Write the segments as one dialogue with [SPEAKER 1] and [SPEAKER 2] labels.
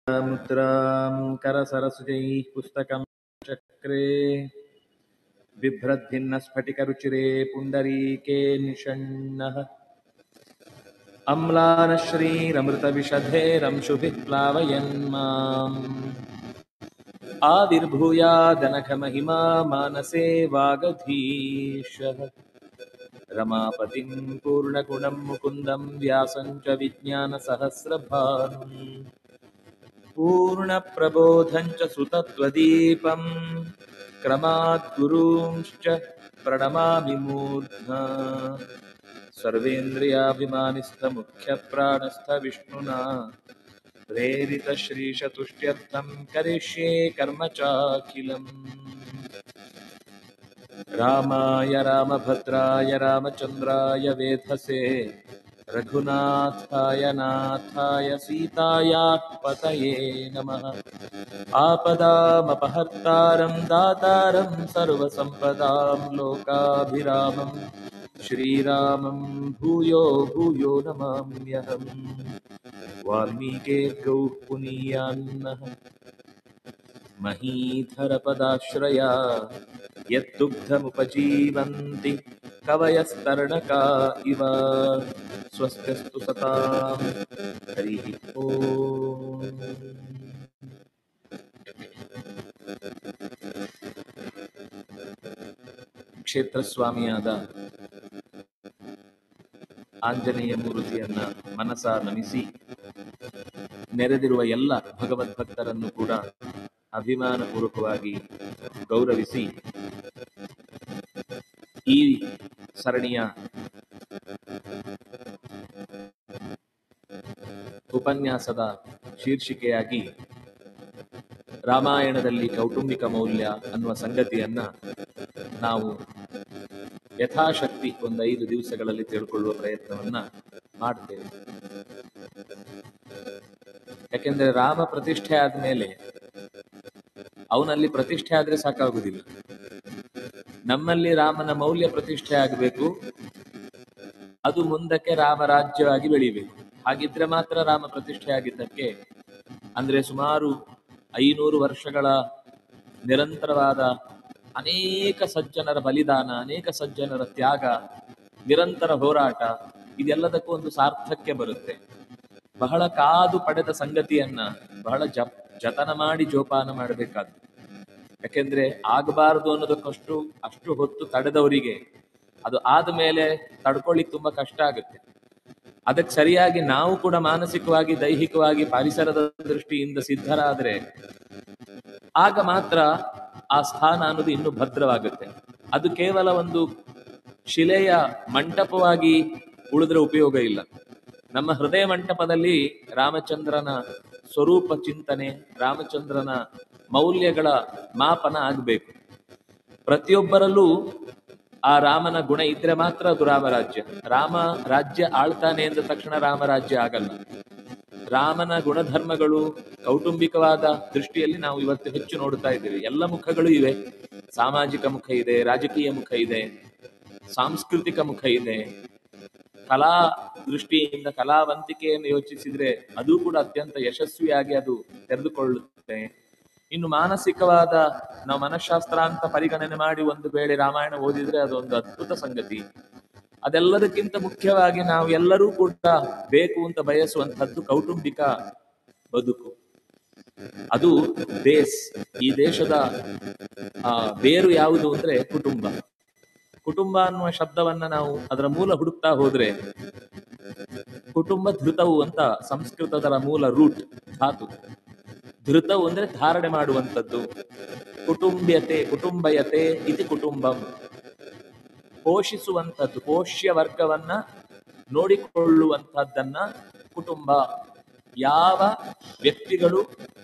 [SPEAKER 1] मुद्रां करसरसुजैः पुस्तकं चक्रे बिभ्रद्भिन्नस्फटिकरुचिरे पुण्डरीके निषण्णः अम्लानश्रीरमृतविशधेरंशुभिः प्लावयन् माम् आविर्भूयादनघमहिमा मानसे वागधीशः रमापतिं पूर्णगुणं मुकुन्दं व्यासं च विज्ञानसहस्रभानुम् पूर्णप्रबोधं च सुतत्वदीपं क्रमात् गुरूंश्च प्रणमामि मूर्ध्ना सर्वेन्द्रियाभिमानिस्थमुख्यप्राणस्थविष्णुना प्रेरितश्रीशतुष्ट्यर्थं करिष्ये कर्म चाखिलम् रामाय रामभद्राय रामचन्द्राय वेधसे रघुनाथाय नाथाय सीतायाः पतये नमः आपदामपहर्तारं दातारं सर्वसम्पदां लोकाभिरामं श्रीरामं भूयो भूयो नमाम्यहम् वाल्मीकेर्गौः पुनीयान्नः महीधरपदाश्रया यद्दुग्धमुपजीवन्ति कवयस्तरणका इव स्वस्त्यस्तु सतां हरिः ओम् ಕ್ಷೇತ್ರಸ್ವಾಮಿಯಾದ ಆಂಜನೇಯ ಮೂರ್ತಿಯನ್ನ ಮನಸ ನಮಿಸಿ ನೆರೆದಿರುವ ಎಲ್ಲ ಭಗವದ್ಭಕ್ತರನ್ನು ಕೂಡ ಅಭಿಮಾನಪೂರ್ವಕವಾಗಿ ಗೌರವಿಸಿ ಈ ಸರಣಿಯ ಉಪನ್ಯಾಸದ ಶೀರ್ಷಿಕೆಯಾಗಿ ರಾಮಾಯಣದಲ್ಲಿ ಕೌಟುಂಬಿಕ ಮೌಲ್ಯ ಅನ್ನುವ ಸಂಗತಿಯನ್ನ ನಾವು ಯಥಾಶಕ್ತಿ ಒಂದು ಐದು ದಿವಸಗಳಲ್ಲಿ ತಿಳ್ಕೊಳ್ಳುವ ಪ್ರಯತ್ನವನ್ನ ಮಾಡ್ತೇವೆ ಯಾಕೆಂದ್ರೆ ರಾಮ ಪ್ರತಿಷ್ಠೆ ಆದ್ಮೇಲೆ ಅವನಲ್ಲಿ ಪ್ರತಿಷ್ಠೆ ಆದ್ರೆ ಸಾಕಾಗುವುದಿಲ್ಲ ನಮ್ಮಲ್ಲಿ ರಾಮನ ಮೌಲ್ಯ ಪ್ರತಿಷ್ಠೆ ಆಗಬೇಕು ಅದು ಮುಂದಕ್ಕೆ ರಾಮರಾಜ್ಯವಾಗಿ ಬೆಳಿಬೇಕು ಹಾಗಿದ್ರೆ ಮಾತ್ರ ರಾಮ ಪ್ರತಿಷ್ಠೆ ಆಗಿದ್ದಕ್ಕೆ ಅಂದ್ರೆ ಸುಮಾರು ಐನೂರು ವರ್ಷಗಳ ನಿರಂತರವಾದ ಅನೇಕ ಸಜ್ಜನರ ಬಲಿದಾನ ಅನೇಕ ಸಜ್ಜನರ ತ್ಯಾಗ ನಿರಂತರ ಹೋರಾಟ ಇದೆಲ್ಲದಕ್ಕೂ ಒಂದು ಸಾರ್ಥಕ್ಯ ಬರುತ್ತೆ ಬಹಳ ಕಾದು ಪಡೆದ ಸಂಗತಿಯನ್ನ ಬಹಳ ಜಪ್ ಜತನ ಮಾಡಿ ಜೋಪಾನ ಮಾಡಬೇಕಾದ್ದು ಯಾಕೆಂದ್ರೆ ಆಗಬಾರದು ಅನ್ನೋದಕ್ಕಷ್ಟು ಅಷ್ಟು ಹೊತ್ತು ತಡೆದವರಿಗೆ ಅದು ಆದ್ಮೇಲೆ ತಡ್ಕೊಳ್ಳಿಕ್ ತುಂಬಾ ಕಷ್ಟ ಆಗುತ್ತೆ ಅದಕ್ಕೆ ಸರಿಯಾಗಿ ನಾವು ಕೂಡ ಮಾನಸಿಕವಾಗಿ ದೈಹಿಕವಾಗಿ ಪರಿಸರದ ದೃಷ್ಟಿಯಿಂದ ಸಿದ್ಧರಾದ್ರೆ ಆಗ ಮಾತ್ರ ಆ ಸ್ಥಾನ ಅನ್ನೋದು ಇನ್ನು ಭದ್ರವಾಗುತ್ತೆ ಅದು ಕೇವಲ ಒಂದು ಶಿಲೆಯ ಮಂಟಪವಾಗಿ ಉಳಿದ್ರೆ ಉಪಯೋಗ ಇಲ್ಲ ನಮ್ಮ ಹೃದಯ ಮಂಟಪದಲ್ಲಿ ರಾಮಚಂದ್ರನ ಸ್ವರೂಪ ಚಿಂತನೆ ರಾಮಚಂದ್ರನ ಮೌಲ್ಯಗಳ ಮಾಪನ ಆಗಬೇಕು ಪ್ರತಿಯೊಬ್ಬರಲ್ಲೂ ಆ ರಾಮನ ಗುಣ ಇದ್ರೆ ಮಾತ್ರ ಅದು ರಾಮರಾಜ್ಯ ರಾಮ ರಾಜ್ಯ ಆಳ್ತಾನೆ ಎಂದ ತಕ್ಷಣ ರಾಮರಾಜ್ಯ ಆಗಲ್ಲ ರಾಮನ ಗುಣಧರ್ಮಗಳು ಕೌಟುಂಬಿಕವಾದ ದೃಷ್ಟಿಯಲ್ಲಿ ನಾವು ಇವತ್ತು ಹೆಚ್ಚು ನೋಡ್ತಾ ಇದ್ದೇವೆ ಎಲ್ಲ ಮುಖಗಳು ಇವೆ ಸಾಮಾಜಿಕ ಮುಖ ಇದೆ ರಾಜಕೀಯ ಮುಖ ಇದೆ ಸಾಂಸ್ಕೃತಿಕ ಮುಖ ಇದೆ ಕಲಾ ದೃಷ್ಟಿಯಿಂದ ಕಲಾವಂತಿಕೆಯನ್ನು ಯೋಚಿಸಿದ್ರೆ ಅದು ಕೂಡ ಅತ್ಯಂತ ಯಶಸ್ವಿಯಾಗಿ ಅದು ತೆರೆದುಕೊಳ್ಳುತ್ತೆ ಇನ್ನು ಮಾನಸಿಕವಾದ ನಾವು ಮನಃಶಾಸ್ತ್ರ ಅಂತ ಪರಿಗಣನೆ ಮಾಡಿ ಒಂದು ವೇಳೆ ರಾಮಾಯಣ ಓದಿದ್ರೆ ಅದೊಂದು ಅದ್ಭುತ ಸಂಗತಿ ಅದೆಲ್ಲದಕ್ಕಿಂತ ಮುಖ್ಯವಾಗಿ ನಾವು ಎಲ್ಲರೂ ಕೂಡ ಬೇಕು ಅಂತ ಬಯಸುವಂತಹದ್ದು ಕೌಟುಂಬಿಕ ಬದುಕು ಅದು ಬೇಸ್ ಈ ದೇಶದ ಆ ಬೇರು ಯಾವುದು ಅಂದ್ರೆ ಕುಟುಂಬ ಕುಟುಂಬ ಅನ್ನುವ ಶಬ್ದವನ್ನ ನಾವು ಅದರ ಮೂಲ ಹುಡುಕ್ತಾ ಹೋದ್ರೆ ಕುಟುಂಬ ಧೃತವು ಅಂತ ಸಂಸ್ಕೃತದ ಮೂಲ ರೂಟ್ ಧಾತು ಧೃತವು ಅಂದ್ರೆ ಧಾರಣೆ ಮಾಡುವಂಥದ್ದು ಕುಟುಂಬ್ಯತೆ ಕುಟುಂಬಯತೆ ಇತಿ ಕುಟುಂಬಂ ಪೋಷಿಸುವಂಥದ್ದು ಪೋಷ್ಯ ವರ್ಗವನ್ನ ನೋಡಿಕೊಳ್ಳುವಂತಹದ್ದನ್ನ ಕುಟುಂಬ ಯಾವ ವ್ಯಕ್ತಿಗಳು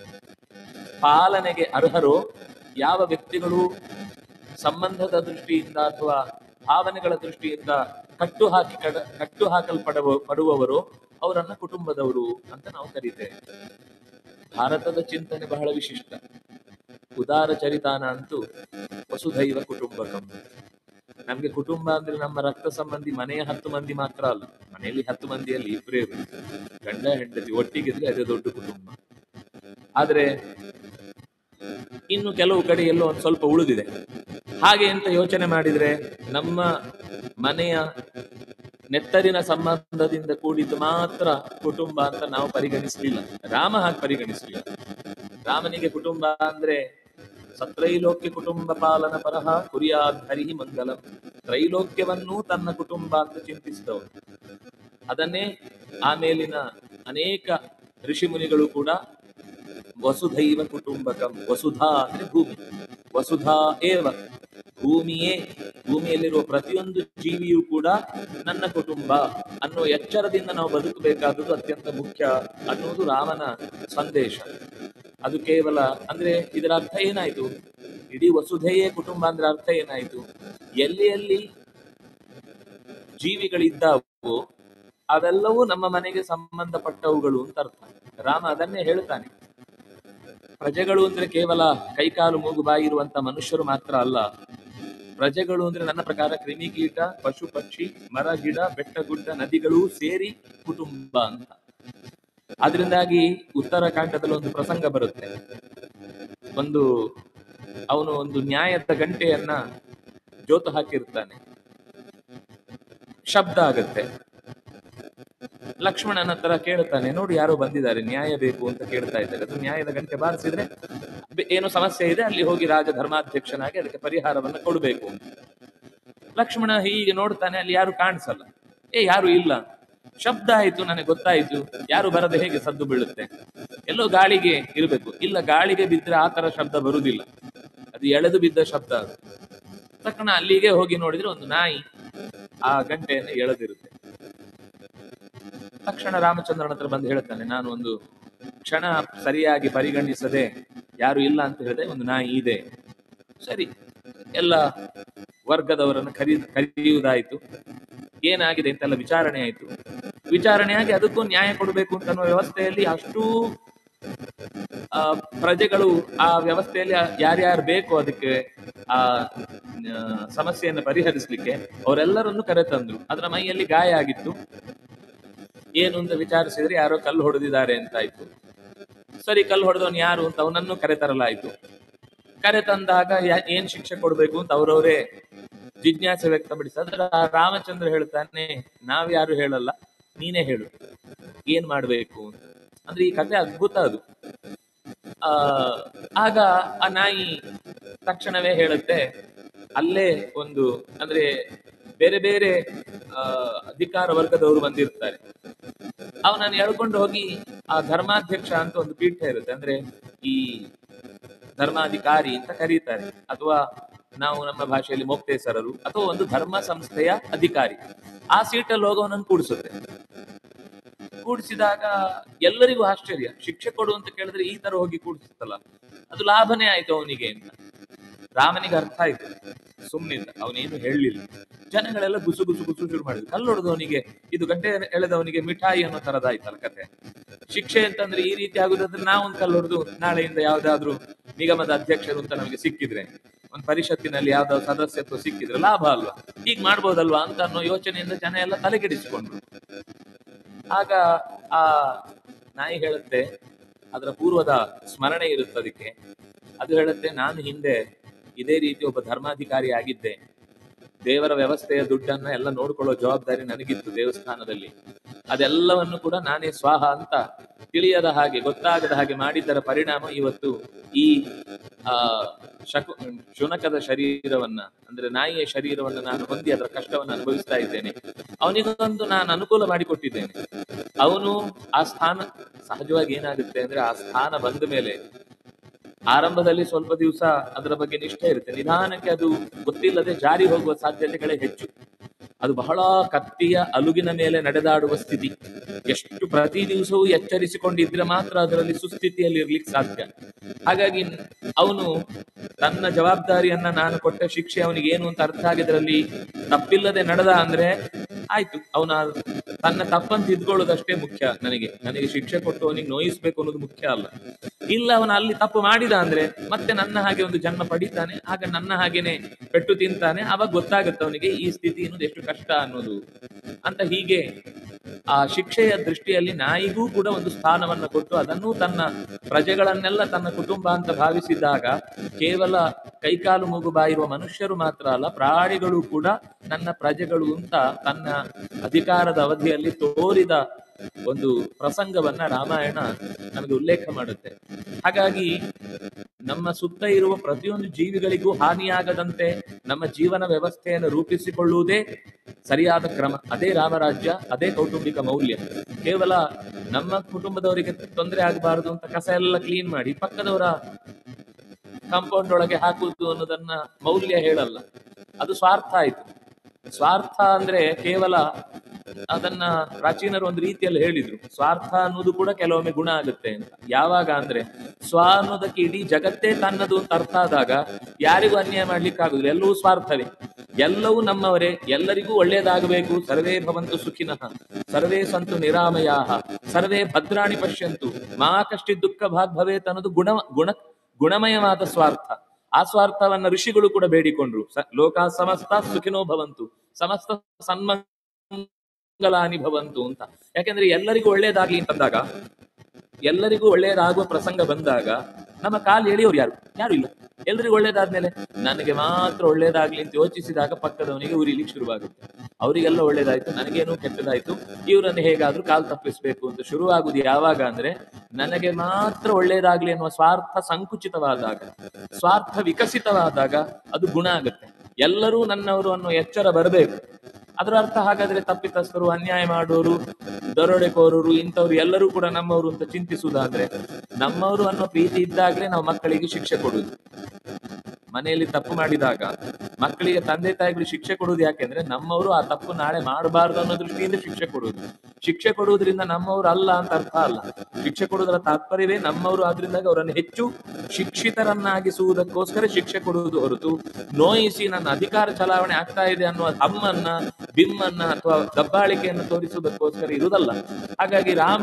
[SPEAKER 1] ಪಾಲನೆಗೆ ಅರ್ಹರೋ ಯಾವ ವ್ಯಕ್ತಿಗಳು ಸಂಬಂಧದ ದೃಷ್ಟಿಯಿಂದ ಅಥವಾ ಭಾವನೆಗಳ ದೃಷ್ಟಿಯಿಂದ ಕಟ್ಟು ಹಾಕಿ ಕಡ ಕಟ್ಟು ಹಾಕಲ್ಪಡುವ ಪಡುವವರು ಅವರನ್ನ ಕುಟುಂಬದವರು ಅಂತ ನಾವು ಕರೀತೇವೆ ಭಾರತದ ಚಿಂತನೆ ಬಹಳ ವಿಶಿಷ್ಟ ಉದಾರ ಚರಿತಾನ ಅಂತೂ ವಸುಧೈವ ಕುಟುಂಬಕಂ ನಮ್ಗೆ ಕುಟುಂಬ ಅಂದ್ರೆ ನಮ್ಮ ರಕ್ತ ಸಂಬಂಧಿ ಮನೆಯ ಹತ್ತು ಮಂದಿ ಮಾತ್ರ ಅಲ್ಲ ಮನೆಯಲ್ಲಿ ಹತ್ತು ಮಂದಿಯಲ್ಲಿ ಇಬ್ಬರೇ ಇರುದು ಗಂಡ ಹೆಂಡತಿ ಒಟ್ಟಿಗಿದ್ರೆ ಅದೇ ದೊಡ್ಡ ಕುಟುಂಬ ಆದ್ರೆ ಇನ್ನು ಕೆಲವು ಕಡೆ ಎಲ್ಲೋ ಒಂದು ಸ್ವಲ್ಪ ಉಳಿದಿದೆ ಹಾಗೆ ಅಂತ ಯೋಚನೆ ಮಾಡಿದ್ರೆ ನಮ್ಮ ಮನೆಯ ನೆತ್ತರಿನ ಸಂಬಂಧದಿಂದ ಕೂಡಿದ್ದು ಮಾತ್ರ ಕುಟುಂಬ ಅಂತ ನಾವು ಪರಿಗಣಿಸಲಿಲ್ಲ ರಾಮ ಹಾಗೆ ಪರಿಗಣಿಸಲಿಲ್ಲ ರಾಮನಿಗೆ ಕುಟುಂಬ ಅಂದ್ರೆ ಸತ್ರೈಲೋಕ್ಯ ಕುಟುಂಬ ಪಾಲನ ಪರಹ ಕುರಿಯಾದ್ ಹರಿಹಿ ಮಂಗಲಂ ತ್ರೈಲೋಕ್ಯವನ್ನೂ ತನ್ನ ಕುಟುಂಬ ಅಂತ ಚಿಂತಿಸಿದವನು ಅದನ್ನೇ ಆಮೇಲಿನ ಅನೇಕ ಋಷಿ ಮುನಿಗಳು ಕೂಡ ವಸುಧೈವ ಕುಟುಂಬಕಂ ವಸುಧಾ ಅಂದ್ರೆ ಭೂಮಿ ವಸುಧಾ ಏವ ಭೂಮಿಯೇ ಭೂಮಿಯಲ್ಲಿರುವ ಪ್ರತಿಯೊಂದು ಜೀವಿಯೂ ಕೂಡ ನನ್ನ ಕುಟುಂಬ ಅನ್ನೋ ಎಚ್ಚರದಿಂದ ನಾವು ಬದುಕಬೇಕಾದದ್ದು ಅತ್ಯಂತ ಮುಖ್ಯ ಅನ್ನುವುದು ರಾಮನ ಸಂದೇಶ ಅದು ಕೇವಲ ಅಂದ್ರೆ ಇದರ ಅರ್ಥ ಏನಾಯ್ತು ಇಡೀ ವಸುಧೆಯೇ ಕುಟುಂಬ ಅಂದ್ರೆ ಅರ್ಥ ಏನಾಯ್ತು ಎಲ್ಲಿ ಎಲ್ಲಿ ಜೀವಿಗಳಿದ್ದಾವೋ ಅವೆಲ್ಲವೂ ನಮ್ಮ ಮನೆಗೆ ಸಂಬಂಧಪಟ್ಟವುಗಳು ಅಂತ ಅರ್ಥ ರಾಮ ಅದನ್ನೇ ಹೇಳ್ತಾನೆ ಪ್ರಜೆಗಳು ಅಂದ್ರೆ ಕೇವಲ ಕೈಕಾಲು ಮೂಗು ಬಾಯಿ ಇರುವಂತ ಮನುಷ್ಯರು ಮಾತ್ರ ಅಲ್ಲ ಪ್ರಜೆಗಳು ಅಂದ್ರೆ ನನ್ನ ಪ್ರಕಾರ ಕ್ರಿಮಿಕೀಟ ಪಶು ಪಕ್ಷಿ ಮರ ಗಿಡ ಬೆಟ್ಟ ಗುಡ್ಡ ನದಿಗಳು ಸೇರಿ ಕುಟುಂಬ ಅಂತ ಅದರಿಂದಾಗಿ ಉತ್ತರಾಖಂಡದಲ್ಲಿ ಒಂದು ಪ್ರಸಂಗ ಬರುತ್ತೆ ಒಂದು ಅವನು ಒಂದು ನ್ಯಾಯದ ಗಂಟೆಯನ್ನ ಜೋತು ಹಾಕಿರ್ತಾನೆ ಶಬ್ದ ಆಗತ್ತೆ ಲಕ್ಷ್ಮಣನ ಹತ್ರ ಕೇಳ್ತಾನೆ ನೋಡಿ ಯಾರೋ ಬಂದಿದ್ದಾರೆ ನ್ಯಾಯ ಬೇಕು ಅಂತ ಕೇಳ್ತಾ ಇದ್ದಾರೆ ಅದು ನ್ಯಾಯದ ಗಂಟೆ ಬಾರಿಸಿದ್ರೆ ಬೆ- ಏನೋ ಸಮಸ್ಯೆ ಇದೆ ಅಲ್ಲಿ ಹೋಗಿ ರಾಜ ಧರ್ಮಾಧ್ಯಕ್ಷನಾಗಿ ಅದಕ್ಕೆ ಪರಿಹಾರವನ್ನ ಕೊಡಬೇಕು ಅಂತ ಲಕ್ಷ್ಮಣ ಹೀಗೆ ನೋಡ್ತಾನೆ ಅಲ್ಲಿ ಯಾರು ಕಾಣಿಸಲ್ಲ ಏ ಯಾರು ಇಲ್ಲ ಶಬ್ದ ಆಯ್ತು ನನಗೆ ಗೊತ್ತಾಯ್ತು ಯಾರು ಬರದೆ ಹೇಗೆ ಸದ್ದು ಬೀಳುತ್ತೆ ಎಲ್ಲೋ ಗಾಳಿಗೆ ಇರಬೇಕು ಇಲ್ಲ ಗಾಳಿಗೆ ಬಿದ್ದರೆ ಆ ತರ ಶಬ್ದ ಬರುವುದಿಲ್ಲ ಅದು ಎಳೆದು ಬಿದ್ದ ಶಬ್ದ ಅದು ತಕ್ಷಣ ಅಲ್ಲಿಗೆ ಹೋಗಿ ನೋಡಿದ್ರೆ ಒಂದು ನಾಯಿ ಆ ಗಂಟೆಯನ್ನು ಎಳೆದಿರುತ್ತೆ ತಕ್ಷಣ ರಾಮಚಂದ್ರನ ಹತ್ರ ಬಂದು ಹೇಳ್ತಾನೆ ನಾನು ಒಂದು ಕ್ಷಣ ಸರಿಯಾಗಿ ಪರಿಗಣಿಸದೆ ಯಾರು ಇಲ್ಲ ಅಂತ ಹೇಳಿದೆ ಒಂದು ನಾಯಿ ಇದೆ ಸರಿ ಎಲ್ಲ ವರ್ಗದವರನ್ನು ಕರಿ ಕರೆಯುವುದಾಯ್ತು ಏನಾಗಿದೆ ಅಂತೆಲ್ಲ ವಿಚಾರಣೆ ಆಯ್ತು ವಿಚಾರಣೆಯಾಗಿ ಅದಕ್ಕೂ ನ್ಯಾಯ ಕೊಡಬೇಕು ಅಂತ ಅನ್ನೋ ವ್ಯವಸ್ಥೆಯಲ್ಲಿ ಅಷ್ಟು ಆ, ಪ್ರಜೆಗಳು ಆ ವ್ಯವಸ್ಥೆಯಲ್ಲಿ ಯಾರ್ಯಾರು ಬೇಕು ಅದಕ್ಕೆ ಆ ಆ, ಸಮಸ್ಯೆಯನ್ನು ಪರಿಹರಿಸಲಿಕ್ಕೆ ಅವರೆಲ್ಲರನ್ನು ಕರೆತಂದ್ರು ಅದರ ಮೈಯಲ್ಲಿ ಗಾಯ ಆಗಿತ್ತು ಏನು ಅಂತ ವಿಚಾರಿಸಿದ್ರೆ ಯಾರೋ ಕಲ್ಲು ಹೊಡೆದಿದ್ದಾರೆ ಅಂತಾಯ್ತು ಸರಿ ಕಲ್ಲು ಹೊಡೆದವನು ಯಾರು ಅಂತ ಅವನನ್ನು ಕರೆತರಲಾಯ್ತು ಕರೆ ತಂದಾಗ ಯಾ- ಏನ್ ಶಿಕ್ಷೆ ಕೊಡ್ಬೇಕು ಅಂತ ಅವರವರೇ ಜಿಜ್ಞಾಸೆ ವ್ಯಕ್ತಪಡಿಸಿದ್ರೆ ಆ ರಾಮಚಂದ್ರ ಹೇಳ್ತಾನೆ ನಾವ್ ಯಾರು ಹೇಳಲ್ಲ ನೀನೇ ಹೇಳು ಏನ್ ಮಾಡ್ಬೇಕು ಅಂತ ಅಂದ್ರೆ ಈ ಕಥೆ ಅದ್ಭುತ ಅದು ಆ ಆಗ ಆ ನಾಯಿ ತಕ್ಷಣವೇ ಹೇಳುತ್ತೆ ಅಲ್ಲೇ ಒಂದು ಅಂದ್ರೆ ಬೇರೆ ಬೇರೆ ಆ ಅಧಿಕಾರ ವರ್ಗದವರು ಬಂದಿರ್ತಾರೆ ಅವನನ್ನು ಎಳ್ಕೊಂಡು ಹೋಗಿ ಆ ಧರ್ಮಾಧ್ಯಕ್ಷ ಅಂತ ಒಂದು ಪೀಠ ಇರುತ್ತೆ ಅಂದ್ರೆ ಈ ಧರ್ಮಾಧಿಕಾರಿ ಅಂತ ಕರೀತಾರೆ ಅಥವಾ ನಾವು ನಮ್ಮ ಭಾಷೆಯಲ್ಲಿ ಮೊಕ್ತೇಸರರು ಅಥವಾ ಒಂದು ಧರ್ಮ ಸಂಸ್ಥೆಯ ಅಧಿಕಾರಿ ಆ ಸೀಟಲ್ಲಿ ಹೋಗೋನನ್ನು ಕೂಡಿಸುತ್ತೆ ಕೂಡಿಸಿದಾಗ ಎಲ್ಲರಿಗೂ ಆಶ್ಚರ್ಯ ಶಿಕ್ಷೆ ಕೊಡು ಅಂತ ಕೇಳಿದ್ರೆ ಈ ತರ ಹೋಗಿ ಕೂಡಿಸುತ್ತಲ್ಲ ಅದು ಲಾಭನೇ ಆಯ್ತು ಅವನಿಗೆ ಅಂತ ರಾಮನಿಗೆ ಅರ್ಥ ಆಯ್ತು ಸುಮ್ಮನಿದ್ದ ಅವನೇನು ಹೇಳಲಿಲ್ಲ ಜನಗಳೆಲ್ಲ ಗುಸು ಗುಸು ಗುಸು ಶುರು ಮಾಡಿದ್ರು ಕಲ್ಲೊಡೆದವನಿಗೆ ಇದು ಗಂಟೆ ಎಳೆದವನಿಗೆ ಮಿಠಾಯಿ ಅನ್ನೋ ತರದಾಯ್ತಲ್ಲ ಕತೆ ಶಿಕ್ಷೆ ಅಂತಂದ್ರೆ ಈ ರೀತಿ ಆಗುದಾದ್ರೆ ನಾವು ಒಂದು ಕಲ್ಲೊಡೆದು ನಾಳೆಯಿಂದ ಯಾವ್ದಾದ್ರು ನಿಗಮದ ಅಧ್ಯಕ್ಷರು ಅಂತ ನಮಗೆ ಸಿಕ್ಕಿದ್ರೆ ಒಂದು ಪರಿಷತ್ತಿನಲ್ಲಿ ಯಾವ್ದಾದ್ರು ಸದಸ್ಯತ್ವ ಸಿಕ್ಕಿದ್ರೆ ಲಾಭ ಅಲ್ವಾ ಹೀಗ್ ಮಾಡ್ಬೋದಲ್ವಾ ಅಂತ ಅನ್ನೋ ಯೋಚನೆಯಿಂದ ಜನ ಎಲ್ಲ ತಲೆಗೆಡಿಸಿಕೊಂಡ್ರು ಆಗ ಆ ನಾಯಿ ಹೇಳುತ್ತೆ ಅದರ ಪೂರ್ವದ ಸ್ಮರಣೆ ಇರುತ್ತೆ ಅದಕ್ಕೆ ಅದು ಹೇಳುತ್ತೆ ನಾನು ಹಿಂದೆ ಇದೇ ರೀತಿ ಒಬ್ಬ ಧರ್ಮಾಧಿಕಾರಿ ಆಗಿದ್ದೆ ದೇವರ ವ್ಯವಸ್ಥೆಯ ದುಡ್ಡನ್ನ ಎಲ್ಲ ನೋಡ್ಕೊಳ್ಳೋ ಜವಾಬ್ದಾರಿ ನನಗಿತ್ತು ದೇವಸ್ಥಾನದಲ್ಲಿ ಅದೆಲ್ಲವನ್ನು ಕೂಡ ನಾನೇ ಸ್ವಾಹ ಅಂತ ತಿಳಿಯದ ಹಾಗೆ ಗೊತ್ತಾಗದ ಹಾಗೆ ಮಾಡಿದ್ದರ ಪರಿಣಾಮ ಇವತ್ತು ಈ ಆ ಶಕು ಶುನಕದ ಶರೀರವನ್ನ ಅಂದ್ರೆ ನಾಯಿಯ ಶರೀರವನ್ನ ನಾನು ಹೊಂದಿ ಅದರ ಕಷ್ಟವನ್ನು ಅನುಭವಿಸ್ತಾ ಇದ್ದೇನೆ ಅವನಿಗೊಂದು ನಾನು ಅನುಕೂಲ ಮಾಡಿಕೊಟ್ಟಿದ್ದೇನೆ ಅವನು ಆ ಸ್ಥಾನ ಸಹಜವಾಗಿ ಏನಾಗುತ್ತೆ ಅಂದ್ರೆ ಆ ಸ್ಥಾನ ಬಂದ ಮೇಲೆ ಆರಂಭದಲ್ಲಿ ಸ್ವಲ್ಪ ದಿವಸ ಅದರ ಬಗ್ಗೆ ನಿಷ್ಠೆ ಇರುತ್ತೆ ನಿಧಾನಕ್ಕೆ ಅದು ಗೊತ್ತಿಲ್ಲದೆ ಜಾರಿ ಹೋಗುವ ಸಾಧ್ಯತೆಗಳೇ ಹೆಚ್ಚು ಅದು ಬಹಳ ಕತ್ತಿಯ ಅಲುಗಿನ ಮೇಲೆ ನಡೆದಾಡುವ ಸ್ಥಿತಿ ಎಷ್ಟು ಪ್ರತಿ ದಿವಸವೂ ಎಚ್ಚರಿಸಿಕೊಂಡಿದ್ರೆ ಮಾತ್ರ ಅದರಲ್ಲಿ ಸುಸ್ಥಿತಿಯಲ್ಲಿ ಇರ್ಲಿಕ್ಕೆ ಸಾಧ್ಯ ಹಾಗಾಗಿ ಅವನು ತನ್ನ ಜವಾಬ್ದಾರಿಯನ್ನ ನಾನು ಕೊಟ್ಟ ಶಿಕ್ಷೆ ಅವನಿಗೆ ಏನು ಅಂತ ಅರ್ಥ ಆಗಿದ್ರಲ್ಲಿ ತಪ್ಪಿಲ್ಲದೆ ನಡೆದ ಅಂದ್ರೆ ಆಯ್ತು ಅವನ ತನ್ನ ತಪ್ಪನ್ನು ತಿದ್ಕೊಳ್ಳೋದಷ್ಟೇ ಮುಖ್ಯ ನನಗೆ ನನಗೆ ಶಿಕ್ಷೆ ಕೊಟ್ಟು ಅವನಿಗೆ ನೋಯಿಸ್ಬೇಕು ಅನ್ನೋದು ಮುಖ್ಯ ಅಲ್ಲ ಇಲ್ಲ ಅವನ ಅಲ್ಲಿ ತಪ್ಪು ಮಾಡಿದ ಅಂದ್ರೆ ಮತ್ತೆ ನನ್ನ ಹಾಗೆ ಒಂದು ಜನ್ಮ ಪಡಿತಾನೆ ಆಗ ನನ್ನ ಹಾಗೇನೆ ಪೆಟ್ಟು ತಿಂತಾನೆ ಅವಾಗ ಗೊತ್ತಾಗುತ್ತೆ ಅವನಿಗೆ ಈ ಸ್ಥಿತಿ ಅನ್ನೋದು ಎಷ್ಟು ಕಷ್ಟ ಅನ್ನೋದು ಅಂತ ಹೀಗೆ ಆ ಶಿಕ್ಷೆಯ ದೃಷ್ಟಿಯಲ್ಲಿ ನಾಯಿಗೂ ಕೂಡ ಒಂದು ಸ್ಥಾನವನ್ನು ಕೊಟ್ಟು ಅದನ್ನು ತನ್ನ ಪ್ರಜೆಗಳನ್ನೆಲ್ಲ ತನ್ನ ಕುಟುಂಬ ಅಂತ ಭಾವಿಸಿದಾಗ ಕೇವಲ ಕೈಕಾಲು ಮೂಗು ಬಾಯಿರುವ ಮನುಷ್ಯರು ಮಾತ್ರ ಅಲ್ಲ ಪ್ರಾಣಿಗಳು ಕೂಡ ನನ್ನ ಪ್ರಜೆಗಳು ಅಂತ ತನ್ನ ಅಧಿಕಾರದ ಅವಧಿಯಲ್ಲಿ ತೋರಿದ ಒಂದು ಪ್ರಸಂಗವನ್ನ ರಾಮಾಯಣ ನಮಗೆ ಉಲ್ಲೇಖ ಮಾಡುತ್ತೆ ಹಾಗಾಗಿ ನಮ್ಮ ಸುತ್ತ ಇರುವ ಪ್ರತಿಯೊಂದು ಜೀವಿಗಳಿಗೂ ಹಾನಿಯಾಗದಂತೆ ನಮ್ಮ ಜೀವನ ವ್ಯವಸ್ಥೆಯನ್ನು ರೂಪಿಸಿಕೊಳ್ಳುವುದೇ ಸರಿಯಾದ ಕ್ರಮ ಅದೇ ರಾಮರಾಜ್ಯ ಅದೇ ಕೌಟುಂಬಿಕ ಮೌಲ್ಯ ಕೇವಲ ನಮ್ಮ ಕುಟುಂಬದವರಿಗೆ ತೊಂದರೆ ಆಗಬಾರದು ಅಂತ ಕಸ ಎಲ್ಲ ಕ್ಲೀನ್ ಮಾಡಿ ಪಕ್ಕದವರ ಕಾಂಪೌಂಡ್ ಒಳಗೆ ಹಾಕುವುದು ಅನ್ನೋದನ್ನ ಮೌಲ್ಯ ಹೇಳಲ್ಲ ಅದು ಸ್ವಾರ್ಥ ಆಯ್ತು ಸ್ವಾರ್ಥ ಅಂದ್ರೆ ಕೇವಲ ಅದನ್ನ ಪ್ರಾಚೀನರು ಒಂದು ರೀತಿಯಲ್ಲಿ ಹೇಳಿದ್ರು ಸ್ವಾರ್ಥ ಅನ್ನೋದು ಕೂಡ ಕೆಲವೊಮ್ಮೆ ಗುಣ ಆಗುತ್ತೆ ಅಂತ ಯಾವಾಗ ಅಂದ್ರೆ ಸ್ವ ಅನ್ನೋದಕ್ಕೆ ಇಡೀ ಜಗತ್ತೇ ತನ್ನದು ಅಂತ ಅರ್ಥ ಆದಾಗ ಯಾರಿಗೂ ಅನ್ಯಾಯ ಮಾಡ್ಲಿಕ್ಕೆ ಆಗುದಿಲ್ಲ ಎಲ್ಲವೂ ಸ್ವಾರ್ಥವೇ ಎಲ್ಲವೂ ನಮ್ಮವರೇ ಎಲ್ಲರಿಗೂ ಒಳ್ಳೇದಾಗಬೇಕು ಸರ್ವೇ ಭವಂತು ಸುಖಿನಃ ಸರ್ವೇ ಸಂತು ನಿರಾಮಯಾಹ ಸರ್ವೇ ಭದ್ರಾಣಿ ಪಶ್ಯಂತು ಮಾ ಕಷ್ಟಿ ದುಃಖ ಭಾಗ್ ಭವೇತ್ ಅನ್ನೋದು ಗುಣ ಗುಣ ಗುಣಮಯವಾದ ಸ್ವಾರ್ಥ ಆ ಸ್ವಾರ್ಥವನ್ನ ಋಷಿಗಳು ಕೂಡ ಬೇಡಿಕೊಂಡ್ರು ಸ- ಲೋಕ ಸಮಸ್ತ ಸುಖಿನೋ ಭವಂತು ಸಮಸ್ತ ಸನ್ಮಂಗಲಾನಿ ಭವಂತು ಅಂತ ಯಾಕೆಂದ್ರೆ ಎಲ್ಲರಿಗೂ ಒಳ್ಳೇದಾಗ್ಲಿ ಅಂತಂದಾಗ ಎಲ್ಲರಿಗೂ ಒಳ್ಳೇದಾಗುವ ಪ್ರಸಂಗ ಬಂದಾಗ ನಮ್ಮ ಕಾಲು ಎಳೆಯೋರು ಯಾರು ಯಾರು ಇಲ್ಲ ಎಲ್ರಿಗೂ ಒಳ್ಳೇದಾದ್ಮೇಲೆ ನನಗೆ ಮಾತ್ರ ಒಳ್ಳೇದಾಗ್ಲಿ ಅಂತ ಯೋಚಿಸಿದಾಗ ಪಕ್ಕದವನಿಗೆ ಉರಿಲಿಕ್ಕೆ ಶುರುವಾಗುತ್ತೆ ಅವರಿಗೆಲ್ಲ ಒಳ್ಳೇದಾಯ್ತು ನನಗೇನು ಕೆಟ್ಟದಾಯ್ತು ಇವರನ್ನು ಹೇಗಾದ್ರೂ ಕಾಲು ತಪ್ಪಿಸ್ಬೇಕು ಅಂತ ಶುರುವಾಗುದು ಯಾವಾಗ ಅಂದ್ರೆ ನನಗೆ ಮಾತ್ರ ಒಳ್ಳೇದಾಗ್ಲಿ ಅನ್ನುವ ಸ್ವಾರ್ಥ ಸಂಕುಚಿತವಾದಾಗ ಸ್ವಾರ್ಥ ವಿಕಸಿತವಾದಾಗ ಅದು ಗುಣ ಆಗುತ್ತೆ ಎಲ್ಲರೂ ನನ್ನವರು ಅನ್ನೋ ಎಚ್ಚರ ಬರಬೇಕು ಅದರ ಅರ್ಥ ಹಾಗಾದ್ರೆ ತಪ್ಪಿತಸ್ಥರು ಅನ್ಯಾಯ ಮಾಡೋರು ದರೋಡೆಕೋರರು ಇಂಥವ್ರು ಎಲ್ಲರೂ ಕೂಡ ನಮ್ಮವರು ಅಂತ ಚಿಂತಿಸುವುದಾದ್ರೆ ನಮ್ಮವರು ಅನ್ನೋ ಪ್ರೀತಿ ಇದ್ದಾಗಲೇ ನಾವು ಮಕ್ಕಳಿಗೆ ಶಿಕ್ಷೆ ಕೊಡುದು ಮನೆಯಲ್ಲಿ ತಪ್ಪು ಮಾಡಿದಾಗ ಮಕ್ಕಳಿಗೆ ತಂದೆ ತಾಯಿಗಳು ಶಿಕ್ಷೆ ಕೊಡುವುದು ಯಾಕೆಂದ್ರೆ ನಮ್ಮವರು ಆ ತಪ್ಪು ನಾಳೆ ಮಾಡಬಾರದು ಅನ್ನೋ ದೃಷ್ಟಿಯಿಂದ ಶಿಕ್ಷೆ ಕೊಡುವುದು ಶಿಕ್ಷೆ ಕೊಡುವುದರಿಂದ ನಮ್ಮವರು ಅಲ್ಲ ಅಂತ ಅರ್ಥ ಅಲ್ಲ ಶಿಕ್ಷೆ ಕೊಡುವುದರ ತಾತ್ಪರ್ಯವೇ ನಮ್ಮವರು ಆದ್ರಿಂದಾಗ ಅವರನ್ನು ಹೆಚ್ಚು ಶಿಕ್ಷಿತರನ್ನಾಗಿಸುವುದಕ್ಕೋಸ್ಕರ ಶಿಕ್ಷೆ ಕೊಡುವುದು ಹೊರತು ನೋಯಿಸಿ ನನ್ನ ಅಧಿಕಾರ ಚಲಾವಣೆ ಆಗ್ತಾ ಇದೆ ಅನ್ನುವ ಹಮ್ಮನ್ನ ಬಿಮ್ಮನ್ನ ಅಥವಾ ದಬ್ಬಾಳಿಕೆಯನ್ನು ತೋರಿಸುವುದಕ್ಕೋಸ್ಕರ ಇರುವುದಲ್ಲ ಹಾಗಾಗಿ ರಾಮ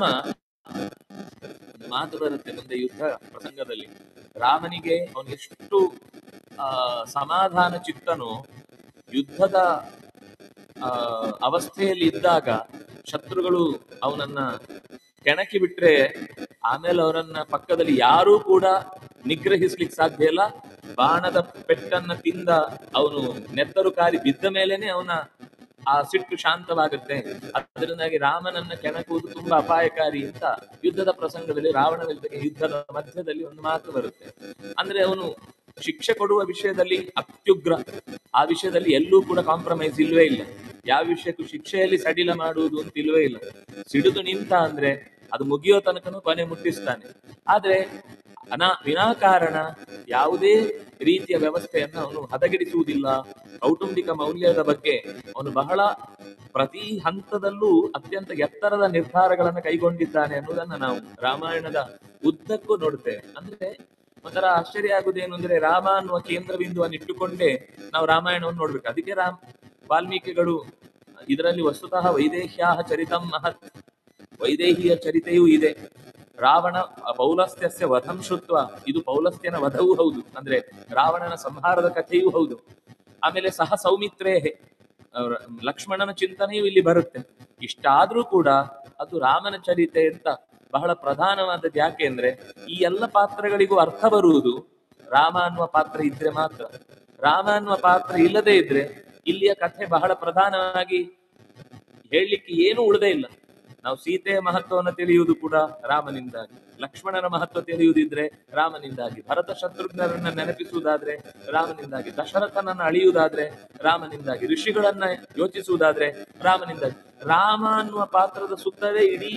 [SPEAKER 1] ಮಾತು ಬರುತ್ತೆ ಮುಂದೆ ಯುದ್ಧ ಪ್ರಸಂಗದಲ್ಲಿ ರಾಮನಿಗೆ ಅವನು ಎಷ್ಟು ಆ ಸಮಾಧಾನ ಚಿತ್ತನು ಯುದ್ಧದ ಆ ಅವಸ್ಥೆಯಲ್ಲಿ ಇದ್ದಾಗ ಶತ್ರುಗಳು ಅವನನ್ನ ಕೆಣಕಿ ಬಿಟ್ರೆ ಆಮೇಲೆ ಅವರನ್ನ ಪಕ್ಕದಲ್ಲಿ ಯಾರೂ ಕೂಡ ನಿಗ್ರಹಿಸ್ಲಿಕ್ಕೆ ಸಾಧ್ಯ ಇಲ್ಲ ಬಾಣದ ಪೆಟ್ಟನ್ನ ತಿಂದ ಅವನು ನೆತ್ತರು ಕಾರಿ ಬಿದ್ದ ಮೇಲೇನೆ ಅವನ ಆ ಸಿಟ್ಟು ಶಾಂತವಾಗುತ್ತೆ ಅದರಿಂದಾಗಿ ರಾಮನನ್ನ ಕೆಣಕುವುದು ತುಂಬಾ ಅಪಾಯಕಾರಿ ಅಂತ ಯುದ್ಧದ ಪ್ರಸಂಗದಲ್ಲಿ ರಾವಣನ ಜೊತೆಗೆ ಯುದ್ಧದ ಮಧ್ಯದಲ್ಲಿ ಒಂದು ಮಾತು ಬರುತ್ತೆ ಅಂದ್ರೆ ಅವನು ಶಿಕ್ಷೆ ಕೊಡುವ ವಿಷಯದಲ್ಲಿ ಅತ್ಯುಗ್ರ ಆ ವಿಷಯದಲ್ಲಿ ಎಲ್ಲೂ ಕೂಡ ಕಾಂಪ್ರಮೈಸ್ ಇಲ್ವೇ ಇಲ್ಲ ಯಾವ ವಿಷಯಕ್ಕೂ ಶಿಕ್ಷೆಯಲ್ಲಿ ಸಡಿಲ ಮಾಡುವುದು ಅಂತ ಇಲ್ವೇ ಇಲ್ಲ ಸಿಡಿದು ನಿಂತ ಅಂದ್ರೆ ಅದು ಮುಗಿಯೋ ತನಕನೂ ಕೊನೆ ಮುಟ್ಟಿಸ್ತಾನೆ ಆದ್ರೆ ಅನಾ ವಿನಾಕಾರಣ ಯಾವುದೇ ರೀತಿಯ ವ್ಯವಸ್ಥೆಯನ್ನು ಅವನು ಹದಗೆಡಿಸುವುದಿಲ್ಲ ಕೌಟುಂಬಿಕ ಮೌಲ್ಯದ ಬಗ್ಗೆ ಅವನು ಬಹಳ ಪ್ರತಿ ಹಂತದಲ್ಲೂ ಅತ್ಯಂತ ಎತ್ತರದ ನಿರ್ಧಾರಗಳನ್ನು ಕೈಗೊಂಡಿದ್ದಾನೆ ಅನ್ನೋದನ್ನ ನಾವು ರಾಮಾಯಣದ ಉದ್ದಕ್ಕೂ ನೋಡುತ್ತೇವೆ ಅಂದ್ರೆ ಒಂಥರ ಆಶ್ಚರ್ಯ ಆಗುದೇನು ಅಂದ್ರೆ ರಾಮ ಅನ್ನುವ ಕೇಂದ್ರ ಬಿಂದುವನ್ನು ಇಟ್ಟುಕೊಂಡೇ ನಾವು ರಾಮಾಯಣವನ್ನು ನೋಡ್ಬೇಕು ಅದಕ್ಕೆ ರಾಮ್ ವಾಲ್ಮೀಕಿಗಳು ಇದರಲ್ಲಿ ವಸ್ತುತಃ ವೈದೇಹ್ಯಾ ಚರಿತಂ ಮಹತ್ ವೈದೇಹಿಯ ಚರಿತೆಯೂ ಇದೆ ರಾವಣ ಪೌಲಸ್ತ್ಯಸ್ಯ ವಧಂ ಶುತ್ವ ಇದು ಪೌಲಸ್ತ್ಯನ ವಧವೂ ಹೌದು ಅಂದ್ರೆ ರಾವಣನ ಸಂಹಾರದ ಕಥೆಯೂ ಹೌದು ಆಮೇಲೆ ಸಹ ಸೌಮಿತ್ರೇ ಅವ್ರ ಲಕ್ಷ್ಮಣನ ಚಿಂತನೆಯೂ ಇಲ್ಲಿ ಬರುತ್ತೆ ಇಷ್ಟಾದ್ರೂ ಕೂಡ ಅದು ರಾಮನ ಚರಿತೆ ಅಂತ ಬಹಳ ಪ್ರಧಾನವಾದದ್ದು ಯಾಕೆ ಅಂದ್ರೆ ಈ ಎಲ್ಲ ಪಾತ್ರಗಳಿಗೂ ಅರ್ಥ ಬರುವುದು ರಾಮ ಅನ್ನುವ ಪಾತ್ರ ಇದ್ರೆ ಮಾತ್ರ ರಾಮ ಅನ್ನುವ ಪಾತ್ರ ಇಲ್ಲದೆ ಇದ್ರೆ ಇಲ್ಲಿಯ ಕಥೆ ಬಹಳ ಪ್ರಧಾನವಾಗಿ ಹೇಳಲಿಕ್ಕೆ ಏನು ಉಳಿದೇ ಇಲ್ಲ ನಾವು ಸೀತೆಯ ಮಹತ್ವವನ್ನು ತಿಳಿಯುವುದು ಕೂಡ ರಾಮನಿಂದಾಗಿ ಲಕ್ಷ್ಮಣನ ಮಹತ್ವ ತಿಳಿಯುವುದಿದ್ರೆ ರಾಮನಿಂದಾಗಿ ಭರತ ಶತ್ರುಘ್ನರನ್ನ ನೆನಪಿಸುವುದಾದ್ರೆ ರಾಮನಿಂದಾಗಿ ದಶರಥನನ್ನ ಅಳಿಯುವುದಾದ್ರೆ ರಾಮನಿಂದಾಗಿ ಋಷಿಗಳನ್ನ ಯೋಚಿಸುವುದಾದ್ರೆ ರಾಮನಿಂದಾಗಿ ರಾಮ ಅನ್ನುವ ಪಾತ್ರದ ಸುತ್ತವೇ ಇಡೀ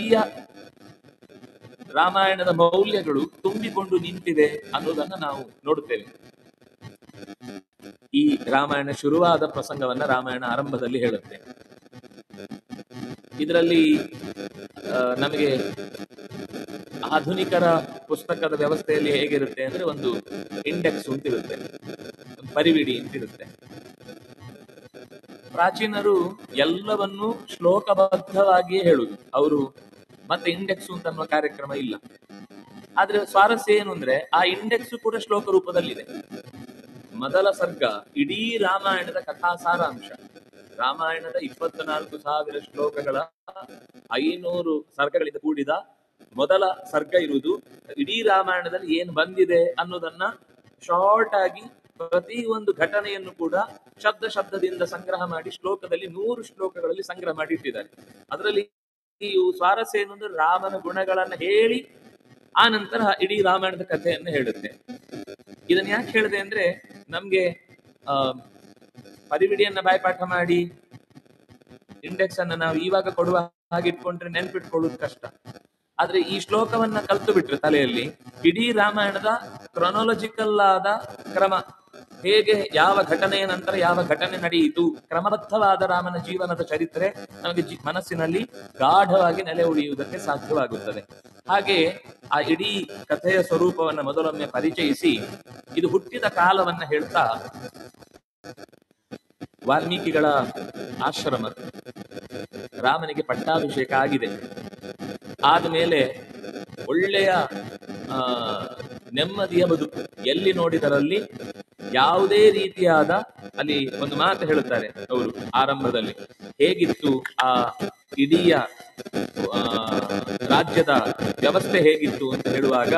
[SPEAKER 1] ರಾಮಾಯಣದ ಮೌಲ್ಯಗಳು ತುಂಬಿಕೊಂಡು ನಿಂತಿವೆ ಅನ್ನೋದನ್ನ ನಾವು ನೋಡುತ್ತೇವೆ ಈ ರಾಮಾಯಣ ಶುರುವಾದ ಪ್ರಸಂಗವನ್ನ ರಾಮಾಯಣ ಆರಂಭದಲ್ಲಿ ಹೇಳುತ್ತೆ ಇದರಲ್ಲಿ ಆ, ನಮಗೆ ಆಧುನಿಕರ ಪುಸ್ತಕದ ವ್ಯವಸ್ಥೆಯಲ್ಲಿ ಹೇಗಿರುತ್ತೆ ಅಂದ್ರೆ ಒಂದು ಇಂಡೆಕ್ಸ್ ಅಂತಿರುತ್ತೆ ಒಂದು ಪರಿವಿಡಿ ಅಂತಿರುತ್ತೆ ಪ್ರಾಚೀನರು ಎಲ್ಲವನ್ನು ಶ್ಲೋಕಬದ್ಧವಾಗಿಯೇ ಹೇಳುದು ಅವರು ಮತ್ತೆ ಇಂಡೆಕ್ಸ್ ಅಂತ ಅನ್ನುವ ಕಾರ್ಯಕ್ರಮ ಇಲ್ಲ ಆದ್ರೆ ಸ್ವಾರಸ್ಯ ಏನು ಅಂದ್ರೆ ಆ ಇಂಡೆಕ್ಸ್ ಕೂಡ ಶ್ಲೋಕ ರೂಪದಲ್ಲಿದೆ ಮೊದಲ ಸರ್ಗ ಇಡೀ ರಾಮಾಯಣದ ಕಥಾ ಸಾರಾಂಶ ರಾಮಾಯಣದ ಇಪ್ಪತ್ನಾಲ್ಕು ಸಾವಿರ ಶ್ಲೋಕಗಳ ಐನೂರು ಸರ್ಗಗಳಿಂದ ಕೂಡಿದ ಮೊದಲ ಸರ್ಗ ಇರುವುದು ಇಡೀ ರಾಮಾಯಣದಲ್ಲಿ ಏನ್ ಬಂದಿದೆ ಅನ್ನೋದನ್ನ ಶಾರ್ಟ್ ಆಗಿ ಪ್ರತಿ ಒಂದು ಘಟನೆಯನ್ನು ಕೂಡ ಶಬ್ದ ಶಬ್ದದಿಂದ ಸಂಗ್ರಹ ಮಾಡಿ ಶ್ಲೋಕದಲ್ಲಿ ನೂರು ಶ್ಲೋಕಗಳಲ್ಲಿ ಸಂಗ್ರಹ ಮಾಡಿ ಇಟ್ಟಿದ್ದಾರೆ ಅದರಲ್ಲಿ ಈ ಸ್ವಾರಸ್ಯ ಏನು ಅಂದ್ರೆ ರಾಮನ ಗುಣಗಳನ್ನ ಹೇಳಿ ಆ ನಂತರ ಇಡೀ ರಾಮಾಯಣದ ಕಥೆಯನ್ನು ಹೇಳುತ್ತೆ ಇದನ್ನ ಯಾಕೆ ಹೇಳಿದೆ ಅಂದ್ರೆ ನಮ್ಗೆ ಆ ಪರಿವಿಡಿಯನ್ನ ಬಾಯ್ಪಾಠ ಮಾಡಿ ಇಂಡೆಕ್ಸ್ ಅನ್ನ ನಾವು ಇವಾಗ ಕೊಡುವ ಹಾಗೆ ಇಟ್ಕೊಂಡ್ರೆ ನೆನ್ಪಿಟ್ಕೊಳ್ಳೋದು ಕಷ್ಟ ಆದ್ರೆ ಈ ಶ್ಲೋಕವನ್ನ ಕಲ್ತು ಬಿಟ್ರೆ ತಲೆಯಲ್ಲಿ ಇಡೀ ರಾಮಾಯಣದ ಕ್ರೊನಾಲಜಿಕಲ್ ಆದ ಕ್ರಮ ಹೇಗೆ ಯಾವ ಘಟನೆಯ ನಂತರ ಯಾವ ಘಟನೆ ನಡೆಯಿತು ಕ್ರಮಬದ್ಧವಾದ ರಾಮನ ಜೀವನದ ಚರಿತ್ರೆ ನಮಗೆ ಜಿ- ಮನಸ್ಸಿನಲ್ಲಿ ಗಾಢವಾಗಿ ನೆಲೆ ಉಳಿಯುವುದಕ್ಕೆ ಸಾಧ್ಯವಾಗುತ್ತದೆ ಹಾಗೆ ಆ ಇಡೀ ಕಥೆಯ ಸ್ವರೂಪವನ್ನ ಮೊದಲೊಮ್ಮೆ ಪರಿಚಯಿಸಿ ಇದು ಹುಟ್ಟಿದ ಕಾಲವನ್ನ ಹೇಳ್ತಾ ವಾಲ್ಮೀಕಿಗಳ ಆಶ್ರಮ ರಾಮನಿಗೆ ಪಟ್ಟಾಭಿಷೇಕ ಆಗಿದೆ ಆದ್ಮೇಲೆ ಒಳ್ಳೆಯ ಆ ನೆಮ್ಮದಿಯ ಬದುಕು ಎಲ್ಲಿ ನೋಡಿದರಲ್ಲಿ ಯಾವುದೇ ರೀತಿಯಾದ ಅಲ್ಲಿ ಒಂದು ಮಾತು ಹೇಳುತ್ತಾರೆ ಅವರು ಆರಂಭದಲ್ಲಿ ಹೇಗಿತ್ತು ಆ ಇಡೀ ಆ, ರಾಜ್ಯದ ವ್ಯವಸ್ಥೆ ಹೇಗಿತ್ತು ಅಂತ ಹೇಳುವಾಗ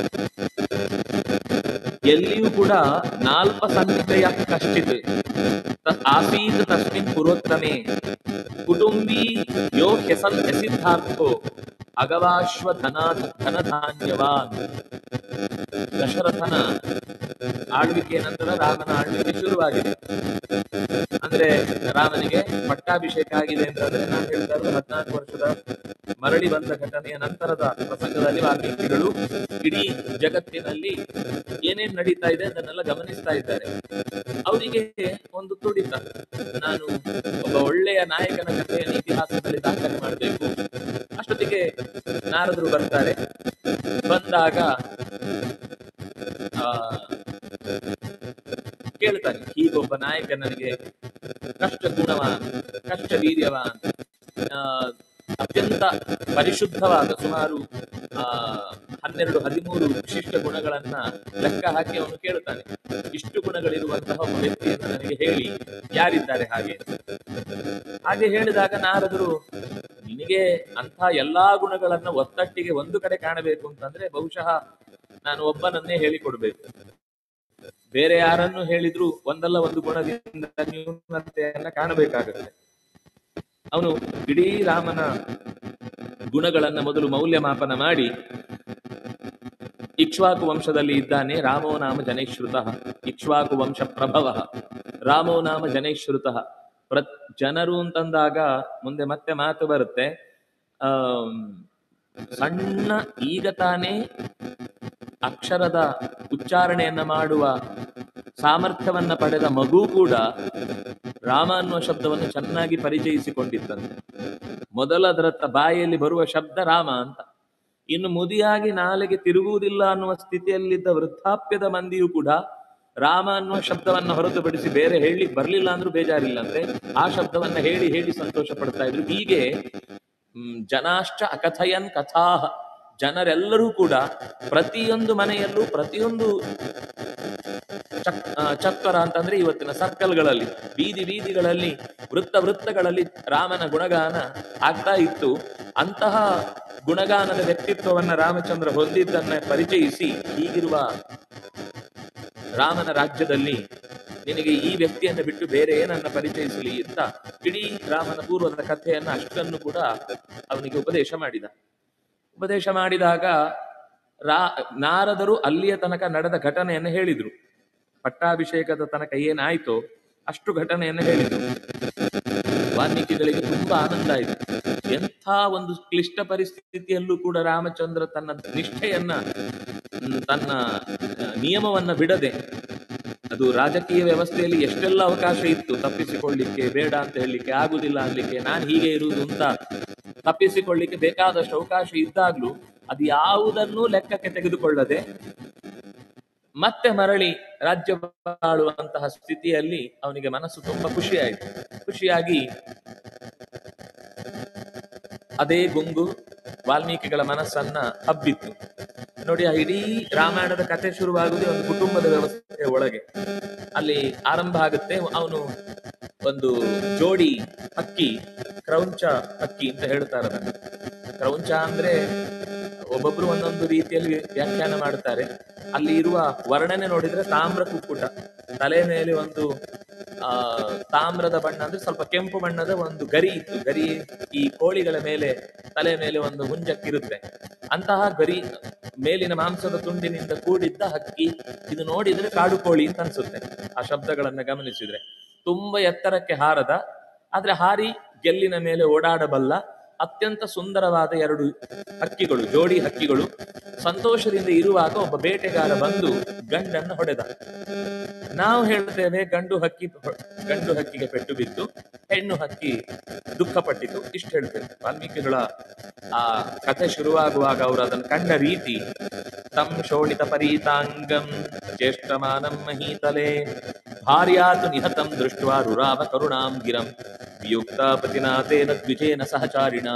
[SPEAKER 1] ಎಲ್ಲಿಯೂ ಕೂಡ ನಾಲ್ಪ ಸಂಖ್ಯೆಯ ಕಶ್ಚಿತ್ ತ- ಆಸೀತ್ ತಸ್ಮಿನ್ ಪುರೋತ್ತಮೆ ಕುಟುಂಬಿ ಯೋ ಹೆಸಲ್ ಹೆಸಿದ್ಧಾರ್ಥೋ ಅಗವಾಶ್ವ ಧನ ಧನಧಾನ್ಯವಾನ್ ದಶರಥನ ಆಳ್ವಿಕೆಯ ನಂತರ ರಾಮನ ಆಳ್ವಿಕೆ ಶುರುವಾಗಿದೆ ಅಂದ್ರೆ ರಾಮನಿಗೆ ಪಟ್ಟಾಭಿಷೇಕ ಆಗಿದೆ ಅಂತಂದ್ರೆ ನಾನು ಹೇಳ್ತಾ ಇರೋದು ಹದಿನಾಲ್ಕು ವರ್ಷದ ಮರಳಿ ಬಂದ ಘಟನೆಯ ನಂತರದ ಪ್ರಸಂಗದಲ್ಲಿ ವಾಲ್ಮೀಕಿಗಳು ಇಡೀ ಜಗತ್ತಿನಲ್ಲಿ ಏನೇನ್ ನಡೀತಾ ಇದೆ ಅದನ್ನೆಲ್ಲ ಗಮನಿಸ್ತಾ ಇದ್ದಾರೆ ಅವರಿಗೆ ಒಂದು ತುಡಿತ ನಾನು ಒಬ್ಬ ಒಳ್ಳೆಯ ನಾಯಕನ ಕಥೆಯನ್ನು ಇತಿಹಾಸದಲ್ಲಿ ದಾಖಲೆ ಮಾಡಬೇಕು ಅಷ್ಟೊತ್ತಿಗೆ ನಾರದರು ಬರ್ತಾರೆ ಬಂದಾಗ ಆ ಕೇಳ್ತಾನೆ ಹೀಗೊಬ್ಬ ನಾಯಕ ನನಗೆ ಕಷ್ಟ ಗುಣವಾನ್ ಕಷ್ಟ ವೀರ್ಯವಾನ್ ಆ, ಅತ್ಯಂತ ಪರಿಶುದ್ಧವಾದ ಸುಮಾರು ಆ ಹನ್ನೆರಡು ಹದಿಮೂರು ವಿಶಿಷ್ಟ ಗುಣಗಳನ್ನ ಲೆಕ್ಕ ಹಾಕಿ ಅವನು ಕೇಳುತ್ತಾನೆ ಇಷ್ಟು ಗುಣಗಳಿರುವಂತಹ ಒಬ್ಬ ವ್ಯಕ್ತಿಯನ್ನು ನನಗೆ ಹೇಳಿ ಯಾರಿದ್ದಾರೆ ಹಾಗೆ ಹಾಗೆ ಹೇಳಿದಾಗ ನಾರದರು ನಿನಗೆ ಅಂಥ ಎಲ್ಲಾ ಗುಣಗಳನ್ನ ಒತ್ತಟ್ಟಿಗೆ ಒಂದು ಕಡೆ ಕಾಣಬೇಕು ಅಂತಂದ್ರೆ ಬಹುಶಃ ನಾನು ಒಬ್ಬನನ್ನೇ ಹೇಳಿಕೊಡ್ಬೇಕು ಬೇರೆ ಯಾರನ್ನು ಹೇಳಿದ್ರು ಒಂದಲ್ಲ ಒಂದು ಗುಣದಿಂದ ನ್ಯೂನತೆಯನ್ನ ಕಾಣಬೇಕಾಗುತ್ತೆ ಅವನು ಇಡೀ ರಾಮನ ಗುಣಗಳನ್ನ ಮೊದಲು ಮೌಲ್ಯಮಾಪನ ಮಾಡಿ ಇಕ್ಷ್ವಾಕು ವಂಶದಲ್ಲಿ ಇದ್ದಾನೆ ರಾಮೋ ನಾಮ ಜನೈಶ್ರುತ ಇಕ್ಷ್ವಾಕು ವಂಶ ಪ್ರಭವ ರಾಮೋ ನಾಮ ಜನೈಶ್ರುತ ಪ್ರ ಜನರು ಅಂತಂದಾಗ ಮುಂದೆ ಮತ್ತೆ ಮಾತು ಬರುತ್ತೆ ಆ ಸಣ್ಣ ಈಗ ತಾನೇ ಅಕ್ಷರದ ಉಚ್ಚಾರಣೆಯನ್ನ ಮಾಡುವ ಸಾಮರ್ಥ್ಯವನ್ನ ಪಡೆದ ಮಗು ಕೂಡ ರಾಮ ಅನ್ನುವ ಶಬ್ದವನ್ನು ಚೆನ್ನಾಗಿ ಪರಿಚಯಿಸಿಕೊಂಡಿತ್ತಂತೆ ಮೊದಲದರ ಬಾಯಿಯಲ್ಲಿ ಬರುವ ಶಬ್ದ ರಾಮ ಅಂತ ಇನ್ನು ಮುದಿಯಾಗಿ ನಾಲೆಗೆ ತಿರುಗುವುದಿಲ್ಲ ಅನ್ನುವ ಸ್ಥಿತಿಯಲ್ಲಿದ್ದ ವೃದ್ಧಾಪ್ಯದ ಮಂದಿಯೂ ಕೂಡ ರಾಮ ಅನ್ನುವ ಶಬ್ದವನ್ನ ಹೊರತುಪಡಿಸಿ ಬೇರೆ ಹೇಳಲಿಕ್ಕೆ ಬರ್ಲಿಲ್ಲ ಅಂದ್ರೂ ಬೇಜಾರಿಲ್ಲಂತೆ ಆ ಶಬ್ದವನ್ನ ಹೇಳಿ ಹೇಳಿ ಸಂತೋಷ ಪಡ್ತಾ ಇದ್ರು ಹೀಗೆ ಹ್ಮ್, ಜನಾಶ್ಚ ಅಕಥಯನ್ ಕಥಾಹ ಜನರೆಲ್ಲರೂ ಕೂಡ ಪ್ರತಿಯೊಂದು ಮನೆಯಲ್ಲೂ ಪ್ರತಿಯೊಂದು ಚಕ್ ಆ, ಚಕ್ರ ಅಂತಂದ್ರೆ ಇವತ್ತಿನ ಸರ್ಕಲ್ಗಳಲ್ಲಿ ಬೀದಿ ಬೀದಿಗಳಲ್ಲಿ ವೃತ್ತ ವೃತ್ತಗಳಲ್ಲಿ ರಾಮನ ಗುಣಗಾನ ಆಗ್ತಾ ಇತ್ತು ಅಂತಹ ಗುಣಗಾನದ ವ್ಯಕ್ತಿತ್ವವನ್ನ ರಾಮಚಂದ್ರ ಹೊಂದಿದ್ದನ್ನ ಪರಿಚಯಿಸಿ ಹೀಗಿರುವ ರಾಮನ ರಾಜ್ಯದಲ್ಲಿ ನಿನಗೆ ಈ ವ್ಯಕ್ತಿಯನ್ನು ಬಿಟ್ಟು ಬೇರೆ ಏನನ್ನ ಪರಿಚಯಿಸಲಿ ಅಂತ ಇಡೀ ರಾಮನ ಪೂರ್ವದ ಕಥೆಯನ್ನ ಅಷ್ಟನ್ನು ಕೂಡ ಅವನಿಗೆ ಉಪದೇಶ ಮಾಡಿದ ಉಪದೇಶ ಮಾಡಿದಾಗ ರಾ ನಾರದರು ಅಲ್ಲಿಯ ತನಕ ನಡೆದ ಘಟನೆಯನ್ನು ಹೇಳಿದ್ರು ಪಟ್ಟಾಭಿಷೇಕದ ತನಕ ಏನಾಯ್ತೋ ಅಷ್ಟು ಘಟನೆಯನ್ನು ಹೇಳಿದ್ರು ವಾಲ್ಮೀಕಿಗಳಿಗೆ ತುಂಬಾ ಆನಂದ ಆಯಿತು ಎಂಥ ಒಂದು ಕ್ಲಿಷ್ಟ ಪರಿಸ್ಥಿತಿಯಲ್ಲೂ ಕೂಡ ರಾಮಚಂದ್ರ ತನ್ನ ನಿಷ್ಠೆಯನ್ನ ಮ್, ತನ್ನ ಆ, ನಿಯಮವನ್ನ ಬಿಡದೆ ಅದು ರಾಜಕೀಯ ವ್ಯವಸ್ಥೆಯಲ್ಲಿ ಎಷ್ಟೆಲ್ಲ ಅವಕಾಶ ಇತ್ತು ತಪ್ಪಿಸಿಕೊಳ್ಳಿಕ್ಕೆ ಬೇಡ ಅಂತ ಹೇಳಲಿಕ್ಕೆ ಆಗುದಿಲ್ಲ ಅನ್ಲಿಕ್ಕೆ ನಾನು ಹೀಗೆ ಇರುವುದು ಅಂತ ತಪ್ಪಿಸಿಕೊಳ್ಳಿಕ್ಕೆ ಬೇಕಾದಷ್ಟು ಅವಕಾಶ ಇದ್ದಾಗ್ಲೂ ಅದು ಯಾವುದನ್ನೂ ಲೆಕ್ಕಕ್ಕೆ ತೆಗೆದುಕೊಳ್ಳದೆ ಮತ್ತೆ ಮರಳಿ ರಾಜ್ಯ ಆಳುವಂತಹ ಸ್ಥಿತಿಯಲ್ಲಿ ಅವನಿಗೆ ಮನಸ್ಸು ತುಂಬಾ ಖುಷಿಯಾಯಿತು ಖುಷಿಯಾಗಿ ಅದೇ ಗುಂಗು ವಾಲ್ಮೀಕಿಗಳ ಮನಸ್ಸನ್ನ ಹಬ್ಬಿತ್ತು ನೋಡಿ ಆ ಇಡೀ ರಾಮಾಯಣದ ಕಥೆ ಶುರುವಾಗುವುದೇ ಒಂದು ಕುಟುಂಬದ ವ್ಯವಸ್ಥೆಯ ಒಳಗೆ ಅಲ್ಲಿ ಆರಂಭ ಆಗುತ್ತೆ ಅವನು ಒಂದು ಜೋಡಿ ಹಕ್ಕಿ ಕ್ರೌಂಚ ಹಕ್ಕಿ ಅಂತ ಹೇಳ್ತಾರೆ ಅದನ್ನ ಕ್ರೌಂಚ ಅಂದ್ರೆ ಒಬ್ಬೊಬ್ರು ಒಂದೊಂದು ರೀತಿಯಲ್ಲಿ ವ್ಯಾಖ್ಯಾನ ಮಾಡ್ತಾರೆ ಅಲ್ಲಿ ಇರುವ ವರ್ಣನೆ ನೋಡಿದ್ರೆ ತಾಮ್ರ ಕುಕ್ಕುಟ ತಲೆ ಮೇಲೆ ಒಂದು ಆ ತಾಮ್ರದ ಬಣ್ಣ ಅಂದ್ರೆ ಸ್ವಲ್ಪ ಕೆಂಪು ಬಣ್ಣದ ಒಂದು ಗರಿ ಇತ್ತು ಗರಿ ಈ ಕೋಳಿಗಳ ಮೇಲೆ ತಲೆ ಮೇಲೆ ಒಂದು ಹುಂಜಕ್ಕಿರುತ್ತೆ ಅಂತಹ ಗರಿ ಮೇಲಿನ ಮಾಂಸದ ತುಂಡಿನಿಂದ ಕೂಡಿದ್ದ ಹಕ್ಕಿ ಇದು ನೋಡಿದ್ರೆ ಕಾಡು ಕೋಳಿ ಅಂತ ಅನ್ಸುತ್ತೆ ಆ ಶಬ್ದಗಳನ್ನ ಗಮನಿಸಿದ್ರೆ ತುಂಬಾ ಎತ್ತರಕ್ಕೆ ಹಾರದ ಆದ್ರೆ ಹಾರಿ ಗೆಲ್ಲಿನ ಮೇಲೆ ಓಡಾಡಬಲ್ಲ ಅತ್ಯಂತ ಸುಂದರವಾದ ಎರಡು ಹಕ್ಕಿಗಳು ಜೋಡಿ ಹಕ್ಕಿಗಳು ಸಂತೋಷದಿಂದ ಇರುವಾಗ ಒಬ್ಬ ಬೇಟೆಗಾರ ಬಂದು ಗಂಡನ್ನು ಹೊಡೆದ ನಾವು ಹೇಳ್ತೇವೆ ಗಂಡು ಹಕ್ಕಿ ಗಂಡು ಹಕ್ಕಿಗೆ ಪೆಟ್ಟು ಬಿದ್ದು ಹೆಣ್ಣು ಹಕ್ಕಿ ದುಃಖ ಪಟ್ಟಿತು ಇಷ್ಟು ಹೇಳ್ತೇವೆ ವಾಲ್ಮೀಕಿಗಳ ಆ ಕಥೆ ಶುರುವಾಗುವಾಗ ಅವರು ಅದನ್ನು ಕಂಡ ರೀತಿ ತಂ ಶೋಣಿತ ಪರೀತಾಂಗಂ ಜ್ಯೇಷ್ಠಮಾನಂ ಮಹೀತಲೆ ಭಾರ್ಯಾತು ನಿಹತಂ ದೃಷ್ಟ್ವಾ ರುರಾವ ಕರುಣಾಂ ಗಿರಂ ವಿಯುಕ್ತ ಪತಿನಾಥೇನ ದ್ವಿಜೇನ ಸಹಚಾರಿಣ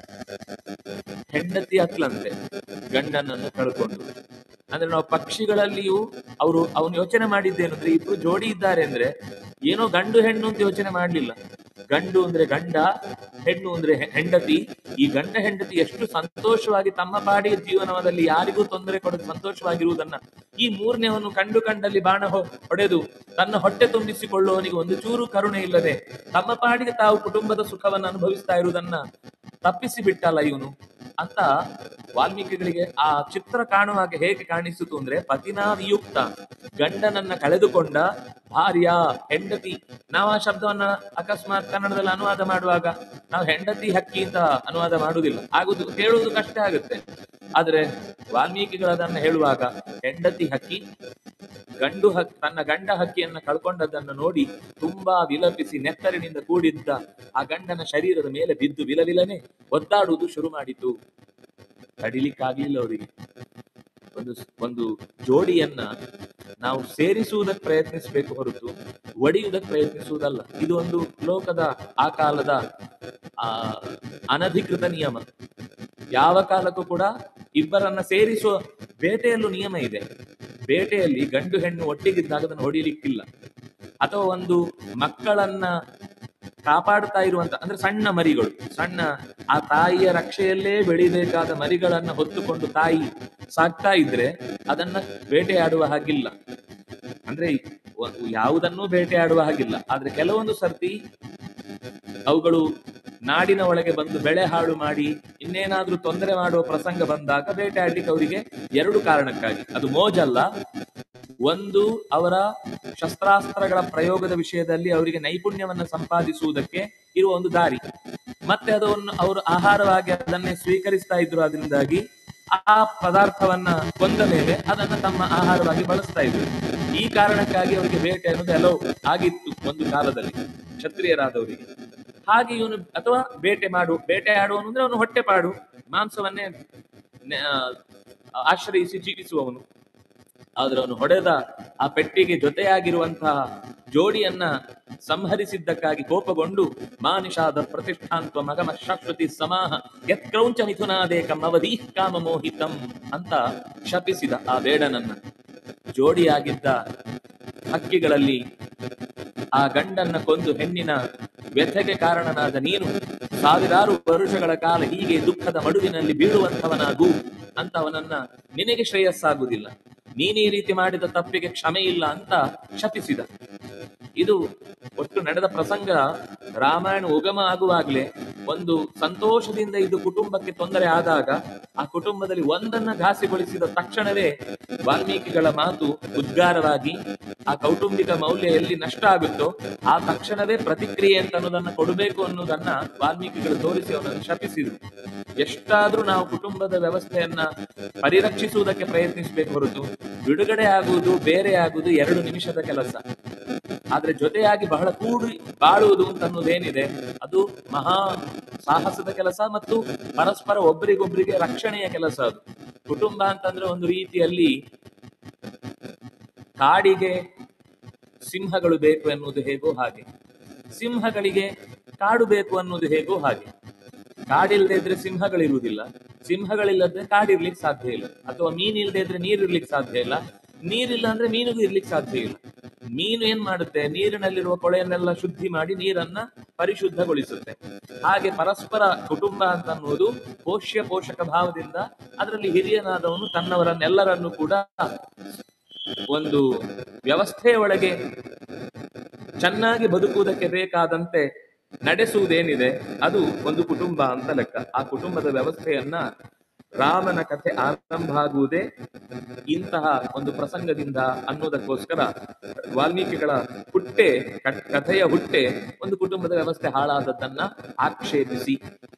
[SPEAKER 1] ಹೆಂಡತಿ ಹತ್ಲಂತೆ ಗಂಡನನ್ನು ಕಳ್ಕೊಂಡು ಅಂದ್ರೆ ನಾವು ಪಕ್ಷಿಗಳಲ್ಲಿಯೂ ಅವರು ಅವನು ಯೋಚನೆ ಮಾಡಿದ್ದೇನು ಅಂದ್ರೆ ಇಬ್ರು ಜೋಡಿ ಇದ್ದಾರೆ ಅಂದ್ರೆ ಏನೋ ಗಂಡು ಹೆಣ್ಣು ಅಂತ ಯೋಚನೆ ಮಾಡ್ಲಿಲ್ಲ ಗಂಡು ಅಂದ್ರೆ ಗಂಡ ಹೆಣ್ಣು ಅಂದ್ರೆ ಹೆ- ಹೆಂಡತಿ ಈ ಗಂಡ ಹೆಂಡತಿ ಎಷ್ಟು ಸಂತೋಷವಾಗಿ ತಮ್ಮ ಪಾಡಿಯ ಜೀವನದಲ್ಲಿ ಯಾರಿಗೂ ತೊಂದರೆ ಕೊಡದು ಸಂತೋಷವಾಗಿರುವುದನ್ನ ಈ ಮೂರನೇವನು ಕಂಡು ಕಂಡಲ್ಲಿ ಬಾಣ ಹೊ- ಹೊಡೆದು ತನ್ನ ಹೊಟ್ಟೆ ತುಂಬಿಸಿಕೊಳ್ಳುವವನಿಗೆ ಒಂದು ಚೂರು ಕರುಣೆ ಇಲ್ಲದೆ ತಮ್ಮ ಪಾಡಿಗೆ ತಾವು ಕುಟುಂಬದ ಸುಖವನ್ನು ಅನುಭವಿಸ್ತಾ ಇರುವುದನ್ನ ತಪ್ಪಿಸಿ ಬಿಟ್ಟಲ್ಲ ಇವನು ಅಂತ ವಾಲ್ಮೀಕಿಗಳಿಗೆ ಆ ಚಿತ್ರ ಕಾಣುವಾಗ ಹೇಗೆ ಕಾಣಿಸಿತು ಅಂದ್ರೆ ಪತಿನಾ ವಿಯುಕ್ತ ಗಂಡನನ್ನ ಕಳೆದುಕೊಂಡ ಭಾರ್ಯ ಹೆಂಡತಿ ನಾವು ಆ ಶಬ್ದವನ್ನ ಅಕಸ್ಮಾತ್ ಕನ್ನಡದಲ್ಲಿ ಅನುವಾದ ಮಾಡುವಾಗ ನಾವು ಹೆಂಡತಿ ಹಕ್ಕಿ ಅಂತ ಅನುವಾದ ಮಾಡುವುದಿಲ್ಲ ಆಗುದು ಹೇಳುವುದು ಕಷ್ಟ ಆಗುತ್ತೆ ಆದ್ರೆ ವಾಲ್ಮೀಕಿಗಳು ಅದನ್ನ ಹೇಳುವಾಗ ಹೆಂಡತಿ ಹಕ್ಕಿ ಗಂಡು ಹಕ್ಕಿ ತನ್ನ ಗಂಡ ಹಕ್ಕಿಯನ್ನ ಕಳ್ಕೊಂಡದ್ದನ್ನು ನೋಡಿ ತುಂಬಾ ವಿಲಪಿಸಿ ನೆತ್ತರಿನಿಂದ ಕೂಡಿದ್ದ ಆ ಗಂಡನ ಶರೀರದ ಮೇಲೆ ಬಿದ್ದು ವಿಲವಿಲನೆ ಒದ್ದಾಡುವುದು ಶುರು ಮಾಡಿತು ತಡಿಲಿಕ್ಕಾಗ್ಲಿಲ್ಲ ಅವರಿಗೆ ಒಂದು ಒಂದು ಜೋಡಿಯನ್ನ ನಾವು ಸೇರಿಸುವುದಕ್ಕೆ ಪ್ರಯತ್ನಿಸಬೇಕು ಹೊರತು ಒಡೆಯುವುದಕ್ಕೆ ಪ್ರಯತ್ನಿಸುವುದಲ್ಲ ಇದು ಒಂದು ಲೋಕದ ಆ ಕಾಲದ ಆ ಅನಧಿಕೃತ ನಿಯಮ ಯಾವ ಕಾಲಕ್ಕೂ ಕೂಡ ಇಬ್ಬರನ್ನ ಸೇರಿಸುವ ಬೇಟೆಯಲ್ಲೂ ನಿಯಮ ಇದೆ ಬೇಟೆಯಲ್ಲಿ ಗಂಡು ಹೆಣ್ಣು ಒಟ್ಟಿಗಿದ್ದಾಗ ಅದನ್ನು ಹೊಡಿಲಿಕ್ಕಿಲ್ಲ ಅಥವಾ ಒಂದು ಮಕ್ಕಳನ್ನ ಕಾಪಾಡ್ತಾ ಇರುವಂತ ಅಂದ್ರೆ ಸಣ್ಣ ಮರಿಗಳು ಸಣ್ಣ ಆ ತಾಯಿಯ ರಕ್ಷೆಯಲ್ಲೇ ಬೆಳಿಬೇಕಾದ ಮರಿಗಳನ್ನ ಹೊತ್ತುಕೊಂಡು ತಾಯಿ ಸಾಕ್ತಾ ಇದ್ರೆ ಅದನ್ನ ಬೇಟೆಯಾಡುವ ಹಾಗಿಲ್ಲ ಅಂದ್ರೆ ವ- ಯಾವುದನ್ನೂ ಬೇಟೆಯಾಡುವ ಹಾಗಿಲ್ಲ ಆದ್ರೆ ಕೆಲವೊಂದು ಸರ್ತಿ ಅವುಗಳು ನಾಡಿನ ಒಳಗೆ ಬಂದು ಬೆಳೆ ಹಾಳು ಮಾಡಿ ಇನ್ನೇನಾದ್ರೂ ತೊಂದರೆ ಮಾಡುವ ಪ್ರಸಂಗ ಬಂದಾಗ ಬೇಟೆಯಾಡ್ಲಿಕ್ಕೆ ಅವರಿಗೆ ಎರಡು ಕಾರಣಕ್ಕಾಗಿ ಅದು ಮೋಜಲ್ಲ ಒಂದು ಅವರ ಶಸ್ತ್ರಾಸ್ತ್ರಗಳ ಪ್ರಯೋಗದ ವಿಷಯದಲ್ಲಿ ಅವರಿಗೆ ನೈಪುಣ್ಯವನ್ನ ಸಂಪಾದಿಸುವುದಕ್ಕೆ ಇರುವ ಒಂದು ದಾರಿ ಮತ್ತೆ ಅದನ್ನು ಅವರು ಆಹಾರವಾಗಿ ಅದನ್ನೇ ಸ್ವೀಕರಿಸ್ತಾ ಇದ್ರು ಅದರಿಂದಾಗಿ ಆ ಪದಾರ್ಥವನ್ನ ಕೊಂದ ಮೇಲೆ ಅದನ್ನ ತಮ್ಮ ಆಹಾರವಾಗಿ ಬಳಸ್ತಾ ಇದ್ರು ಈ ಕಾರಣಕ್ಕಾಗಿ ಅವರಿಗೆ ಬೇಟೆ ಅನ್ನೋದು ಎಲ್ಲೋ ಆಗಿತ್ತು ಒಂದು ಕಾಲದಲ್ಲಿ ಕ್ಷತ್ರಿಯರಾದವರಿಗೆ ಹಾಗೆ ಇವನು ಅಥವಾ ಬೇಟೆ ಮಾಡು ಬೇಟೆ ಆಡುವನು ಅಂದ್ರೆ ಅವನು ಹೊಟ್ಟೆಪಾಡು ಮಾಂಸವನ್ನೇ ನೆ- ಆ, ಆಶ್ರಯಿಸಿ ಜೀವಿಸುವವನು ಆದ್ರೆ ಅವನು ಹೊಡೆದ ಆ ಪೆಟ್ಟಿಗೆ ಜೊತೆಯಾಗಿರುವಂತಹ ಜೋಡಿಯನ್ನ ಸಂಹರಿಸಿದ್ದಕ್ಕಾಗಿ ಕೋಪಗೊಂಡು ಮಾನಿಷಾದ ಪ್ರತಿಷ್ಠಾಂತ್ವ ಮಗಮ ಶಾಶ್ವತಿ ಸಮಾಹ ಯತ್ಕ್ರೌಂಚ ಮಿಥುನಾದೇಕಂ ಅವಧಿ ಕಾಮ ಮೋಹಿತಂ ಅಂತ ಶಪಿಸಿದ ಆ ಬೇಡನನ್ನ ಜೋಡಿಯಾಗಿದ್ದ ಹಕ್ಕಿಗಳಲ್ಲಿ ಆ ಗಂಡನ್ನ ಕೊಂದು ಹೆಣ್ಣಿನ ವ್ಯಥೆಗೆ ಕಾರಣನಾದ ನೀನು ಸಾವಿರಾರು ವರುಷಗಳ ಕಾಲ ಹೀಗೆ ದುಃಖದ ಮಡುವಿನಲ್ಲಿ ಬೀಳುವಂತವನಾಗು ಅಂತ ಅವನನ್ನ ನಿನಗೆ ಶ್ರೇಯಸ್ಸಾಗುವುದಿಲ್ಲ ನೀನು ಈ ರೀತಿ ಮಾಡಿದ ತಪ್ಪಿಗೆ ಕ್ಷಮೆ ಇಲ್ಲ ಅಂತ ಶಪಿಸಿದ ಇದು ಒಟ್ಟು ನಡೆದ ಪ್ರಸಂಗ ರಾಮಾಯಣ ಉಗಮ ಆಗುವಾಗಲೇ ಒಂದು ಸಂತೋಷದಿಂದ ಇದು ಕುಟುಂಬಕ್ಕೆ ತೊಂದರೆ ಆದಾಗ ಆ ಕುಟುಂಬದಲ್ಲಿ ಒಂದನ್ನ ಘಾಸಿಗೊಳಿಸಿದ ತಕ್ಷಣವೇ ವಾಲ್ಮೀಕಿಗಳ ಮಾತು ಉದ್ಗಾರವಾಗಿ ಆ ಕೌಟುಂಬಿಕ ಮೌಲ್ಯ ಎಲ್ಲಿ ನಷ್ಟ ಆಗುತ್ತೋ ಆ ತಕ್ಷಣವೇ ಪ್ರತಿಕ್ರಿಯೆ ಅಂತ ಅನ್ನೋದನ್ನ ಕೊಡಬೇಕು ಅನ್ನೋದನ್ನ ವಾಲ್ಮೀಕಿಗಳು ತೋರಿಸಿ ಅವನನ್ನು ಶಪಿಸಿದ್ರು ಎಷ್ಟಾದ್ರೂ ನಾವು ಕುಟುಂಬದ ವ್ಯವಸ್ಥೆಯನ್ನ ಪರಿರಕ್ಷಿಸುವುದಕ್ಕೆ ಪ್ರಯತ್ನಿಸಬೇಕು ಹೊರತು ಬಿಡುಗಡೆ ಆಗುವುದು ಬೇರೆ ಆಗುವುದು ಎರಡು ನಿಮಿಷದ ಕೆಲಸ ಆದ್ರೆ ಜೊತೆಯಾಗಿ ಬಹಳ ಕೂಡಿ ಬಾಳುವುದು ಅಂತ ಅನ್ನೋದೇನಿದೆ ಅದು ಮಹಾ ಸಾಹಸದ ಕೆಲಸ ಮತ್ತು ಪರಸ್ಪರ ಒಬ್ಬರಿಗೊಬ್ಬರಿಗೆ ರಕ್ಷಣೆಯ ಕೆಲಸ ಅದು ಕುಟುಂಬ ಅಂತಂದ್ರೆ ಒಂದು ರೀತಿಯಲ್ಲಿ ಕಾಡಿಗೆ ಸಿಂಹಗಳು ಬೇಕು ಎನ್ನುವುದು ಹೇಗೋ ಹಾಗೆ ಸಿಂಹಗಳಿಗೆ ಕಾಡು ಬೇಕು ಅನ್ನೋದು ಹೇಗೋ ಹಾಗೆ ಕಾಡಿಲ್ಲದೆ ಇದ್ರೆ ಸಿಂಹಗಳಿರುವುದಿಲ್ಲ ಸಿಂಹಗಳಿಲ್ಲದ್ರೆ ಕಾಡಿರ್ಲಿಕ್ಕೆ ಸಾಧ್ಯ ಇಲ್ಲ ಅಥವಾ ಮೀನಿಲ್ಲದೆ ಇದ್ರೆ ನೀರಿರ್ಲಿಕ್ಕೆ ಸಾಧ್ಯ ಇಲ್ಲ ನೀರಿಲ್ಲ ಅಂದ್ರೆ ಮೀನಿಗೂ ಇರ್ಲಿಕ್ಕೆ ಸಾಧ್ಯ ಇಲ್ಲ ಮೀನು ಏನ್ ಮಾಡುತ್ತೆ ನೀರಿನಲ್ಲಿರುವ ಕೊಳೆಯನ್ನೆಲ್ಲ ಶುದ್ಧಿ ಮಾಡಿ ನೀರನ್ನ ಪರಿಶುದ್ಧಗೊಳಿಸುತ್ತೆ ಹಾಗೆ ಪರಸ್ಪರ ಕುಟುಂಬ ಅಂತ ಅನ್ನುವುದು ಪೋಷ್ಯ ಪೋಷಕ ಭಾವದಿಂದ ಅದರಲ್ಲಿ ಹಿರಿಯನಾದವನು ತನ್ನವರನ್ನೆಲ್ಲರನ್ನು ಕೂಡ ಒಂದು ವ್ಯವಸ್ಥೆಯ ಒಳಗೆ ಚೆನ್ನಾಗಿ ಬದುಕುವುದಕ್ಕೆ ಬೇಕಾದಂತೆ ನಡೆಸುವುದೇನಿದೆ ಅದು ಒಂದು ಕುಟುಂಬ ಅಂತ ಲೆಕ್ಕ ಆ ಕುಟುಂಬದ ವ್ಯವಸ್ಥೆಯನ್ನ ರಾಮನ ಕಥೆ ಆರಂಭ ಆಗುವುದೇ ಇಂತಹ ಒಂದು ಪ್ರಸಂಗದಿಂದ ಅನ್ನೋದಕ್ಕೋಸ್ಕರ ವಾಲ್ಮೀಕಿಗಳ ಹುಟ್ಟೆ ಕ- ಕಥೆಯ ಹುಟ್ಟೆ ಒಂದು ಕುಟುಂಬದ ವ್ಯವಸ್ಥೆ ಹಾಳಾದದ್ದನ್ನ ಆಕ್ಷೇಪಿಸಿ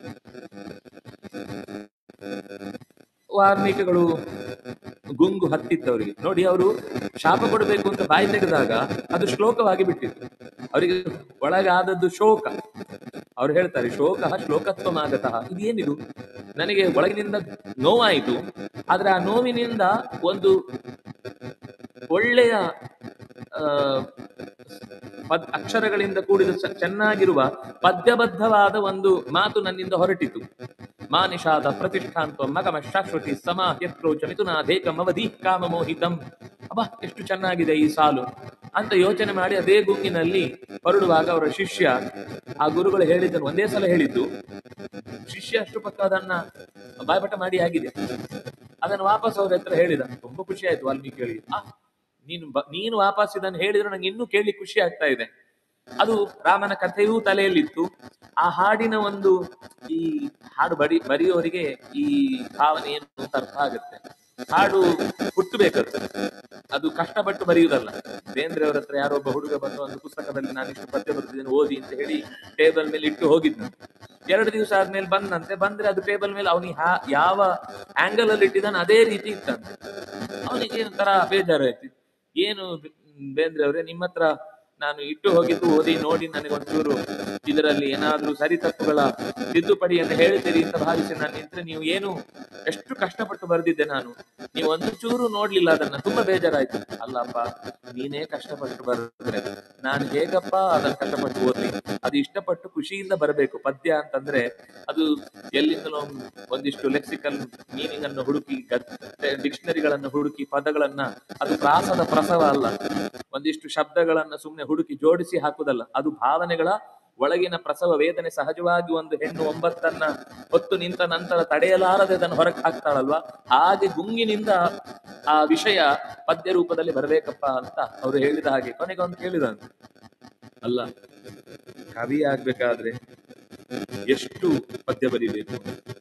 [SPEAKER 1] ವಾಲ್ಮೀಕಿಗಳು ಗುಂಗು ಹತ್ತಿತ್ತವರಿಗೆ ನೋಡಿ ಅವರು ಶಾಪ ಕೊಡಬೇಕು ಅಂತ ಬಾಯಿ ತೆಗೆದಾಗ ಅದು ಶ್ಲೋಕವಾಗಿ ಬಿಟ್ಟಿತ್ತು ಅವರಿಗೆ ಒಳಗಾದದ್ದು ಶೋಕ ಅವ್ರು ಹೇಳ್ತಾರೆ ಶೋಕ ಶ್ಲೋಕತ್ವಮಾಗತಃ ಇದೇನಿದು ನನಗೆ ಒಳಗಿನಿಂದ ನೋವಾಯಿತು ಆದ್ರೆ ಆ ನೋವಿನಿಂದ ಒಂದು ಒಳ್ಳೆಯ ಆ, ಪದ್ ಅಕ್ಷರಗಳಿಂದ ಕೂಡಿದ ಚ- ಚೆನ್ನಾಗಿರುವ ಪದ್ಯಬದ್ಧವಾದ ಒಂದು ಮಾತು ನನ್ನಿಂದ ಹೊರಟಿತು ಮಾನಿಷಾದ ಪ್ರತಿಷ್ಠಾಂತ್ವ ಮಗಮ ಶಾಶ್ವತಿ ಸಮಾಹ್ಯಕ್ರೋಚ ಮಿಥುನಾಧೇಕಮವಧಿ ಕಾಮ ಮೋಹಿತಂ ಅಬ್ಬಾ ಎಷ್ಟು ಚೆನ್ನಾಗಿದೆ ಈ ಸಾಲು ಅಂತ ಯೋಚನೆ ಮಾಡಿ ಅದೇ ಗುಂಗಿನಲ್ಲಿ ಹೊರಡುವಾಗ ಅವರ ಶಿಷ್ಯ ಆ ಗುರುಗಳು ಹೇಳಿದ್ದನ್ನು ಒಂದೇ ಸಲ ಹೇಳಿದ್ದು ಶಿಷ್ಯ ಅಷ್ಟು ಪಕ್ಕ ಅದನ್ನ ಬಾಯ್ಪಾಠ ಮಾಡಿ ಆಗಿದೆ ಅದನ್ನು ವಾಪಸ್ ಅವ್ರ ಹತ್ರ ಹೇಳಿದ ತುಂಬಾ ಖುಷಿ ಆಯ್ತು ವಾಲ್ಮೀಕಿ ಹೇಳಿ ಆ ನೀನು ಬ- ನೀನು ವಾಪಸ್ ಇದನ್ನು ಹೇಳಿದ್ರೆ ನಂಗೆ ಇನ್ನೂ ಕೇಳಿ ಖುಷಿ ಆಗ್ತಾ ಇದೆ ಅದು ರಾಮನ ಕಥೆಯೂ ತಲೆಯಲ್ಲಿತ್ತು ಆ ಹಾಡಿನ ಒಂದು ಈ ಹಾಡು ಬರಿ ಬರೆಯೋರಿಗೆ ಈ ಭಾವನೆ ಏನು ಅಂತ ಅರ್ಥ ಆಗುತ್ತೆ ಹಾಡು ಹುಟ್ಟಬೇಕದು ಅದು ಕಷ್ಟಪಟ್ಟು ಬರೆಯುವುದಲ್ಲ ಬೇಂದ್ರೆ ಅವರ ಹತ್ರ ಯಾರೋ ಒಬ್ಬ ಹುಡುಗ ಬಂದು ಒಂದು ಪುಸ್ತಕದಲ್ಲಿ ನಾನು ಇಷ್ಟು ಪದ್ಯ ಬರ್ತಿದ್ದೇನೆ ಓದಿ ಅಂತ ಹೇಳಿ ಟೇಬಲ್ ಮೇಲೆ ಇಟ್ಟು ಹೋಗಿದ್ನು ಎರಡು ದಿವಸ ಆದ್ಮೇಲೆ ಬಂದಂತೆ ಬಂದ್ರೆ ಅದು ಟೇಬಲ್ ಮೇಲೆ ಅವನಿಗೆ ಯಾವ ಆಂಗಲ್ ಅಲ್ಲಿ ಇಟ್ಟಿದ್ದಾನೆ ಅದೇ ರೀತಿ ಇತ್ತಂತೆ ಅವನಿಗೆ ಒಂಥರ ಬೇಜಾರಾಯ್ತು ಏನು ಬೆ- ಬೇಂದ್ರೆ ಅವರೇ ನಿಮ್ಮ ಹತ್ರ ನಾನು ಇಟ್ಟು ಹೋಗಿದ್ದು ಓದಿ ನೋಡಿ ನನಗೆ ಒಂಚೂರು ಇದರಲ್ಲಿ ಏನಾದ್ರೂ ಸರಿ ತಪ್ಪುಗಳ ತಿದ್ದುಪಡಿಯನ್ನು ಹೇಳ್ತೀರಿ ಅಂತ ಭಾವಿಸಿ ನಾನು ನಿಂತ್ರೆ ನೀವು ಏನು ಎಷ್ಟು ಕಷ್ಟಪಟ್ಟು ಬರೆದಿದ್ದೆ ನಾನು ನೀವು ಒಂದು ಚೂರು ನೋಡ್ಲಿಲ್ಲ ಅದನ್ನ ತುಂಬಾ ಬೇಜಾರಾಯ್ತು ಅಲ್ಲಪ್ಪ ನೀನೇ ಕಷ್ಟಪಟ್ಟು ಬರೆದ್ರೆ ನಾನು ಹೇಗಪ್ಪ ಅದನ್ನ ಕಷ್ಟಪಟ್ಟು ಓದ್ಲಿ ಅದು ಇಷ್ಟಪಟ್ಟು ಖುಷಿಯಿಂದ ಬರಬೇಕು ಪದ್ಯ ಅಂತಂದ್ರೆ ಅದು ಎಲ್ಲಿಂದಲೋ ಒಂದಿಷ್ಟು ಲೆಕ್ಸಿಕಲ್ ಮೀನಿಂಗ್ ಅನ್ನು ಹುಡುಕಿ ಡಿಕ್ಷನರಿಗಳನ್ನು ಹುಡುಕಿ ಪದಗಳನ್ನ ಅದು ಪ್ರಾಸದ ಪ್ರಸವ ಅಲ್ಲ ಒಂದಿಷ್ಟು ಶಬ್ದಗಳನ್ನ ಸುಮ್ಮನೆ ಹುಡುಕಿ ಜೋಡಿಸಿ ಹಾಕುದಲ್ಲ ಅದು ಭಾವನೆಗಳ ಒಳಗಿನ ಪ್ರಸವ ವೇದನೆ ಸಹಜವಾಗಿ ಒಂದು ಹೆಣ್ಣು ಒಂಬತ್ತನ್ನ ಹೊತ್ತು ನಿಂತ ನಂತರ ತಡೆಯಲಾರದೆ ಅದನ್ನು ಹೊರಗೆ ಹಾಕ್ತಾಳಲ್ವಾ ಹಾಗೆ ಗುಂಗಿನಿಂದ ಆ ವಿಷಯ ಪದ್ಯ ರೂಪದಲ್ಲಿ ಬರಬೇಕಪ್ಪ ಅಂತ ಅವರು ಹೇಳಿದ ಹಾಗೆ ಕೊನೆಗೆ ಒಂದು ಕೇಳಿದಂತೆ ಅಲ್ಲ ಕವಿ ಆಗ್ಬೇಕಾದ್ರೆ ಎಷ್ಟು ಪದ್ಯ ಬರಿಬೇಕು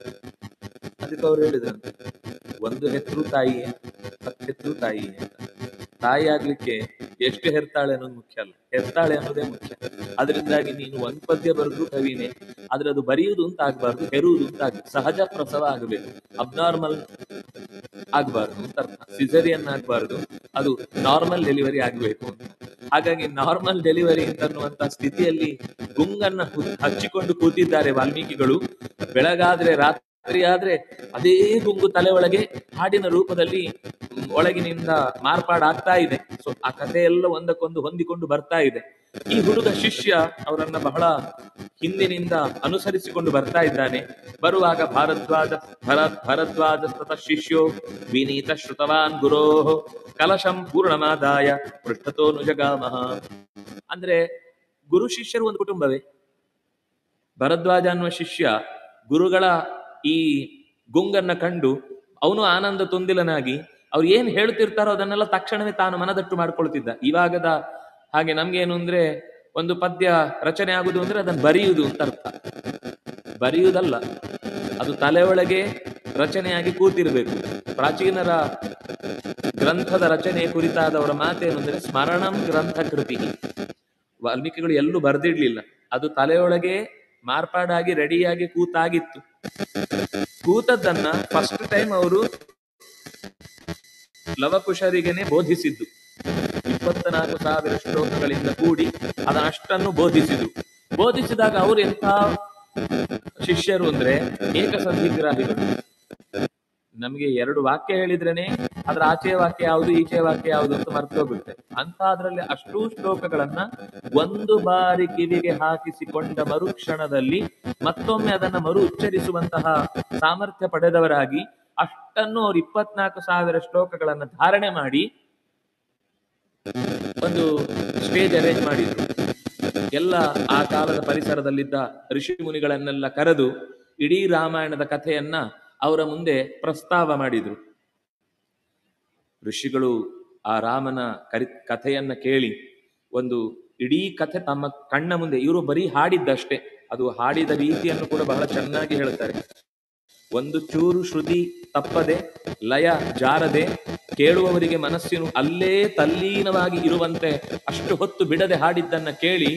[SPEAKER 1] ಅದಕ್ಕೆ ಅವ್ರು ಹೇಳಿದ್ರಂತೆ ಒಂದು ಹೆತ್ರು ತಾಯಿಯೇ ಹತ್ತು ಹೆತ್ರು ತಾಯಿಯೇ ಅಂತ ತಾಯಿ ಆಗ್ಲಿಕ್ಕೆ ಎಷ್ಟು ಹೆರ್ತಾಳೆ ಅನ್ನೋದು ಮುಖ್ಯ ಅಲ್ಲ ಹೆರ್ತಾಳೆ ಅನ್ನೋದೇ ಮುಖ್ಯ ಅದರಿಂದಾಗಿ ನೀನು ಒಂದ್ ಪದ್ಯ ಬರೆದ್ರು ಕವಿನೇ ಆದ್ರೆ ಅದು ಬರೆಯುವುದು ಅಂತ ಆಗ್ಬಾರ್ದು ಹೆರುವುದು ಅಂತ ಆಗ್ಬೇಕು ಸಹಜ ಪ್ರಸವ ಆಗಬೇಕು ಅಬ್ನಾರ್ಮಲ್ ಆಗ್ಬಾರ್ದು ಅಂತ ಅರ್ಥ ಸಿಸರಿಯನ್ ಆಗ್ಬಾರ್ದು ಅದು ನಾರ್ಮಲ್ ಡೆಲಿವರಿ ಆಗ್ಬೇಕು ಅಂತ ಹಾಗಾಗಿ ನಾರ್ಮಲ್ ಡೆಲಿವರಿ ಅಂತನ್ನುವಂತ ಸ್ಥಿತಿಯಲ್ಲಿ ಗುಂಗನ್ನ ಹು- ಹಚ್ಚಿಕೊಂಡು ಕೂತಿದ್ದಾರೆ ವಾಲ್ಮೀಕಿಗಳು ಬೆಳಗಾದ್ರೆ ರಾತ್ರಿ ಆದ್ರೆ ಅದೇ ಗುಂಗು ತಲೆ ಒಳಗೆ ಹಾಡಿನ ರೂಪದಲ್ಲಿ ಮ್, ಒಳಗಿನಿಂದ ಮಾರ್ಪಾಡಾಗ್ತಾ ಇದೆ ಸೊ ಆ ಕಥೆ ಎಲ್ಲ ಒಂದಕ್ಕೊಂದು ಹೊಂದಿಕೊಂಡು ಬರ್ತಾ ಇದೆ ಈ ಹುಡುಗ ಶಿಷ್ಯ ಅವರನ್ನ ಬಹಳ ಹಿಂದಿನಿಂದ ಅನುಸರಿಸಿಕೊಂಡು ಬರ್ತಾ ಇದ್ದಾನೆ ಬರುವಾಗ ಭಾರದ್ವಾಜ ಭರ ಭರದ್ವಾಜ ತತಃ ಶಿಷ್ಯೋ ವಿನೀತ ಶ್ರುತವಾನ್ ಗುರೋ ಕಲಶಂ ಪೂರ್ಣಮಾದಾಯ ಪೃಷ್ಠತೋ ನುಜಗಾಮಹ ಅಂದ್ರೆ ಗುರು ಶಿಷ್ಯರು ಒಂದು ಕುಟುಂಬವೇ ಭರದ್ವಾಜ ಅನ್ನುವ ಶಿಷ್ಯ ಗುರುಗಳ ಈ ಗುಂಗನ್ನ ಕಂಡು ಅವನು ಆನಂದ ತುಂದಿಲನಾಗಿ ಅವ್ರು ಏನ್ ಹೇಳ್ತಿರ್ತಾರೋ ಅದನ್ನೆಲ್ಲ ತಕ್ಷಣವೇ ತಾನು ಮನದಟ್ಟು ಮಾಡ್ಕೊಳ್ತಿದ್ದ ಇವಾಗದ ಹಾಗೆ ನಮ್ಗೇನು ಅಂದ್ರೆ ಒಂದು ಪದ್ಯ ರಚನೆ ಆಗುದು ಅಂದ್ರೆ ಅದನ್ನ ಬರೆಯುವುದು ಅಂತ ಅರ್ಥ ಬರೆಯುವುದಲ್ಲ ಅದು ತಲೆಯೊಳಗೆ ರಚನೆಯಾಗಿ ಕೂತಿರ್ಬೇಕು ಪ್ರಾಚೀನರ ಗ್ರಂಥದ ರಚನೆ ಕುರಿತಾದವರ ಮಾತೇನು ಅಂದ್ರೆ ಸ್ಮರಣಂ ಗ್ರಂಥ ಕೃತಿ ವಾಲ್ಮೀಕಿಗಳು ಎಲ್ಲೂ ಬರೆದಿಡ್ಲಿಲ್ಲ ಅದು ತಲೆಯೊಳಗೆ ಮಾರ್ಪಾಡಾಗಿ ರೆಡಿಯಾಗಿ ಕೂತಾಗಿತ್ತು ಕೂತದ್ದನ್ನ ಫಸ್ಟ್ ಟೈಮ್ ಅವರು ಲವಕುಶರಿಗೆನೆ ಬೋಧಿಸಿದ್ದು ಇಪ್ಪತ್ನಾಲ್ಕು ಸಾವಿರ ಶ್ಲೋಕಗಳಿಂದ ಕೂಡಿ ಅದನ್ನಷ್ಟನ್ನು ಬೋಧಿಸಿದ್ರು ಬೋಧಿಸಿದಾಗ ಅವರು ಎಂಥ ಶಿಷ್ಯರು ಅಂದ್ರೆ ಏಕಸಂಧಿಗ್ರಾಹಿಗಳು ನಮಗೆ ಎರಡು ವಾಕ್ಯ ಹೇಳಿದ್ರೇನೆ ಅದ್ರ ಆಚೆಯ ವಾಕ್ಯ ಯಾವುದು ಈಚೆಯ ವಾಕ್ಯ ಯಾವುದು ಅಂತ ಮರ್ತೋಗುತ್ತೆ ಅಂತ ಅದ್ರಲ್ಲಿ ಅಷ್ಟೂ ಶ್ಲೋಕಗಳನ್ನ ಒಂದು ಬಾರಿ ಕಿವಿಗೆ ಹಾಕಿಸಿಕೊಂಡ ಮರುಕ್ಷಣದಲ್ಲಿ ಮತ್ತೊಮ್ಮೆ ಅದನ್ನ ಮರು ಉಚ್ಚರಿಸುವಂತಹ ಸಾಮರ್ಥ್ಯ ಪಡೆದವರಾಗಿ ಅಷ್ಟನ್ನು ಅವ್ರು ಇಪ್ಪತ್ನಾಲ್ಕು ಸಾವಿರ ಶ್ಲೋಕಗಳನ್ನ ಧಾರಣೆ ಮಾಡಿ ಒಂದು ಸ್ಟೇಜ್ ಅರೇಂಜ್ ಮಾಡಿದ್ರು ಎಲ್ಲ ಆ ಕಾಲದ ಪರಿಸರದಲ್ಲಿದ್ದ ಋಷಿ ಮುನಿಗಳನ್ನೆಲ್ಲ ಕರೆದು ಇಡೀ ರಾಮಾಯಣದ ಕಥೆಯನ್ನ ಅವರ ಮುಂದೆ ಪ್ರಸ್ತಾವ ಮಾಡಿದ್ರು ಋಷಿಗಳು ಆ ರಾಮನ ಕರಿ ಕಥೆಯನ್ನ ಕೇಳಿ ಒಂದು ಇಡೀ ಕಥೆ ತಮ್ಮ ಕಣ್ಣ ಮುಂದೆ ಇವರು ಬರೀ ಹಾಡಿದ್ದಷ್ಟೇ ಅದು ಹಾಡಿದ ರೀತಿಯನ್ನು ಕೂಡ ಬಹಳ ಚೆನ್ನಾಗಿ ಹೇಳ್ತಾರೆ ಒಂದು ಚೂರು ಶ್ರುತಿ ತಪ್ಪದೆ ಲಯ ಜಾರದೆ ಕೇಳುವವರಿಗೆ ಮನಸ್ಸಿನ ಅಲ್ಲೇ ತಲ್ಲೀನವಾಗಿ ಇರುವಂತೆ ಅಷ್ಟು ಹೊತ್ತು ಬಿಡದೆ ಹಾಡಿದ್ದನ್ನ ಕೇಳಿ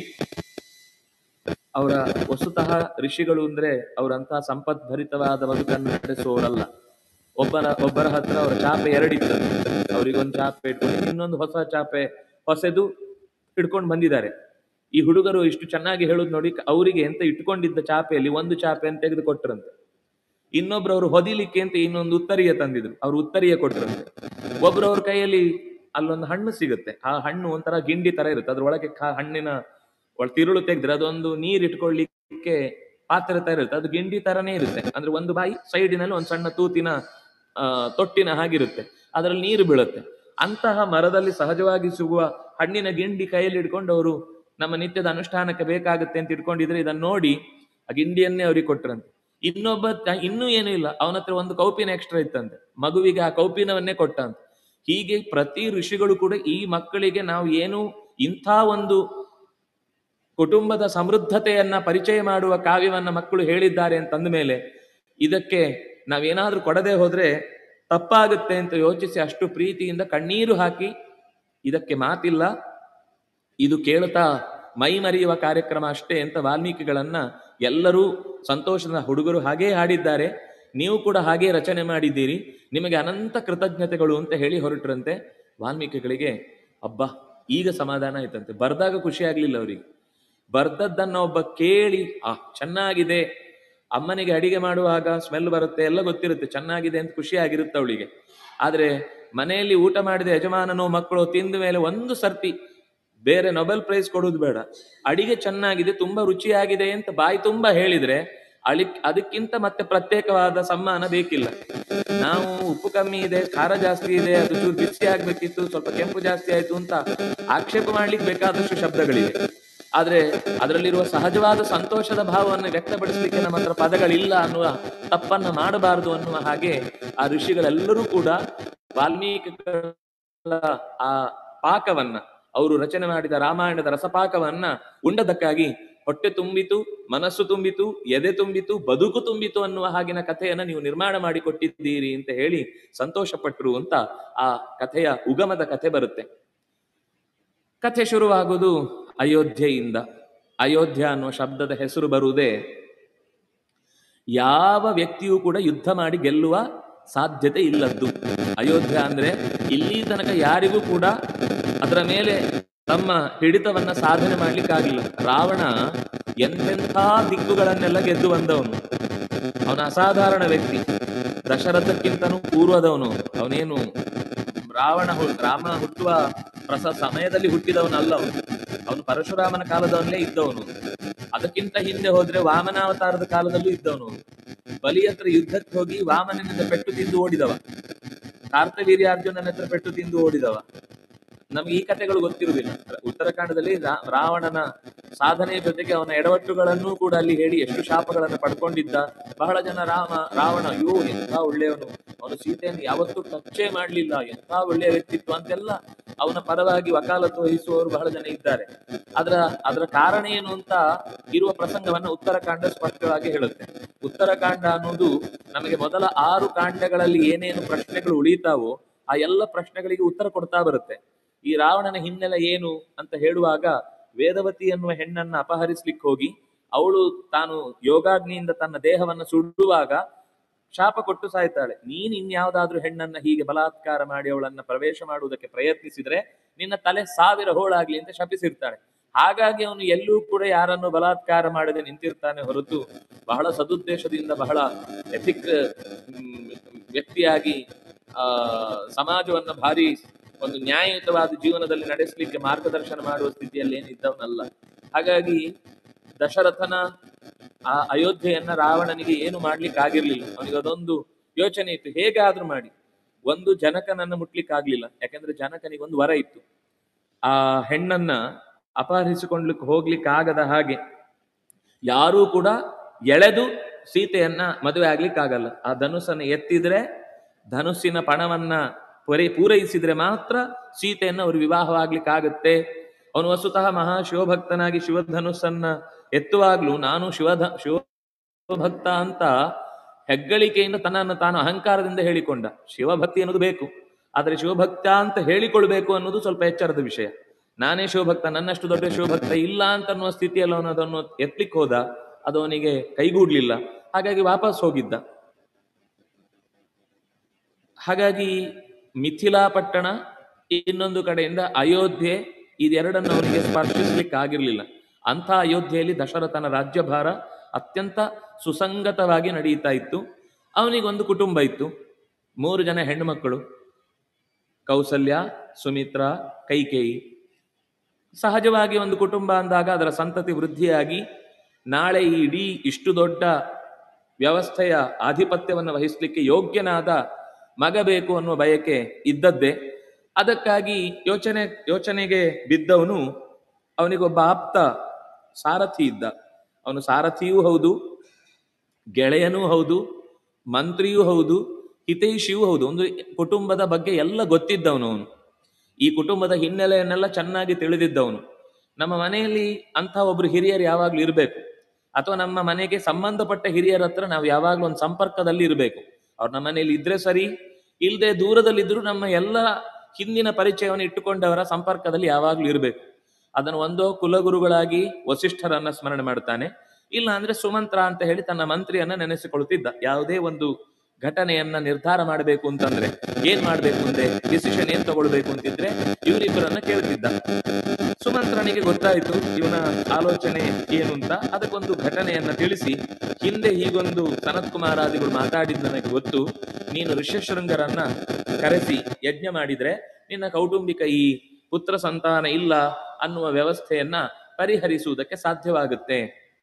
[SPEAKER 1] ಅವರ ವಸ್ತುತಃ ಋಷಿಗಳು ಅಂದ್ರೆ ಅವರಂತಹ ಸಂಪದ್ಭರಿತವಾದ ಬದುಕನ್ನು ನಡೆಸುವವರಲ್ಲ ಒಬ್ಬರ ಒಬ್ಬರ ಹತ್ರ ಅವರ ಚಾಪೆ ಎರಡಿತ್ತಂತೆ ಅವರಿಗೊಂದು ಚಾಪೆ ಇಟ್ಕೊಂಡು ಇನ್ನೊಂದು ಹೊಸ ಚಾಪೆ ಹೊಸದು ಹಿಡ್ಕೊಂಡು ಬಂದಿದ್ದಾರೆ ಈ ಹುಡುಗರು ಇಷ್ಟು ಚೆನ್ನಾಗಿ ಹೇಳುದು ನೋಡಿ ಅವರಿಗೆ ಅಂತ ಇಟ್ಕೊಂಡಿದ್ದ ಚಾಪೆಯಲ್ಲಿ ಒಂದು ಚಾಪೆಯನ್ನು ತೆಗೆದು ಕೊಟ್ರಂತೆ ಇನ್ನೊಬ್ರು ಅವರು ಹೊದಿಲಿಕ್ಕೆ ಅಂತ ಇನ್ನೊಂದು ಉತ್ತರಿಯ ತಂದಿದ್ರು ಅವ್ರು ಉತ್ತರಿಯ ಕೊಟ್ರಂತೆ ಒಬ್ರು ಅವ್ರ ಕೈಯಲ್ಲಿ ಅಲ್ಲೊಂದು ಹಣ್ಣು ಸಿಗುತ್ತೆ ಆ ಹಣ್ಣು ಒಂಥರ ಗಿಂಡಿ ತರ ಇರುತ್ತೆ ಅದ್ರೊಳಗೆ ಕಾ- ಹಣ್ಣಿನ ಒಳ ತಿರುಳು ತೆಗೆದ್ರೆ ಅದೊಂದು ನೀರ್ ಇಟ್ಕೊಳ್ಳಿಕ್ಕೆ ಪಾತ್ರೆ ತರ ಇರುತ್ತೆ ಅದು ಗಿಂಡಿ ತರನೇ ಇರುತ್ತೆ ಅಂದ್ರೆ ಒಂದು ಬಾಯಿ ಸೈಡಿನಲ್ಲಿ ಒಂದು ಸಣ್ಣ ತೂತಿನ ಆ ತೊಟ್ಟಿನ ಹಾಗಿರುತ್ತೆ ಅದರಲ್ಲಿ ನೀರು ಬೀಳುತ್ತೆ ಅಂತಹ ಮರದಲ್ಲಿ ಸಹಜವಾಗಿ ಸಿಗುವ ಹಣ್ಣಿನ ಗಿಂಡಿ ಕೈಯಲ್ಲಿ ಇಟ್ಕೊಂಡು ಅವರು ನಮ್ಮ ನಿತ್ಯದ ಅನುಷ್ಠಾನಕ್ಕೆ ಬೇಕಾಗುತ್ತೆ ಅಂತ ಇಟ್ಕೊಂಡಿದ್ರೆ ಇದನ್ನ ನೋಡಿ ಆ ಗಿಂಡಿಯನ್ನೇ ಅವ್ರಿಗೆ ಕೊಟ್ರಂತೆ ಇನ್ನೊಬ್ಬ ತ- ಇನ್ನೂ ಏನೂ ಇಲ್ಲ ಅವನ ಹತ್ರ ಒಂದು ಕೌಪಿನ ಎಕ್ಸ್ಟ್ರಾ ಇತ್ತಂತೆ ಮಗುವಿಗೆ ಆ ಕೌಪಿನವನ್ನೇ ಕೊಟ್ಟಂತೆ ಹೀಗೆ ಪ್ರತಿ ಋಷಿಗಳು ಕೂಡ ಈ ಮಕ್ಕಳಿಗೆ ನಾವು ಏನು ಇಂಥ ಒಂದು ಕುಟುಂಬದ ಸಮೃದ್ಧತೆಯನ್ನ ಪರಿಚಯ ಮಾಡುವ ಕಾವ್ಯವನ್ನ ಮಕ್ಕಳು ಹೇಳಿದ್ದಾರೆ ಅಂತಂದ ಮೇಲೆ ಇದಕ್ಕೆ ನಾವೇನಾದ್ರೂ ಕೊಡದೆ ಹೋದ್ರೆ ತಪ್ಪಾಗುತ್ತೆ ಅಂತ ಯೋಚಿಸಿ ಅಷ್ಟು ಪ್ರೀತಿಯಿಂದ ಕಣ್ಣೀರು ಹಾಕಿ ಇದಕ್ಕೆ ಮಾತಿಲ್ಲ ಇದು ಕೇಳುತ್ತಾ ಮೈ ಮರೆಯುವ ಕಾರ್ಯಕ್ರಮ ಅಷ್ಟೇ ಅಂತ ವಾಲ್ಮೀಕಿಗಳನ್ನ ಎಲ್ಲರೂ ಸಂತೋಷದ ಹುಡುಗರು ಹಾಗೇ ಹಾಡಿದ್ದಾರೆ ನೀವು ಕೂಡ ಹಾಗೇ ರಚನೆ ಮಾಡಿದ್ದೀರಿ ನಿಮಗೆ ಅನಂತ ಕೃತಜ್ಞತೆಗಳು ಅಂತ ಹೇಳಿ ಹೊರಟ್ರಂತೆ ವಾಲ್ಮೀಕಿಗಳಿಗೆ ಅಬ್ಬಾ ಈಗ ಸಮಾಧಾನ ಆಯ್ತಂತೆ ಬರ್ದಾಗ ಖುಷಿ ಆಗ್ಲಿಲ್ಲ ಅವರಿಗೆ ಬರ್ದದ್ದನ್ನ ಒಬ್ಬ ಕೇಳಿ ಆ ಚೆನ್ನಾಗಿದೆ ಅಮ್ಮನಿಗೆ ಅಡಿಗೆ ಮಾಡುವಾಗ ಸ್ಮೆಲ್ ಬರುತ್ತೆ ಎಲ್ಲ ಗೊತ್ತಿರುತ್ತೆ ಚೆನ್ನಾಗಿದೆ ಅಂತ ಖುಷಿ ಆಗಿರುತ್ತೆ ಅವಳಿಗೆ ಆದ್ರೆ ಮನೆಯಲ್ಲಿ ಊಟ ಮಾಡಿದ ಯಜಮಾನನು ಮಕ್ಕಳು ತಿಂದ ಮೇಲೆ ಒಂದು ಸರ್ತಿ ಬೇರೆ ನೊಬೆಲ್ ಪ್ರೈಸ್ ಕೊಡುವುದು ಬೇಡ ಅಡಿಗೆ ಚೆನ್ನಾಗಿದೆ ತುಂಬಾ ರುಚಿಯಾಗಿದೆ ಅಂತ ಬಾಯಿ ತುಂಬಾ ಹೇಳಿದ್ರೆ ಅಳಿ ಅದಕ್ಕಿಂತ ಮತ್ತೆ ಪ್ರತ್ಯೇಕವಾದ ಸಮ್ಮಾನ ಬೇಕಿಲ್ಲ ನಾವು ಉಪ್ಪು ಕಮ್ಮಿ ಇದೆ ಖಾರ ಜಾಸ್ತಿ ಇದೆ ಅದು ಚೂರು ಬಿಸಿ ಆಗ್ಬೇಕಿತ್ತು ಸ್ವಲ್ಪ ಕೆಂಪು ಜಾಸ್ತಿ ಆಯ್ತು ಅಂತ ಆಕ್ಷೇಪ ಮಾಡ್ಲಿಕ್ಕೆ ಬೇಕಾದಷ್ಟು ಶಬ್ದಗಳಿವೆ ಆದ್ರೆ ಅದರಲ್ಲಿರುವ ಸಹಜವಾದ ಸಂತೋಷದ ಭಾವವನ್ನು ವ್ಯಕ್ತಪಡಿಸಲಿಕ್ಕೆ ನಮ್ಮ ಹತ್ರ ಪದಗಳಿಲ್ಲ ಅನ್ನುವ ತಪ್ಪನ್ನ ಮಾಡಬಾರದು ಅನ್ನುವ ಹಾಗೆ ಆ ಋಷಿಗಳೆಲ್ಲರೂ ಕೂಡ ವಾಲ್ಮೀಕಿಗಳ ಆ ಪಾಕವನ್ನ ಅವರು ರಚನೆ ಮಾಡಿದ ರಾಮಾಯಣದ ರಸಪಾಕವನ್ನ ಉಂಡದಕ್ಕಾಗಿ ಹೊಟ್ಟೆ ತುಂಬಿತು ಮನಸ್ಸು ತುಂಬಿತು ಎದೆ ತುಂಬಿತು ಬದುಕು ತುಂಬಿತು ಅನ್ನುವ ಹಾಗಿನ ಕಥೆಯನ್ನ ನೀವು ನಿರ್ಮಾಣ ಮಾಡಿ ಕೊಟ್ಟಿದ್ದೀರಿ ಅಂತ ಹೇಳಿ ಸಂತೋಷ ಪಟ್ರು ಅಂತ ಆ ಕಥೆಯ ಉಗಮದ ಕಥೆ ಬರುತ್ತೆ ಕಥೆ ಶುರುವಾಗುವುದು ಅಯೋಧ್ಯೆಯಿಂದ ಅಯೋಧ್ಯ ಅನ್ನುವ ಶಬ್ದದ ಹೆಸರು ಬರುವುದೇ ಯಾವ ವ್ಯಕ್ತಿಯೂ ಕೂಡ ಯುದ್ಧ ಮಾಡಿ ಗೆಲ್ಲುವ ಸಾಧ್ಯತೆ ಇಲ್ಲದ್ದು ಅಯೋಧ್ಯ ಅಂದ್ರೆ ಇಲ್ಲಿ ತನಕ ಯಾರಿಗೂ ಕೂಡ ಅದರ ಮೇಲೆ ತಮ್ಮ ಹಿಡಿತವನ್ನ ಸಾಧನೆ ಮಾಡ್ಲಿಕ್ಕಾಗಿಲ್ಲ ರಾವಣ ಎಂತೆಂಥ ದಿಕ್ಕುಗಳನ್ನೆಲ್ಲ ಗೆದ್ದು ಬಂದವನು ಅವನ ಅಸಾಧಾರಣ ವ್ಯಕ್ತಿ ದಶರಥಕ್ಕಿಂತನೂ ಪೂರ್ವದವನು ಅವನೇನು ರಾವಣ ಹು- ರಾಮ ಹುಟ್ಟುವ ಪ್ರಸ ಸಮಯದಲ್ಲಿ ಹುಟ್ಟಿದವನಲ್ಲ ಅವನು ಅವನು ಪರಶುರಾಮನ ಕಾಲದವನಲ್ಲೇ ಇದ್ದವನು ಅದಕ್ಕಿಂತ ಹಿಂದೆ ಹೋದ್ರೆ ವಾಮನಾವತಾರದ ಕಾಲದಲ್ಲೂ ಇದ್ದವನು ಬಲಿ ಹತ್ರ ಯುದ್ಧಕ್ಕೆ ಹೋಗಿ ವಾಮನನಿಂದ ಪೆಟ್ಟು ತಿಂದು ಓಡಿದವ ಕಾರ್ತವೀರ್ಯಾರ್ಜುನನ ಹತ್ರ ಪೆಟ್ಟು ತಿಂದು ಓಡಿದವ ನಮ್ಗೆ ಈ ಕಥೆಗಳು ಗೊತ್ತಿರುವುದಿಲ್ಲ ಉತ್ತರಾಖಂಡದಲ್ಲಿ ರಾ- ರಾವಣನ ಸಾಧನೆಯ ಜೊತೆಗೆ ಅವನ ಎಡವಟ್ಟುಗಳನ್ನು ಕೂಡ ಅಲ್ಲಿ ಹೇಳಿ ಎಷ್ಟು ಶಾಪಗಳನ್ನು ಪಡ್ಕೊಂಡಿದ್ದ ಬಹಳ ಜನ ರಾಮ ರಾವಣ ಅಯ್ಯೋ ಎಂಥ ಒಳ್ಳೆಯವನು ಅವನು ಸೀತೆಯನ್ನು ಯಾವತ್ತೂ ಟಚ್ಚೇ ಮಾಡ್ಲಿಲ್ಲ ಎಂಥ ಒಳ್ಳೆಯ ವ್ಯಕ್ತಿತ್ವ ಅಂತೆಲ್ಲ ಅವನ ಪರವಾಗಿ ವಕಾಲತ್ತು ವಹಿಸುವವರು ಬಹಳ ಜನ ಇದ್ದಾರೆ ಅದರ ಅದರ ಕಾರಣ ಏನು ಅಂತ ಇರುವ ಪ್ರಸಂಗವನ್ನ ಉತ್ತರಾಖಂಡ ಸ್ಪಷ್ಟವಾಗಿ ಹೇಳುತ್ತೆ ಉತ್ತರಾಖಂಡ ಅನ್ನೋದು ನಮಗೆ ಮೊದಲ ಆರು ಕಾಂಡಗಳಲ್ಲಿ ಏನೇನು ಪ್ರಶ್ನೆಗಳು ಉಳಿತಾವೋ ಆ ಎಲ್ಲ ಪ್ರಶ್ನೆಗಳಿಗೆ ಉತ್ತರ ಕೊಡ್ತಾ ಬರುತ್ತೆ ಈ ರಾವಣನ ಹಿನ್ನೆಲೆ ಏನು ಅಂತ ಹೇಳುವಾಗ ವೇದವತಿ ಎನ್ನುವ ಹೆಣ್ಣನ್ನ ಅಪಹರಿಸ್ಲಿಕ್ಕೆ ಹೋಗಿ ಅವಳು ತಾನು ಯೋಗಾಗ್ನಿಯಿಂದ ತನ್ನ ದೇಹವನ್ನ ಸುಡುವಾಗ ಶಾಪ ಕೊಟ್ಟು ಸಾಯ್ತಾಳೆ ನೀನ್ ಇನ್ಯಾವುದಾದ್ರೂ ಹೆಣ್ಣನ್ನ ಹೀಗೆ ಬಲಾತ್ಕಾರ ಮಾಡಿ ಅವಳನ್ನ ಪ್ರವೇಶ ಮಾಡುವುದಕ್ಕೆ ಪ್ರಯತ್ನಿಸಿದ್ರೆ ನಿನ್ನ ತಲೆ ಸಾವಿರ ಹೋಳಾಗ್ಲಿ ಅಂತ ಶಪಿಸಿರ್ತಾಳೆ ಹಾಗಾಗಿ ಅವನು ಎಲ್ಲೂ ಕೂಡ ಯಾರನ್ನು ಬಲಾತ್ಕಾರ ಮಾಡದೆ ನಿಂತಿರ್ತಾನೆ ಹೊರತು ಬಹಳ ಸದುದ್ದೇಶದಿಂದ ಬಹಳ ಎಥಿಕ್ ವ್ಯಕ್ತಿಯಾಗಿ ಆ ಸಮಾಜವನ್ನ ಭಾರಿ ಒಂದು ನ್ಯಾಯಯುತವಾದ ಜೀವನದಲ್ಲಿ ನಡೆಸಲಿಕ್ಕೆ ಮಾರ್ಗದರ್ಶನ ಮಾಡುವ ಸ್ಥಿತಿಯಲ್ಲಿ ಏನಿದ್ದವನಲ್ಲ ಹಾಗಾಗಿ ದಶರಥನ ಆ ಅಯೋಧ್ಯೆಯನ್ನ ರಾವಣನಿಗೆ ಏನು ಮಾಡ್ಲಿಕ್ಕೆ ಆಗಿರ್ಲಿಲ್ಲ ಅವನಿಗೆ ಅದೊಂದು ಯೋಚನೆ ಇತ್ತು ಹೇಗಾದ್ರೂ ಮಾಡಿ ಒಂದು ಜನಕನನ್ನ ಮುಟ್ಲಿಕ್ಕೆ ಆಗ್ಲಿಲ್ಲ ಯಾಕಂದ್ರೆ ಜನಕನಿಗೆ ಒಂದು ವರ ಇತ್ತು ಆ ಹೆಣ್ಣನ್ನ ಅಪಹರಿಸಿಕೊಂಡ್ಲಿಕ್ಕೆ ಹೋಗ್ಲಿಕ್ಕೆ ಆಗದ ಹಾಗೆ ಯಾರೂ ಕೂಡ ಎಳೆದು ಸೀತೆಯನ್ನ ಮದುವೆ ಆಗ್ಲಿಕ್ಕಾಗಲ್ಲ ಆ ಧನುಸ್ಸನ್ನು ಎತ್ತಿದ್ರೆ ಧನುಸ್ಸಿನ ಪಣವನ್ನ ಪೂರೈ ಪೂರೈಸಿದ್ರೆ ಮಾತ್ರ ಸೀತೆಯನ್ನ ಅವರು ವಿವಾಹವಾಗ್ಲಿಕ್ಕಾಗತ್ತೆ ಅವನು ವಸುತಃ ಮಹಾ ಶಿವಭಕ್ತನಾಗಿ ಶಿವಧನುಸ್ಸನ್ನ ಎತ್ತುವಾಗ್ಲೂ ನಾನು ಶಿವಧ ಶಿವಭಕ್ತ ಅಂತ ಹೆಗ್ಗಳಿಕೆಯಿಂದ ತನ್ನನ್ನು ತಾನು ಅಹಂಕಾರದಿಂದ ಹೇಳಿಕೊಂಡ ಶಿವಭಕ್ತಿ ಅನ್ನೋದು ಬೇಕು ಆದರೆ ಶಿವಭಕ್ತ ಅಂತ ಹೇಳಿಕೊಳ್ಬೇಕು ಅನ್ನೋದು ಸ್ವಲ್ಪ ಎಚ್ಚರದ ವಿಷಯ ನಾನೇ ಶಿವಭಕ್ತ ನನ್ನಷ್ಟು ದೊಡ್ಡ ಶಿವಭಕ್ತ ಇಲ್ಲ ಅಂತ ಅನ್ನುವ ಸ್ಥಿತಿಯಲ್ಲಿ ಅವನು ಅದನ್ನು ಎತ್ಲಿಕ್ಕೆ ಹೋದ ಅದು ಅವನಿಗೆ ಕೈಗೂಡ್ಲಿಲ್ಲ ಹಾಗಾಗಿ ವಾಪಸ್ ಹೋಗಿದ್ದ ಹಾಗಾಗಿ ಮಿಥಿಲಾ ಪಟ್ಟಣ ಇನ್ನೊಂದು ಕಡೆಯಿಂದ ಅಯೋಧ್ಯೆ ಇದೆರಡನ್ನು ಅವನಿಗೆ ಸ್ಪರ್ಶಿಸ್ಲಿಕ್ಕೆ ಆಗಿರ್ಲಿಲ್ಲ ಅಂಥ ಅಯೋಧ್ಯೆಯಲ್ಲಿ ದಶರಥನ ರಾಜ್ಯಭಾರ ಅತ್ಯಂತ ಸುಸಂಗತವಾಗಿ ನಡೀತಾ ಇತ್ತು ಅವನಿಗೊಂದು ಕುಟುಂಬ ಇತ್ತು ಮೂರು ಜನ ಹೆಣ್ಣುಮಕ್ಕಳು ಕೌಸಲ್ಯ ಸುಮಿತ್ರಾ ಕೈಕೇಯಿ ಸಹಜವಾಗಿ ಒಂದು ಕುಟುಂಬ ಅಂದಾಗ ಅದರ ಸಂತತಿ ವೃದ್ಧಿಯಾಗಿ ನಾಳೆ ಈ ಇಡೀ ಇಷ್ಟು ದೊಡ್ಡ ವ್ಯವಸ್ಥೆಯ ಆಧಿಪತ್ಯವನ್ನು ವಹಿಸಲಿಕ್ಕೆ ಯೋಗ್ಯನಾದ ಮಗ ಬೇಕು ಅನ್ನುವ ಬಯಕೆ ಇದ್ದದ್ದೇ ಅದಕ್ಕಾಗಿ ಯೋಚನೆ ಯೋಚನೆಗೆ ಬಿದ್ದವನು ಅವನಿಗೊಬ್ಬ ಆಪ್ತ ಸಾರಥಿ ಇದ್ದ ಅವನು ಸಾರಥಿಯೂ ಹೌದು ಗೆಳೆಯನೂ ಹೌದು ಮಂತ್ರಿಯೂ ಹೌದು ಹಿತೈಷಿಯೂ ಹೌದು ಒಂದು ಕುಟುಂಬದ ಬಗ್ಗೆ ಎಲ್ಲ ಗೊತ್ತಿದ್ದವನು ಅವನು ಈ ಕುಟುಂಬದ ಹಿನ್ನೆಲೆಯನ್ನೆಲ್ಲ ಚೆನ್ನಾಗಿ ತಿಳಿದಿದ್ದವನು ನಮ್ಮ ಮನೆಯಲ್ಲಿ ಅಂಥ ಒಬ್ರು ಹಿರಿಯರು ಯಾವಾಗ್ಲೂ ಇರಬೇಕು ಅಥವಾ ನಮ್ಮ ಮನೆಗೆ ಸಂಬಂಧಪಟ್ಟ ಹಿರಿಯರ ಹತ್ರ ನಾವು ಯಾವಾಗ್ಲೂ ಒಂದು ಸಂಪರ್ಕದಲ್ಲಿ ಇರಬೇಕು ಅವ್ರು ನಮ್ಮ ಮನೆಯಲ್ಲಿ ಇದ್ರೆ ಸರಿ ಇಲ್ಲದೆ ದೂರದಲ್ಲಿದ್ರು ನಮ್ಮ ಎಲ್ಲ ಹಿಂದಿನ ಪರಿಚಯವನ್ನು ಇಟ್ಟುಕೊಂಡವರ ಸಂಪರ್ಕದಲ್ಲಿ ಯಾವಾಗ್ಲೂ ಇರಬೇಕು ಅದನ್ನು ಒಂದೋ ಕುಲಗುರುಗಳಾಗಿ ವಸಿಷ್ಠರನ್ನ ಸ್ಮರಣೆ ಮಾಡ್ತಾನೆ ಇಲ್ಲ ಅಂದ್ರೆ ಸುಮಂತ್ರ ಅಂತ ಹೇಳಿ ತನ್ನ ಮಂತ್ರಿಯನ್ನ ನೆನೆಸಿಕೊಳ್ತಿದ್ದ ಯಾವುದೇ ಒಂದು ಘಟನೆಯನ್ನ ನಿರ್ಧಾರ ಮಾಡಬೇಕು ಅಂತಂದ್ರೆ ಏನ್ ಮಾಡ್ಬೇಕು ಅಂದೆ ಡಿಸಿಷನ್ ಏನ್ ತಗೊಳ್ಬೇಕು ಅಂತಿದ್ರೆ ಇವರಿಬ್ಬರನ್ನ ಕೇಳ್ತಿದ್ದ ಸುಮಂತ್ರನಿಗೆ ಗೊತ್ತಾಯ್ತು ಇವನ ಆಲೋಚನೆ ಏನು ಅಂತ ಅದಕ್ಕೊಂದು ಘಟನೆಯನ್ನ ತಿಳಿಸಿ ಹಿಂದೆ ಹೀಗೊಂದು ಸನತ್ ಕುಮಾರಾದಿಗಳು ಮಾತಾಡಿದ್ ನನಗೆ ಗೊತ್ತು ನೀನು ಋಷ್ಯಶೃಂಗರನ್ನ ಕರೆಸಿ ಯಜ್ಞ ಮಾಡಿದ್ರೆ ನಿನ್ನ ಕೌಟುಂಬಿಕ ಈ ಪುತ್ರ ಸಂತಾನ ಇಲ್ಲ ಅನ್ನುವ ವ್ಯವಸ್ಥೆಯನ್ನ ಪರಿಹರಿಸುವುದಕ್ಕೆ ಸಾಧ್ಯವಾಗುತ್ತೆ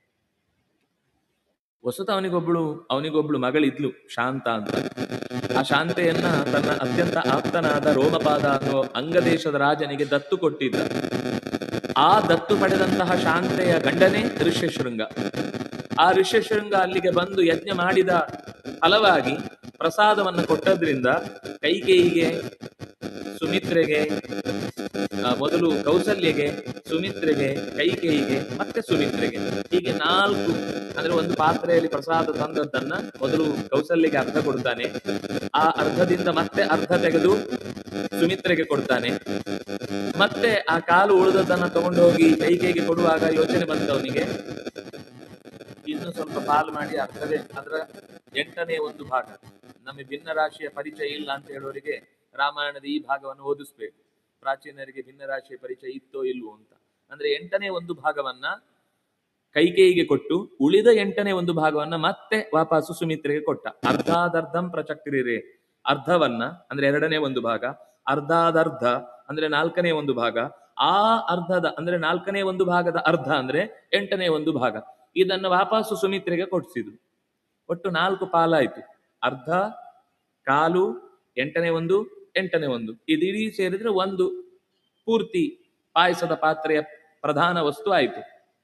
[SPEAKER 1] ವಸುತ ಅವನಿಗೊಬ್ಳು ಅವನಿಗೊಬ್ಳು ಮಗಳಿದ್ಲು ಶಾಂತ ಅಂತ ಆ ಶಾಂತೆಯನ್ನ ತನ್ನ ಅತ್ಯಂತ ಆಪ್ತನಾದ ರೋಮಪಾದ ಅನ್ನುವ ಅಂಗದೇಶದ ರಾಜನಿಗೆ ದತ್ತು ಕೊಟ್ಟಿದ್ದ ಆ ದತ್ತು ಪಡೆದಂತಹ ಶಾಂತೆಯ ಗಂಡನೇ ಋಷ್ಯಶೃಂಗ ಆ ಋಷ್ಯಶೃಂಗ ಅಲ್ಲಿಗೆ ಬಂದು ಯಜ್ಞ ಮಾಡಿದ ಫಲವಾಗಿ ಪ್ರಸಾದವನ್ನು ಕೊಟ್ಟದ್ರಿಂದ ಕೈಕೇಯಿಗೆ ಸುಮಿತ್ರೆಗೆ ಆ, ಮೊದಲು ಕೌಸಲ್ಯಗೆ ಸುಮಿತ್ರೆಗೆ ಕೈಕೇಯಿಗೆ ಮತ್ತೆ ಸುಮಿತ್ರೆಗೆ ಹೀಗೆ ನಾಲ್ಕು ಅಂದ್ರೆ ಒಂದು ಪಾತ್ರೆಯಲ್ಲಿ ಪ್ರಸಾದ ತಂದದ್ದನ್ನ ಮೊದಲು ಕೌಸಲ್ಯಗೆ ಅರ್ಧ ಕೊಡ್ತಾನೆ ಆ ಅರ್ಧದಿಂದ ಮತ್ತೆ ಅರ್ಧ ತೆಗೆದು ಸುಮಿತ್ರೆಗೆ ಕೊಡ್ತಾನೆ ಮತ್ತೆ ಆ ಕಾಲು ಉಳಿದದ್ದನ್ನ ತಗೊಂಡು ಹೋಗಿ ಕೈಕೇಯಿಗೆ ಕೊಡುವಾಗ ಯೋಚನೆ ಬಂತವನಿಗೆ ಇನ್ನು ಸ್ವಲ್ಪ ಪಾಲು ಮಾಡಿ ಅರ್ಧವೇ ಅದರ ಎಂಟನೇ ಒಂದು ಭಾಗ ನಮಗೆ ಭಿನ್ನ ರಾಶಿಯ ಪರಿಚಯ ಇಲ್ಲ ಅಂತ ಹೇಳೋರಿಗೆ ರಾಮಾಯಣದ ಈ ಭಾಗವನ್ನು ಓದಿಸ್ಬೇಕು ಪ್ರಾಚೀನರಿಗೆ ಭಿನ್ನ ರಾಶಿಯ ಪರಿಚಯ ಇತ್ತೋ ಇಲ್ವೋ ಅಂತ ಅಂದ್ರೆ ಎಂಟನೇ ಒಂದು ಭಾಗವನ್ನ ಕೈಕೇಯಿಗೆ ಕೊಟ್ಟು ಉಳಿದ ಎಂಟನೇ ಒಂದು ಭಾಗವನ್ನ ಮತ್ತೆ ವಾಪಸ್ಸು ಸುಮಿತ್ರೆಗೆ ಕೊಟ್ಟ ಅರ್ಧಾದರ್ಧಂ ಪ್ರಚಕ್ರಿರೆ ಅರ್ಧವನ್ನ ಅಂದ್ರೆ ಎರಡನೇ ಒಂದು ಭಾಗ ಅರ್ಧಾದರ್ಧ ಅಂದ್ರೆ ನಾಲ್ಕನೇ ಒಂದು ಭಾಗ ಆ ಅರ್ಧದ ಅಂದ್ರೆ ನಾಲ್ಕನೇ ಒಂದು ಭಾಗದ ಅರ್ಧ ಅಂದ್ರೆ ಎಂಟನೇ ಒಂದು ಭಾಗ ಇದನ್ನು ವಾಪಸ್ಸು ಸುಮಿತ್ರೆಗೆ ಕೊಡಿಸಿದ್ರು ಒಟ್ಟು ನಾಲ್ಕು ಪಾಲಾಯ್ತು ಅರ್ಧ ಕಾಲು ಎಂಟನೇ ಒಂದು ಎಂಟನೇ ಒಂದು ಇದಿಡೀ ಸೇರಿದ್ರೆ ಒಂದು ಪೂರ್ತಿ ಪಾಯಸದ ಪಾತ್ರೆಯ ಪ್ರಧಾನ ವಸ್ತು ಆಯಿತು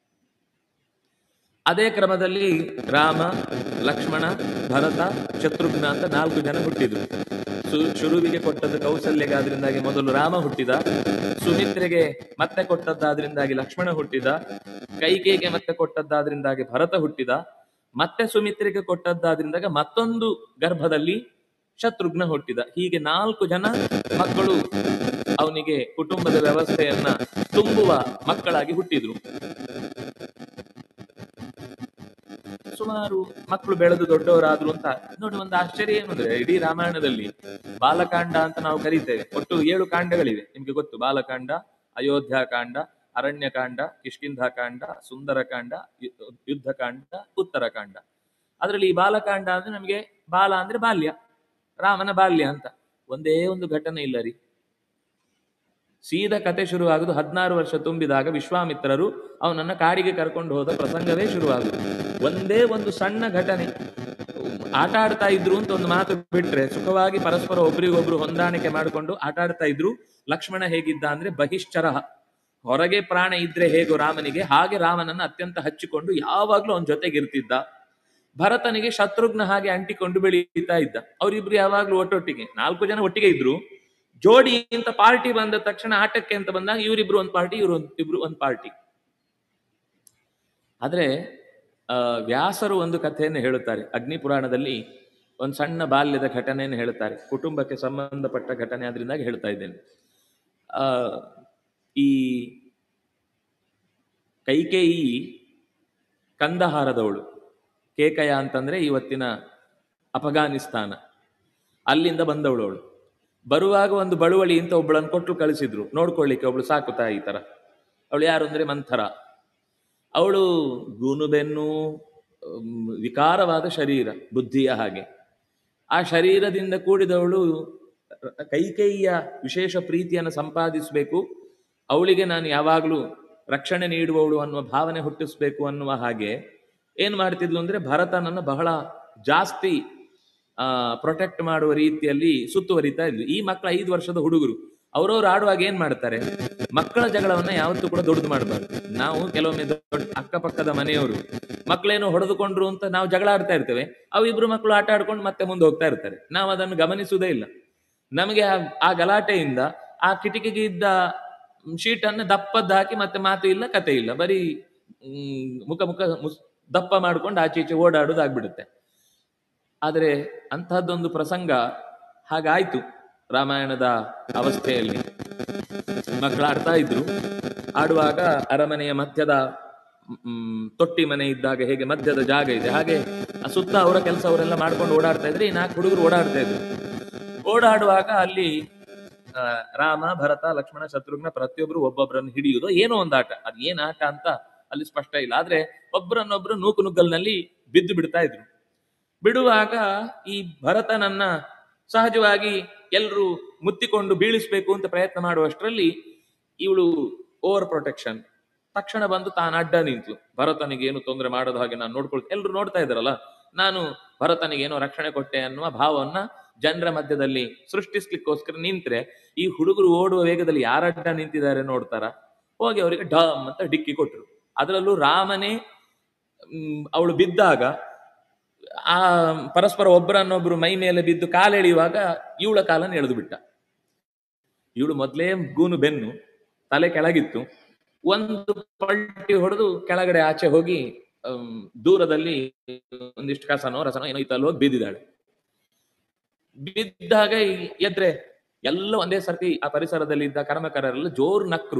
[SPEAKER 1] ಅದೇ ಕ್ರಮದಲ್ಲಿ ರಾಮ ಲಕ್ಷ್ಮಣ ಭರತ ಶತ್ರುಘ್ನ ಅಂತ ನಾಲ್ಕು ಜನ ಹುಟ್ಟಿದ್ರು ಸು- ಶುರುವಿಗೆ ಕೊಟ್ಟದ್ದು ಕೌಸಲ್ಯಗೆ ಆದ್ರಿಂದಾಗಿ ಮೊದಲು ರಾಮ ಹುಟ್ಟಿದ ಸುಮಿತ್ರೆಗೆ ಮತ್ತೆ ಕೊಟ್ಟದ್ದಾದ್ರಿಂದಾಗಿ ಲಕ್ಷ್ಮಣ ಹುಟ್ಟಿದ ಕೈಕೇಯಿಗೆ ಮತ್ತೆ ಕೊಟ್ಟದ್ದಾದ್ರಿಂದಾಗಿ ಭರತ ಹುಟ್ಟಿದ ಮತ್ತೆ ಸುಮಿತ್ರೆಗೆ ಕೊಟ್ಟದ್ದಾದ್ರಿಂದಾಗ ಮತ್ತೊಂದು ಗರ್ಭದಲ್ಲಿ ಶತ್ರುಘ್ನ ಹುಟ್ಟಿದ ಹೀಗೆ ನಾಲ್ಕು ಜನ ಮಕ್ಕಳು ಅವನಿಗೆ ಕುಟುಂಬದ ವ್ಯವಸ್ಥೆಯನ್ನ ತುಂಬುವ ಮಕ್ಕಳಾಗಿ ಹುಟ್ಟಿದ್ರು ಸುಮಾರು ಮಕ್ಕಳು ಬೆಳೆದು ದೊಡ್ಡವರಾದ್ರು ಅಂತ ನೋಡಿ ಒಂದು ಆಶ್ಚರ್ಯ ಏನು ಅಂದ್ರೆ ಇಡೀ ರಾಮಾಯಣದಲ್ಲಿ ಬಾಲಕಾಂಡ ಅಂತ ನಾವು ಕರೀತೇವೆ ಒಟ್ಟು ಏಳು ಕಾಂಡಗಳಿವೆ ನಿಮ್ಗೆ ಗೊತ್ತು ಬಾಲಕಾಂಡ ಅಯೋಧ್ಯಾಕಾಂಡ ಅರಣ್ಯಕಾಂಡ ಕಿಷ್ಕಿಂಧಾಕಾಂಡ ಸುಂದರಕಾಂಡ ಯು- ಯುದ್ಧಕಾಂಡ ಉತ್ತರಕಾಂಡ ಅದರಲ್ಲಿ ಈ ಬಾಲಕಾಂಡ ಅಂದ್ರೆ ನಮಗೆ ಬಾಲ ಅಂದ್ರೆ ಬಾಲ್ಯ ರಾಮನ ಬಾಲ್ಯ ಅಂತ ಒಂದೇ ಒಂದು ಘಟನೆ ಇಲ್ಲ ರೀ ಸೀದಾ ಕತೆ ಶುರುವಾಗುದು ಹದಿನಾರು ವರ್ಷ ತುಂಬಿದಾಗ ವಿಶ್ವಾಮಿತ್ರರು ಅವನನ್ನ ಕಾಡಿಗೆ ಕರ್ಕೊಂಡು ಹೋದ ಪ್ರಸಂಗವೇ ಶುರುವಾಗುದು ಒಂದೇ ಒಂದು ಸಣ್ಣ ಘಟನೆ ಆಟ ಆಡ್ತಾ ಇದ್ರು ಅಂತ ಒಂದು ಮಾತು ಬಿಟ್ರೆ ಸುಖವಾಗಿ ಪರಸ್ಪರ ಒಬ್ರಿಗೊಬ್ರು ಹೊಂದಾಣಿಕೆ ಮಾಡಿಕೊಂಡು ಆಟ ಆಡ್ತಾ ಇದ್ರು ಲಕ್ಷ್ಮಣ ಹೇಗಿದ್ದ ಅಂದ್ರೆ ಬಹಿಶ್ಚರ ಹೊರಗೆ ಪ್ರಾಣ ಇದ್ರೆ ಹೇಗೋ ರಾಮನಿಗೆ ಹಾಗೆ ರಾಮನನ್ನ ಅತ್ಯಂತ ಹಚ್ಚಿಕೊಂಡು ಯಾವಾಗ್ಲೂ ಅವನ ಜೊತೆಗಿರ್ತಿದ್ದ ಭರತನಿಗೆ ಶತ್ರುಘ್ನ ಹಾಗೆ ಅಂಟಿಕೊಂಡು ಬೆಳೀತಾ ಇದ್ದ ಅವರಿಬ್ರು ಯಾವಾಗ್ಲೂ ಒಟ್ಟೊಟ್ಟಿಗೆ ನಾಲ್ಕು ಜನ ಒಟ್ಟಿಗೆ ಇದ್ರು ಜೋಡಿ ಅಂತ ಪಾರ್ಟಿ ಬಂದ ತಕ್ಷಣ ಆಟಕ್ಕೆ ಅಂತ ಬಂದಾಗ ಇವರಿಬ್ರು ಒಂದು ಪಾರ್ಟಿ ಇವರು ಇಬ್ರು ಒಂದು ಪಾರ್ಟಿ ಆದ್ರೆ ಆ, ವ್ಯಾಸರು ಒಂದು ಕಥೆಯನ್ನು ಹೇಳುತ್ತಾರೆ ಅಗ್ನಿ ಪುರಾಣದಲ್ಲಿ ಒಂದು ಸಣ್ಣ ಬಾಲ್ಯದ ಘಟನೆಯನ್ನು ಹೇಳುತ್ತಾರೆ ಕುಟುಂಬಕ್ಕೆ ಸಂಬಂಧಪಟ್ಟ ಘಟನೆ ಅದರಿಂದಾಗಿ ಹೇಳ್ತಾ ಇದ್ದೇನೆ ಆ, ಈ ಕೈಕೇಯಿ ಕಂದಹಾರದವಳು ಕೇಕಯ ಅಂತಂದ್ರೆ ಇವತ್ತಿನ ಅಫಘಾನಿಸ್ತಾನ ಅಲ್ಲಿಂದ ಬಂದವಳು ಅವಳು ಬರುವಾಗ ಒಂದು ಬಳುವಳಿ ಅಂತ ಒಬ್ಬಳನ್ನು ಕೊಟ್ಟು ಕಳಿಸಿದ್ರು ನೋಡ್ಕೊಳ್ಳಿಕ್ಕೆ ಒಬ್ಳು ಸಾಕು ತಾಯಿ ತರ ಅವಳು ಯಾರು ಅಂದ್ರೆ ಮಂಥರ ಅವಳು ಗೂನುಬೆನ್ನು ಉಮ್, ವಿಕಾರವಾದ ಶರೀರ ಬುದ್ಧಿಯ ಹಾಗೆ ಆ ಶರೀರದಿಂದ ಕೂಡಿದವಳು ಕೈಕೇಯಿಯ ವಿಶೇಷ ಪ್ರೀತಿಯನ್ನು ಸಂಪಾದಿಸಬೇಕು ಅವಳಿಗೆ ನಾನು ಯಾವಾಗಲೂ ರಕ್ಷಣೆ ನೀಡುವವಳು ಅನ್ನುವ ಭಾವನೆ ಹುಟ್ಟಿಸ್ಬೇಕು ಅನ್ನುವ ಹಾಗೆ ಏನ್ ಮಾಡ್ತಿದ್ಲು ಅಂದ್ರೆ ಭರತನನ್ನು ಬಹಳ ಜಾಸ್ತಿ ಆ ಪ್ರೊಟೆಕ್ಟ್ ಮಾಡುವ ರೀತಿಯಲ್ಲಿ ಸುತ್ತುವರಿತಾ ಇದ್ಲು ಈ ಮಕ್ಕಳು ಐದು ವರ್ಷದ ಹುಡುಗರು ಅವ್ರವ್ರು ಆಡುವಾಗ ಏನ್ ಮಾಡ್ತಾರೆ ಮಕ್ಕಳ ಜಗಳವನ್ನ ಯಾವತ್ತೂ ಕೂಡ ದೊಡ್ಡದು ಮಾಡಬಾರ್ದು ನಾವು ಕೆಲವೊಮ್ಮೆ ದೊಡ್ಡ ಅಕ್ಕಪಕ್ಕದ ಮನೆಯವರು ಮಕ್ಕಳೇನೋ ಹೊಡೆದುಕೊಂಡ್ರು ಅಂತ ನಾವು ಜಗಳ ಆಡ್ತಾ ಇರ್ತೇವೆ ಅವು ಇಬ್ರು ಮಕ್ಕಳು ಆಟ ಆಡ್ಕೊಂಡು ಮತ್ತೆ ಮುಂದೆ ಹೋಗ್ತಾ ಇರ್ತಾರೆ ನಾವು ಅದನ್ನು ಗಮನಿಸುವುದೇ ಇಲ್ಲ ನಮಗೆ ಆ- ಆ ಗಲಾಟೆಯಿಂದ ಆ ಕಿಟಕಿಗೆ ಇದ್ದ ಶೀಟ್ ಅನ್ನ ದಪ್ಪದ್ದು ಹಾಕಿ ಮತ್ತೆ ಮಾತು ಇಲ್ಲ ಕತೆ ಇಲ್ಲ ಬರೀ ಹ್ಮ್, ಮುಖ ಮುಖ ಮುಸ್- ದಪ್ಪ ಮಾಡ್ಕೊಂಡು ಆಚೆ ಈಚೆ ಓಡಾಡೋದು ಆಗ್ಬಿಡುತ್ತೆ ಆದರೆ ಅಂತಹದ್ದೊಂದು ಪ್ರಸಂಗ ಹಾಗಾಯ್ತು ರಾಮಾಯಣದ ಅವಸ್ಥೆಯಲ್ಲಿ ಮಕ್ಕಳು ಆಡ್ತಾ ಇದ್ರು ಆಡುವಾಗ ಅರಮನೆಯ ಮಧ್ಯದ ಮ್, ತೊಟ್ಟಿ ಮನೆ ಇದ್ದಾಗ ಹೇಗೆ ಮಧ್ಯದ ಜಾಗ ಇದೆ ಹಾಗೆ ಆ ಸುತ್ತ ಅವರ ಕೆಲಸ ಅವರೆಲ್ಲ ಮಾಡ್ಕೊಂಡು ಓಡಾಡ್ತಾ ಇದ್ರೆ ಈ ನಾಲ್ಕು ಹುಡುಗರು ಓಡಾಡ್ತಾ ಇದ್ರು ಓಡಾಡುವಾಗ ಅಲ್ಲಿ ಆ, ರಾಮ ಭರತ ಲಕ್ಷ್ಮಣ ಶತ್ರುಘ್ನ ಪ್ರತಿಯೊಬ್ರು ಒಬ್ಬೊಬ್ಬರನ್ನು ಹಿಡಿಯುವುದು ಏನೋ ಒಂದು ಆಟ ಅದು ಏನ್ ಆಟ ಅಂತ ಅಲ್ಲಿ ಸ್ಪಷ್ಟ ಇಲ್ಲ ಆದ್ರೆ ಒಬ್ಬರನ್ನೊಬ್ರು ನೂಕು ನುಗ್ಗಲ್ನಲ್ಲಿ ಬಿದ್ದು ಬಿಡ್ತಾ ಇದ್ರು ಬಿಡುವಾಗ ಈ ಭರತನನ್ನ ಸಹಜವಾಗಿ ಎಲ್ರು ಮುತ್ತಿಕೊಂಡು ಬೀಳಿಸ್ಬೇಕು ಅಂತ ಪ್ರಯತ್ನ ಮಾಡುವಷ್ಟರಲ್ಲಿ ಇವಳು ಓವರ್ ಪ್ರೊಟೆಕ್ಷನ್ ತಕ್ಷಣ ಬಂದು ತಾನು ಅಡ್ಡ ನಿಂತ್ಲು ಭರತನಿಗೆ ಏನು ತೊಂದರೆ ಮಾಡೋದು ಹಾಗೆ ನಾನು ನೋಡ್ಕೊಳ್ತೀನಿ ಎಲ್ರು ನೋಡ್ತಾ ಇದ್ದಾರಲ್ಲ ನಾನು ಭರತನಿಗೆ ಏನೋ ರಕ್ಷಣೆ ಕೊಟ್ಟೆ ಅನ್ನುವ ಭಾವವನ್ನ ಜನರ ಮಧ್ಯದಲ್ಲಿ ಸೃಷ್ಟಿಸ್ಲಿಕ್ಕೋಸ್ಕರ ನಿಂತ್ರೆ ಈ ಹುಡುಗರು ಓಡುವ ವೇಗದಲ್ಲಿ ಯಾರ ಅಡ್ಡ ನಿಂತಿದ್ದಾರೆ ನೋಡ್ತಾರ ಹೋಗಿ ಅವರಿಗೆ ಡಮ್ ಅಂತ ಡಿಕ್ಕಿ ಕೊಟ್ರು ಅದರಲ್ಲೂ ರಾಮನೇ ಅವಳು ಬಿದ್ದಾಗ ಆ ಪರಸ್ಪರ ಒಬ್ಬರನ್ನೊಬ್ರು ಮೈ ಮೇಲೆ ಬಿದ್ದು ಕಾಲೆಳೆಯುವಾಗ ಇವಳ ಕಾಲನ್ನು ಎಳೆದು ಬಿಟ್ಟ ಇವಳು ಮೊದಲೇ ಗೂನು ಬೆನ್ನು ತಲೆ ಕೆಳಗಿತ್ತು ಒಂದು ಪಲ್ಟಿ ಹೊಡೆದು ಕೆಳಗಡೆ ಆಚೆ ಹೋಗಿ ಅಮ್, ದೂರದಲ್ಲಿ ಒಂದಿಷ್ಟು ಕಸನೋ ರಸನೋ ಏನೋ ಇತ್ತಲ್ಲಿ ಹೋಗಿ ಬಿದ್ದಿದ್ದಾಳೆ ಬಿದ್ದಾಗ ಈ ಎದ್ರೆ ಎಲ್ಲ ಒಂದೇ ಸರ್ತಿ ಆ ಪರಿಸರದಲ್ಲಿ ಇದ್ದ ಕರ್ಮಕರೆಲ್ಲ ಜೋರು ನಕ್ರು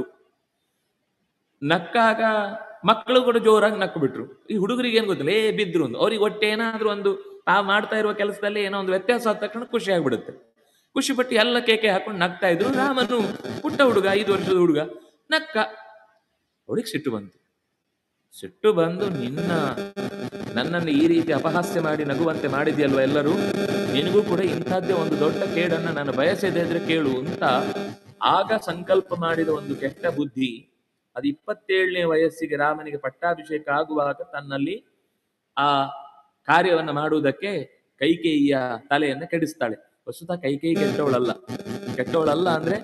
[SPEAKER 1] ನಕ್ಕಾಗ ಮಕ್ಕಳು ಕೂಡ ಜೋರಾಗಿ ನಕ್ಕು ಬಿಟ್ರು ಈ ಹುಡುಗರಿಗೆ ಏನ್ ಗೊತ್ತಿಲ್ಲ ಏ ಬಿದ್ರು ಅಂತ ಅವ್ರಿಗೆ ಒಟ್ಟೆ ಏನಾದ್ರೂ ಒಂದು ತಾವು ಮಾಡ್ತಾ ಇರುವ ಕೆಲಸದಲ್ಲಿ ಏನೋ ಒಂದು ವ್ಯತ್ಯಾಸ ಆದ ತಕ್ಷಣ ಖುಷಿ ಆಗ್ಬಿಡುತ್ತೆ ಖುಷಿ ಪಟ್ಟು ಎಲ್ಲ ಕೇಕೆ ಹಾಕೊಂಡು ನಗ್ತಾ ಇದ್ರು ರಾಮನು ಪುಟ್ಟ ಹುಡುಗ ಐದು ವರ್ಷದ ಹುಡುಗ ನಕ್ಕ ಅವಳಿಗೆ ಸಿಟ್ಟು ಬಂತು ಸಿಟ್ಟು ಬಂದು ನಿನ್ನ ನನ್ನನ್ನು ಈ ರೀತಿ ಅಪಹಾಸ್ಯ ಮಾಡಿ ನಗುವಂತೆ ಮಾಡಿದ್ಯಲ್ವ ಎಲ್ಲರೂ ನಿನಗೂ ಕೂಡ ಇಂಥದ್ದೇ ಒಂದು ದೊಡ್ಡ ಕೇಡನ್ನ ನಾನು ಬಯಸದೆ ಇದ್ರೆ ಕೇಳು ಅಂತ ಆಗ ಸಂಕಲ್ಪ ಮಾಡಿದ ಒಂದು ಕೆಟ್ಟ ಬುದ್ಧಿ ಅದು ಇಪ್ಪತ್ತೇಳನೇ ವಯಸ್ಸಿಗೆ ರಾಮನಿಗೆ ಪಟ್ಟಾಭಿಷೇಕ ಆಗುವಾಗ ತನ್ನಲ್ಲಿ ಆ ಕಾರ್ಯವನ್ನ ಮಾಡುವುದಕ್ಕೆ ಕೈಕೇಯಿಯ ತಲೆಯನ್ನ ಕೆಡಿಸ್ತಾಳೆ ವಸ್ತುತ ಕೈಕೇಯಿ ಕೆಟ್ಟವಳಲ್ಲ ಕೆಟ್ಟವಳಲ್ಲ ಅಂದ್ರೆ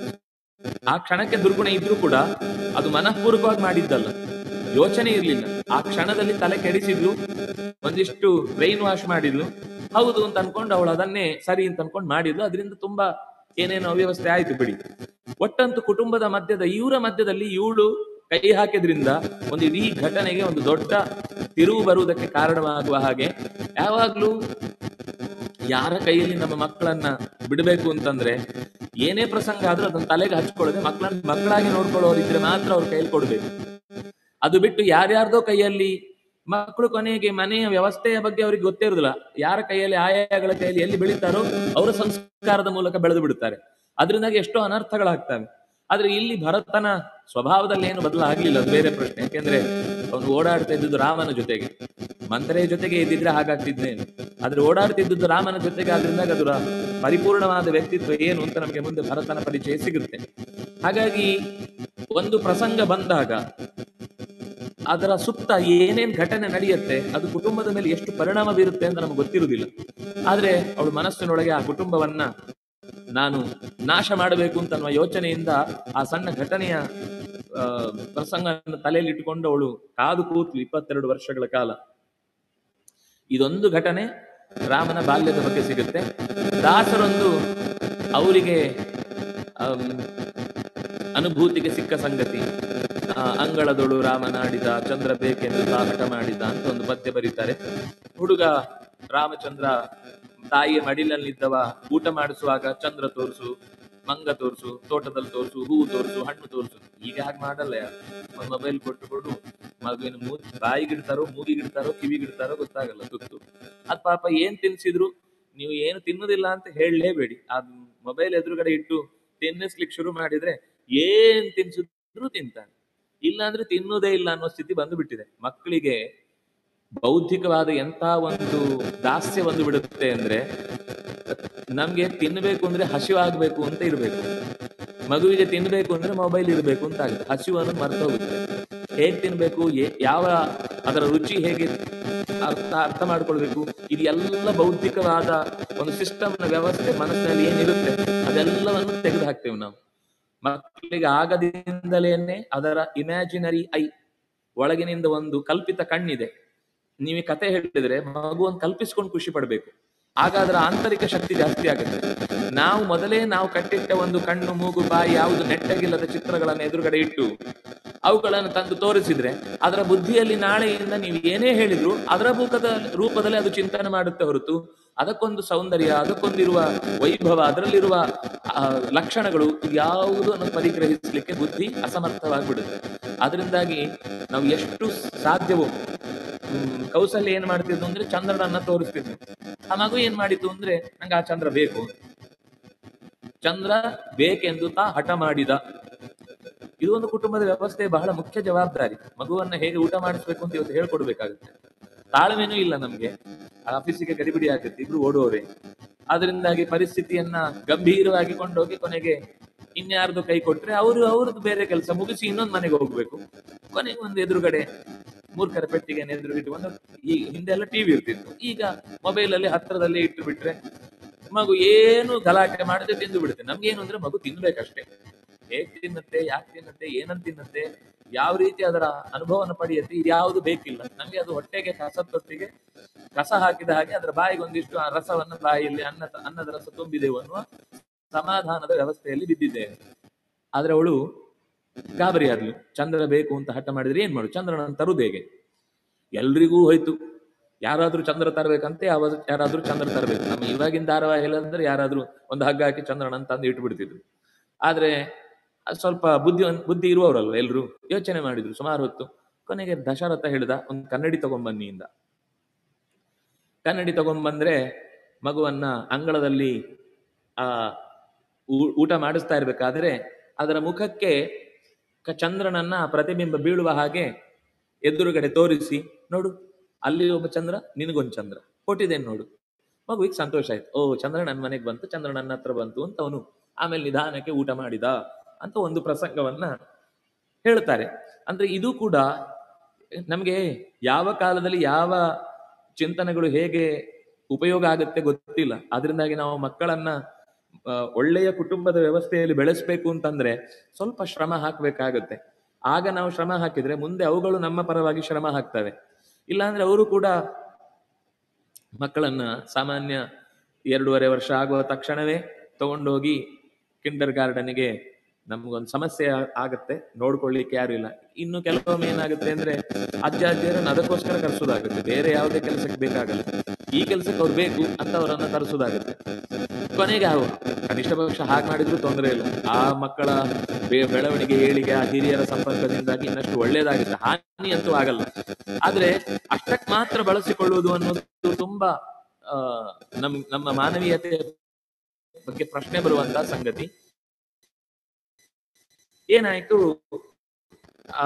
[SPEAKER 1] ಆ ಕ್ಷಣಕ್ಕೆ ದುರ್ಗುಣ ಇದ್ರೂ ಕೂಡ ಅದು ಮನಃಪೂರ್ವಕವಾಗಿ ಮಾಡಿದ್ದಲ್ಲ ಯೋಚನೆ ಇರ್ಲಿಲ್ಲ ಆ ಕ್ಷಣದಲ್ಲಿ ತಲೆ ಕೆಡಿಸಿದ್ಲು ಒಂದಿಷ್ಟು ಬ್ರೈನ್ ವಾಶ್ ಮಾಡಿದ್ಲು ಹೌದು ಅಂತ ಅನ್ಕೊಂಡು ಅವಳು ಅದನ್ನೇ ಸರಿ ಅಂತ ಅನ್ಕೊಂಡು ಮಾಡಿದ್ಲು ಅದರಿಂದ ತುಂಬಾ ಏನೇನೋ ಅವ್ಯವಸ್ಥೆ ಆಯ್ತು ಬಿಡಿ ಒಟ್ಟಂತೂ ಕುಟುಂಬದ ಮಧ್ಯದ ಇವರ ಮಧ್ಯದಲ್ಲಿ ಇವಳು ಕೈ ಹಾಕಿದ್ರಿಂದ ಒಂದು ಇಡೀ ಘಟನೆಗೆ ಒಂದು ದೊಡ್ಡ ತಿರುವು ಬರುವುದಕ್ಕೆ ಕಾರಣವಾಗುವ ಹಾಗೆ ಯಾವಾಗ್ಲೂ ಯಾರ ಕೈಯಲ್ಲಿ ನಮ್ಮ ಮಕ್ಕಳನ್ನ ಬಿಡಬೇಕು ಅಂತಂದ್ರೆ ಏನೇ ಪ್ರಸಂಗ ಆದ್ರೂ ಅದನ್ನ ತಲೆಗೆ ಹಚ್ಕೊಳ್ಳದೆ ಮಕ್ಕಳನ್ನ ಮಕ್ಕಳಾಗಿ ನೋಡ್ಕೊಳ್ಳೋರಿದ್ರೆ ಮಾತ್ರ ಅವ್ರ ಕೈಯಲ್ಲಿ ಕೊಡ್ಬೇಕು ಅದು ಬಿಟ್ಟು ಯಾರ್ಯಾರ್ದೋ ಕೈಯಲ್ಲಿ ಮಕ್ಕಳು ಕೊನೆಗೆ ಮನೆಯ ವ್ಯವಸ್ಥೆಯ ಬಗ್ಗೆ ಅವ್ರಿಗೆ ಗೊತ್ತೇ ಇರುದಿಲ್ಲ ಯಾರ ಕೈಯಲ್ಲಿ ಆಯಾಗಳ ಕೈಯಲ್ಲಿ ಎಲ್ಲಿ ಬೆಳೀತಾರೋ ಅವರ ಸಂಸ್ಕಾರದ ಮೂಲಕ ಬೆಳೆದು ಬಿಡುತ್ತಾರೆ ಅದರಿಂದಾಗಿ ಎಷ್ಟೋ ಅನರ್ಥಗಳಾಗ್ತವೆ ಆದ್ರೆ ಇಲ್ಲಿ ಭರತನ ಸ್ವಭಾವದಲ್ಲಿ ಏನು ಬದಲಾಗ್ಲಿಲ್ಲ ಅದು ಬೇರೆ ಪ್ರಶ್ನೆ ಯಾಕೆಂದ್ರೆ ಅವನು ಓಡಾಡ್ತಾ ಇದ್ದುದು ರಾಮನ ಜೊತೆಗೆ ಮಂತ್ರೆಯ ಜೊತೆಗೆ ಇದ್ದಿದ್ರೆ ಹಾಗಾಗ್ತಿದ್ನೇನು ಆದ್ರೆ ಓಡಾಡ್ತಿದ್ದುದು ರಾಮನ ಜೊತೆಗೆ ಆದ್ರಿಂದಾಗ ಅದರ ಪರಿಪೂರ್ಣವಾದ ವ್ಯಕ್ತಿತ್ವ ಏನು ಅಂತ ನಮಗೆ ಮುಂದೆ ಭರತನ ಪರಿಚಯ ಸಿಗುತ್ತೆ ಹಾಗಾಗಿ ಒಂದು ಪ್ರಸಂಗ ಬಂದಾಗ ಅದರ ಸುತ್ತ ಏನೇನ್ ಘಟನೆ ನಡೆಯುತ್ತೆ ಅದು ಕುಟುಂಬದ ಮೇಲೆ ಎಷ್ಟು ಪರಿಣಾಮ ಬೀರುತ್ತೆ ಅಂತ ನಮ್ಗೆ ಗೊತ್ತಿರುವುದಿಲ್ಲ ಆದ್ರೆ ಅವಳು ಮನಸ್ಸಿನೊಳಗೆ ಆ ಕುಟುಂಬವನ್ನ ನಾನು ನಾಶ ಮಾಡಬೇಕು ಅಂತ ಅನ್ನುವ ಯೋಚನೆಯಿಂದ ಆ ಸಣ್ಣ ಘಟನೆಯ ಆ, ಪ್ರಸಂಗವನ್ನು ತಲೆಯಲ್ಲಿ ಇಟ್ಟುಕೊಂಡು ಅವಳು ಕಾದು ಕೂತ್ಲು ಇಪ್ಪತ್ತೆರಡು ವರ್ಷಗಳ ಕಾಲ ಇದೊಂದು ಘಟನೆ ರಾಮನ ಬಾಲ್ಯದ ಬಗ್ಗೆ ಸಿಗುತ್ತೆ ದಾಸರೊಂದು ಅವರಿಗೆ ಆಮ್, ಅನುಭೂತಿಗೆ ಸಿಕ್ಕ ಸಂಗತಿ ಆ, ಅಂಗಳದೊಳು ರಾಮನಾಡಿದ ಚಂದ್ರ ಬೇಕೆಂದು ತಾಹಟ ಮಾಡಿದ ಅಂತ ಒಂದು ಪದ್ಯ ಬರೀತಾರೆ ಹುಡುಗ ರಾಮಚಂದ್ರ ತಾಯಿಯ ಮಡಿಲಲ್ಲಿದ್ದವ ಊಟ ಮಾಡಿಸುವಾಗ ಚಂದ್ರ ತೋರಿಸು ಮಂಗ ತೋರಿಸು ತೋಟದಲ್ಲಿ ತೋರಿಸು ಹೂವು ತೋರಿಸು ಹಣ್ಣು ತೋರಿಸು ಈಗ ಹಾಗೆ ಮಾಡಲ್ಲ ಯಾರು ಒಂದು ಮೊಬೈಲ್ ಕೊಟ್ಟು ಕೊಡು ಮಗುವಿನ ಮೂ ಬಾಯಿಗಿಡ್ತಾರೋ ಮೂಗಿಗಿಡ್ತಾರೋ ಕಿವಿಗಿಡ್ತಾರೋ ಗೊತ್ತಾಗಲ್ಲ ತುತ್ತು ಅದ್ ಪಾಪ ಏನ್ ತಿನ್ಸಿದ್ರು ನೀವು ಏನು ತಿನ್ನುದಿಲ್ಲ ಅಂತ ಹೇಳಲೇಬೇಡಿ ಆ ಮೊಬೈಲ್ ಎದುರುಗಡೆ ಇಟ್ಟು ತಿನ್ನಿಸ್ಲಿಕ್ಕೆ ಶುರು ಮಾಡಿದ್ರೆ ಏನ್ ತಿನ್ಸಿದ್ರು ತಿಂತಾನೆ ಇಲ್ಲ ಅಂದ್ರೆ ತಿನ್ನುವುದೇ ಇಲ್ಲ ಅನ್ನೋ ಸ್ಥಿತಿ ಬಂದು ಬಿಟ್ಟಿದೆ ಮಕ್ಕಳಿಗೆ ಬೌದ್ಧಿಕವಾದ ಎಂತ ಒಂದು ದಾಸ್ಯ ಬಂದು ಬಿಡುತ್ತೆ ಅಂದ್ರೆ ನಮ್ಗೆ ತಿನ್ಬೇಕು ಅಂದ್ರೆ ಹಸಿವಾಗ್ಬೇಕು ಅಂತ ಇರ್ಬೇಕು ಮಗುವಿಗೆ ತಿನ್ಬೇಕು ಅಂದ್ರೆ ಮೊಬೈಲ್ ಇರಬೇಕು ಅಂತ ಆಗುತ್ತೆ ಹಸಿವು ಅನ್ನೋದು ಮರ್ತೋಗುತ್ತೆ ಹೇಗ್ ತಿನ್ಬೇಕು ಏ- ಯಾವ ಅದರ ರುಚಿ ಹೇಗೆ ಅರ್ಥ ಅರ್ಥ ಮಾಡ್ಕೊಳ್ಬೇಕು ಇದು ಎಲ್ಲ ಬೌದ್ಧಿಕವಾದ ಒಂದು ಸಿಸ್ಟಮ್ ನ ವ್ಯವಸ್ಥೆ ಮನಸ್ಸಿನಲ್ಲಿ ಏನಿರುತ್ತೆ ಅದೆಲ್ಲವನ್ನು ತೆಗೆದು ಹಾಕ್ತೇವೆ ನಾವು ಮಕ್ಕಳಿಗೆ ಆಗದಿಂದಲೇನೆ ಅದರ ಇಮ್ಯಾಜಿನರಿ ಐ ಒಳಗಿನಿಂದ ಒಂದು ಕಲ್ಪಿತ ಕಣ್ಣಿದೆ ನೀವು ಈ ಕತೆ ಹೇಳಿದ್ರೆ ಮಗು ಒಂದು ಕಲ್ಪಿಸ್ಕೊಂಡು ಖುಷಿ ಪಡ್ಬೇಕು ಆಗ ಅದರ ಆಂತರಿಕ ಶಕ್ತಿ ಜಾಸ್ತಿ ಆಗುತ್ತೆ ನಾವು ಮೊದಲೇ ನಾವು ಕಟ್ಟಿಟ್ಟ ಒಂದು ಕಣ್ಣು ಮೂಗು ಬಾಯಿ ಯಾವುದು ನೆಟ್ಟಗಿಲ್ಲದ ಚಿತ್ರಗಳನ್ನು ಎದುರುಗಡೆ ಇಟ್ಟು ಅವುಗಳನ್ನು ತಂದು ತೋರಿಸಿದ್ರೆ ಅದರ ಬುದ್ಧಿಯಲ್ಲಿ ನಾಳೆಯಿಂದ ನೀವು ಏನೇ ಹೇಳಿದ್ರು ಅದರ ರೂಪದ ರೂಪದಲ್ಲಿ ಅದು ಚಿಂತನೆ ಮಾಡುತ್ತೆ ಹೊರತು ಅದಕ್ಕೊಂದು ಸೌಂದರ್ಯ ಅದಕ್ಕೊಂದಿರುವ ವೈಭವ ಅದರಲ್ಲಿರುವ ಆ, ಲಕ್ಷಣಗಳು ಯಾವುದು ಅನ್ನೋದು ಪರಿಗ್ರಹಿಸಲಿಕ್ಕೆ ಬುದ್ಧಿ ಅಸಮರ್ಥವಾಗಿಬಿಡುತ್ತೆ ಅದರಿಂದಾಗಿ ನಾವು ಎಷ್ಟು ಸಾಧ್ಯವೋ ಹ್ಮ್, ಕೌಸಲ್ಯ ಏನ್ ಮಾಡ್ತಿದ್ವು ಅಂದ್ರೆ ಚಂದ್ರನನ್ನ ತೋರಿಸ್ತಿದ್ವು ಆ ಮಗು ಏನ್ ಮಾಡಿತು ಅಂದ್ರೆ ನಂಗೆ ಆ ಚಂದ್ರ ಬೇಕು ಚಂದ್ರ ಬೇಕೆಂದು ತಾ ಹಠ ಮಾಡಿದ ಇದು ಒಂದು ಕುಟುಂಬದ ವ್ಯವಸ್ಥೆ ಬಹಳ ಮುಖ್ಯ ಜವಾಬ್ದಾರಿ ಮಗುವನ್ನ ಹೇಗೆ ಊಟ ಮಾಡಿಸ್ಬೇಕು ಅಂತ ಇವತ್ತು ಹೇಳ್ಕೊಡ್ಬೇಕಾಗುತ್ತೆ ತಾಳ್ಮೆನೂ ಇಲ್ಲ ನಮ್ಗೆ ಆಫೀಸಿಗೆ ಗಡಿಬಿಡಿ ಆಗುತ್ತೆ ಇಬ್ರು ಓಡುವವರೇ ಅದರಿಂದಾಗಿ ಪರಿಸ್ಥಿತಿಯನ್ನ ಗಂಭೀರವಾಗಿ ಕೊಂಡೋಗಿ ಕೊನೆಗೆ ಇನ್ಯಾರ್ದು ಕೈ ಕೊಟ್ರೆ ಅವರು ಅವ್ರದ್ದು ಬೇರೆ ಕೆಲಸ ಮುಗಿಸಿ ಇನ್ನೊಂದು ಮನೆಗೆ ಹೋಗ್ಬೇಕು ಕೊನೆಗೆ ಒಂದು ಎದುರುಗಡೆ ಮೂರ್ಖರ ಪೆಟ್ಟಿಗೆ ಎದುರುಗಿಟ್ಟುಕೊಂಡು ಈ ಹಿಂದೆಲ್ಲ ಟಿವಿ ಇರ್ತಿತ್ತು ಈಗ ಮೊಬೈಲ್ ಅಲ್ಲಿ ಹತ್ರದಲ್ಲೇ ಇಟ್ಟು ಬಿಟ್ರೆ ಮಗು ಏನು ಗಲಾಟೆ ಮಾಡದೆ ತಿಂದು ಬಿಡುತ್ತೆ ನಮ್ಗೇನು ಅಂದ್ರೆ ಮಗು ತಿನ್ಬೇಕಷ್ಟೇ ಹೇಗ್ ತಿನ್ನುತ್ತೆ ಯಾಕೆ ತಿನ್ನುತ್ತೆ ಏನಂತ ತಿನ್ನುತ್ತೆ ಯಾವ ರೀತಿ ಅದರ ಅನುಭವನ ಪಡೆಯುತ್ತೆ ಇದು ಯಾವುದು ಬೇಕಿಲ್ಲ ನಮ್ಗೆ ಅದು ಹೊಟ್ಟೆಗೆ ಕಸದೊತ್ತಿಗೆ ಕಸ ಹಾಕಿದ ಹಾಗೆ ಅದರ ಬಾಯಿಗೆ ಒಂದಿಷ್ಟು ಆ ರಸವನ್ನು ಬಾಯಿಯಲ್ಲಿ ಅನ್ನ ಅನ್ನದ ರಸ ತುಂಬಿದೆವು ಅನ್ನುವ ಸಮಾಧಾನದ ವ್ಯವಸ್ಥೆಯಲ್ಲಿ ಬಿದ್ದಿದ್ದೇವೆ ಆದ್ರೆ ಅವಳು ಗಾಬರಿ ಆದ್ಲು ಚಂದ್ರ ಬೇಕು ಅಂತ ಹಠ ಮಾಡಿದ್ರೆ ಏನ್ ಮಾಡು ಚಂದ್ರನ ತರುದು ಹೇಗೆ ಎಲ್ರಿಗೂ ಹೋಯ್ತು ಯಾರಾದ್ರೂ ಚಂದ್ರ ತರಬೇಕಂತೆ ಯಾವ ಯಾರಾದ್ರೂ ಚಂದ್ರ ತರಬೇಕು ನಮ್ಮ ಇವಾಗಿನ ಧಾರಾವಾಹಿ ಅಂದ್ರೆ ಯಾರಾದ್ರೂ ಒಂದು ಹಗ್ಗ ಹಾಕಿ ಚಂದ್ರನ ತಂದು ಇಟ್ಟು ಬಿಡ್ತಿದ್ರು ಆದ್ರೆ ಅದ್ ಸ್ವಲ್ಪ ಬುದ್ಧಿ ಬುದ್ಧಿ ಇರುವವರಲ್ವ ಎಲ್ರು ಯೋಚನೆ ಮಾಡಿದ್ರು ಸುಮಾರು ಹೊತ್ತು ಕೊನೆಗೆ ದಶರಥ ಹೇಳಿದ ಒಂದು ಕನ್ನಡಿ ತಗೊಂಬನ್ನಿ ಇಂದ ಕನ್ನಡಿ ತಗೊಂಬಂದ್ರೆ ಮಗುವನ್ನ ಅಂಗಳದಲ್ಲಿ ಆ ಊ- ಊಟ ಮಾಡಿಸ್ತಾ ಇರ್ಬೇಕಾದ್ರೆ ಅದರ ಮುಖಕ್ಕೆ ಕ- ಚಂದ್ರನನ್ನ ಪ್ರತಿಬಿಂಬ ಬೀಳುವ ಹಾಗೆ ಎದುರುಗಡೆ ತೋರಿಸಿ ನೋಡು ಅಲ್ಲಿ ಒಬ್ಬ ಚಂದ್ರ ನಿನಗೊಂದು ಚಂದ್ರ ಕೊಟ್ಟಿದ್ದೇನೆ ನೋಡು ಮಗುವಿಗೆ ಸಂತೋಷ ಆಯ್ತು ಓ ಚಂದ್ರ ನನ್ನ ಮನೆಗೆ ಬಂತು ಚಂದ್ರ ನನ್ನ ಹತ್ರ ಬಂತು ಅಂತ ಅವನು ಆಮೇಲೆ ನಿಧಾನಕ್ಕೆ ಊಟ ಮಾಡಿದ ಅಂತ ಒಂದು ಪ್ರಸಂಗವನ್ನ ಹೇಳ್ತಾರೆ ಅಂದ್ರೆ ಇದು ಕೂಡ ನಮಗೆ ಯಾವ ಕಾಲದಲ್ಲಿ ಯಾವ ಚಿಂತನೆಗಳು ಹೇಗೆ ಉಪಯೋಗ ಆಗುತ್ತೆ ಗೊತ್ತಿಲ್ಲ ಅದರಿಂದಾಗಿ ನಾವು ಮಕ್ಕಳನ್ನ ಆ, ಒಳ್ಳೆಯ ಕುಟುಂಬದ ವ್ಯವಸ್ಥೆಯಲ್ಲಿ ಬೆಳೆಸ್ಬೇಕು ಅಂತಂದ್ರೆ ಸ್ವಲ್ಪ ಶ್ರಮ ಹಾಕ್ಬೇಕಾಗತ್ತೆ ಆಗ ನಾವು ಶ್ರಮ ಹಾಕಿದ್ರೆ ಮುಂದೆ ಅವುಗಳು ನಮ್ಮ ಪರವಾಗಿ ಶ್ರಮ ಹಾಕ್ತವೆ ಇಲ್ಲಾಂದ್ರೆ ಅವರು ಕೂಡ ಮಕ್ಕಳನ್ನ ಸಾಮಾನ್ಯ ಎರಡೂವರೆ ವರ್ಷ ಆಗುವ ತಕ್ಷಣವೇ ತಗೊಂಡೋಗಿ ಕಿಂಡರ್ ಗಾರ್ಡನ್ಗೆ ನಮ್ಗೊಂದು ಸಮಸ್ಯೆ ಆ- ಆಗತ್ತೆ ನೋಡ್ಕೊಳ್ಳಿಕ್ಕೆ ಯಾರು ಇಲ್ಲ ಇನ್ನು ಕೆಲವೊಮ್ಮೆ ಏನಾಗುತ್ತೆ ಅಂದ್ರೆ ಅಜ್ಜ ಅಜ್ಜಿಯರನ್ನ ಅದಕ್ಕೋಸ್ಕರ ಕರೆಸೋದಾಗುತ್ತೆ ಬೇರೆ ಯಾವುದೇ ಕೆಲಸಕ್ಕೆ ಬೇಕಾಗಲ್ಲ ಈ ಕೆಲಸಕ್ಕೆ ಅವ್ರು ಬೇಕು ಅಂತ ಅವರನ್ನ ತರಿಸೋದಾಗುತ್ತೆ ಕೊನೆಗೆ ಅವು ಕನಿಷ್ಠ ಪಕ್ಷ ಹಾಗೆ ಮಾಡಿದ್ರು ತೊಂದರೆ ಇಲ್ಲ ಆ ಮಕ್ಕಳ ಬೆ- ಬೆಳವಣಿಗೆ ಏಳಿಗೆ ಆ ಹಿರಿಯರ ಸಂಪರ್ಕದಿಂದಾಗಿ ಇನ್ನಷ್ಟು ಒಳ್ಳೇದಾಗುತ್ತೆ ಹಾನಿ ಅಂತೂ ಆಗಲ್ಲ ಆದ್ರೆ ಅಷ್ಟಕ್ಕೆ ಮಾತ್ರ ಬಳಸಿಕೊಳ್ಳುವುದು ಅನ್ನೋದು ತುಂಬಾ ಆ ನಮ್ ನಮ್ಮ ಮಾನವೀಯತೆ ಬಗ್ಗೆ ಪ್ರಶ್ನೆ ಬರುವಂತ ಸಂಗತಿ ಏನಾಯ್ತು ಆ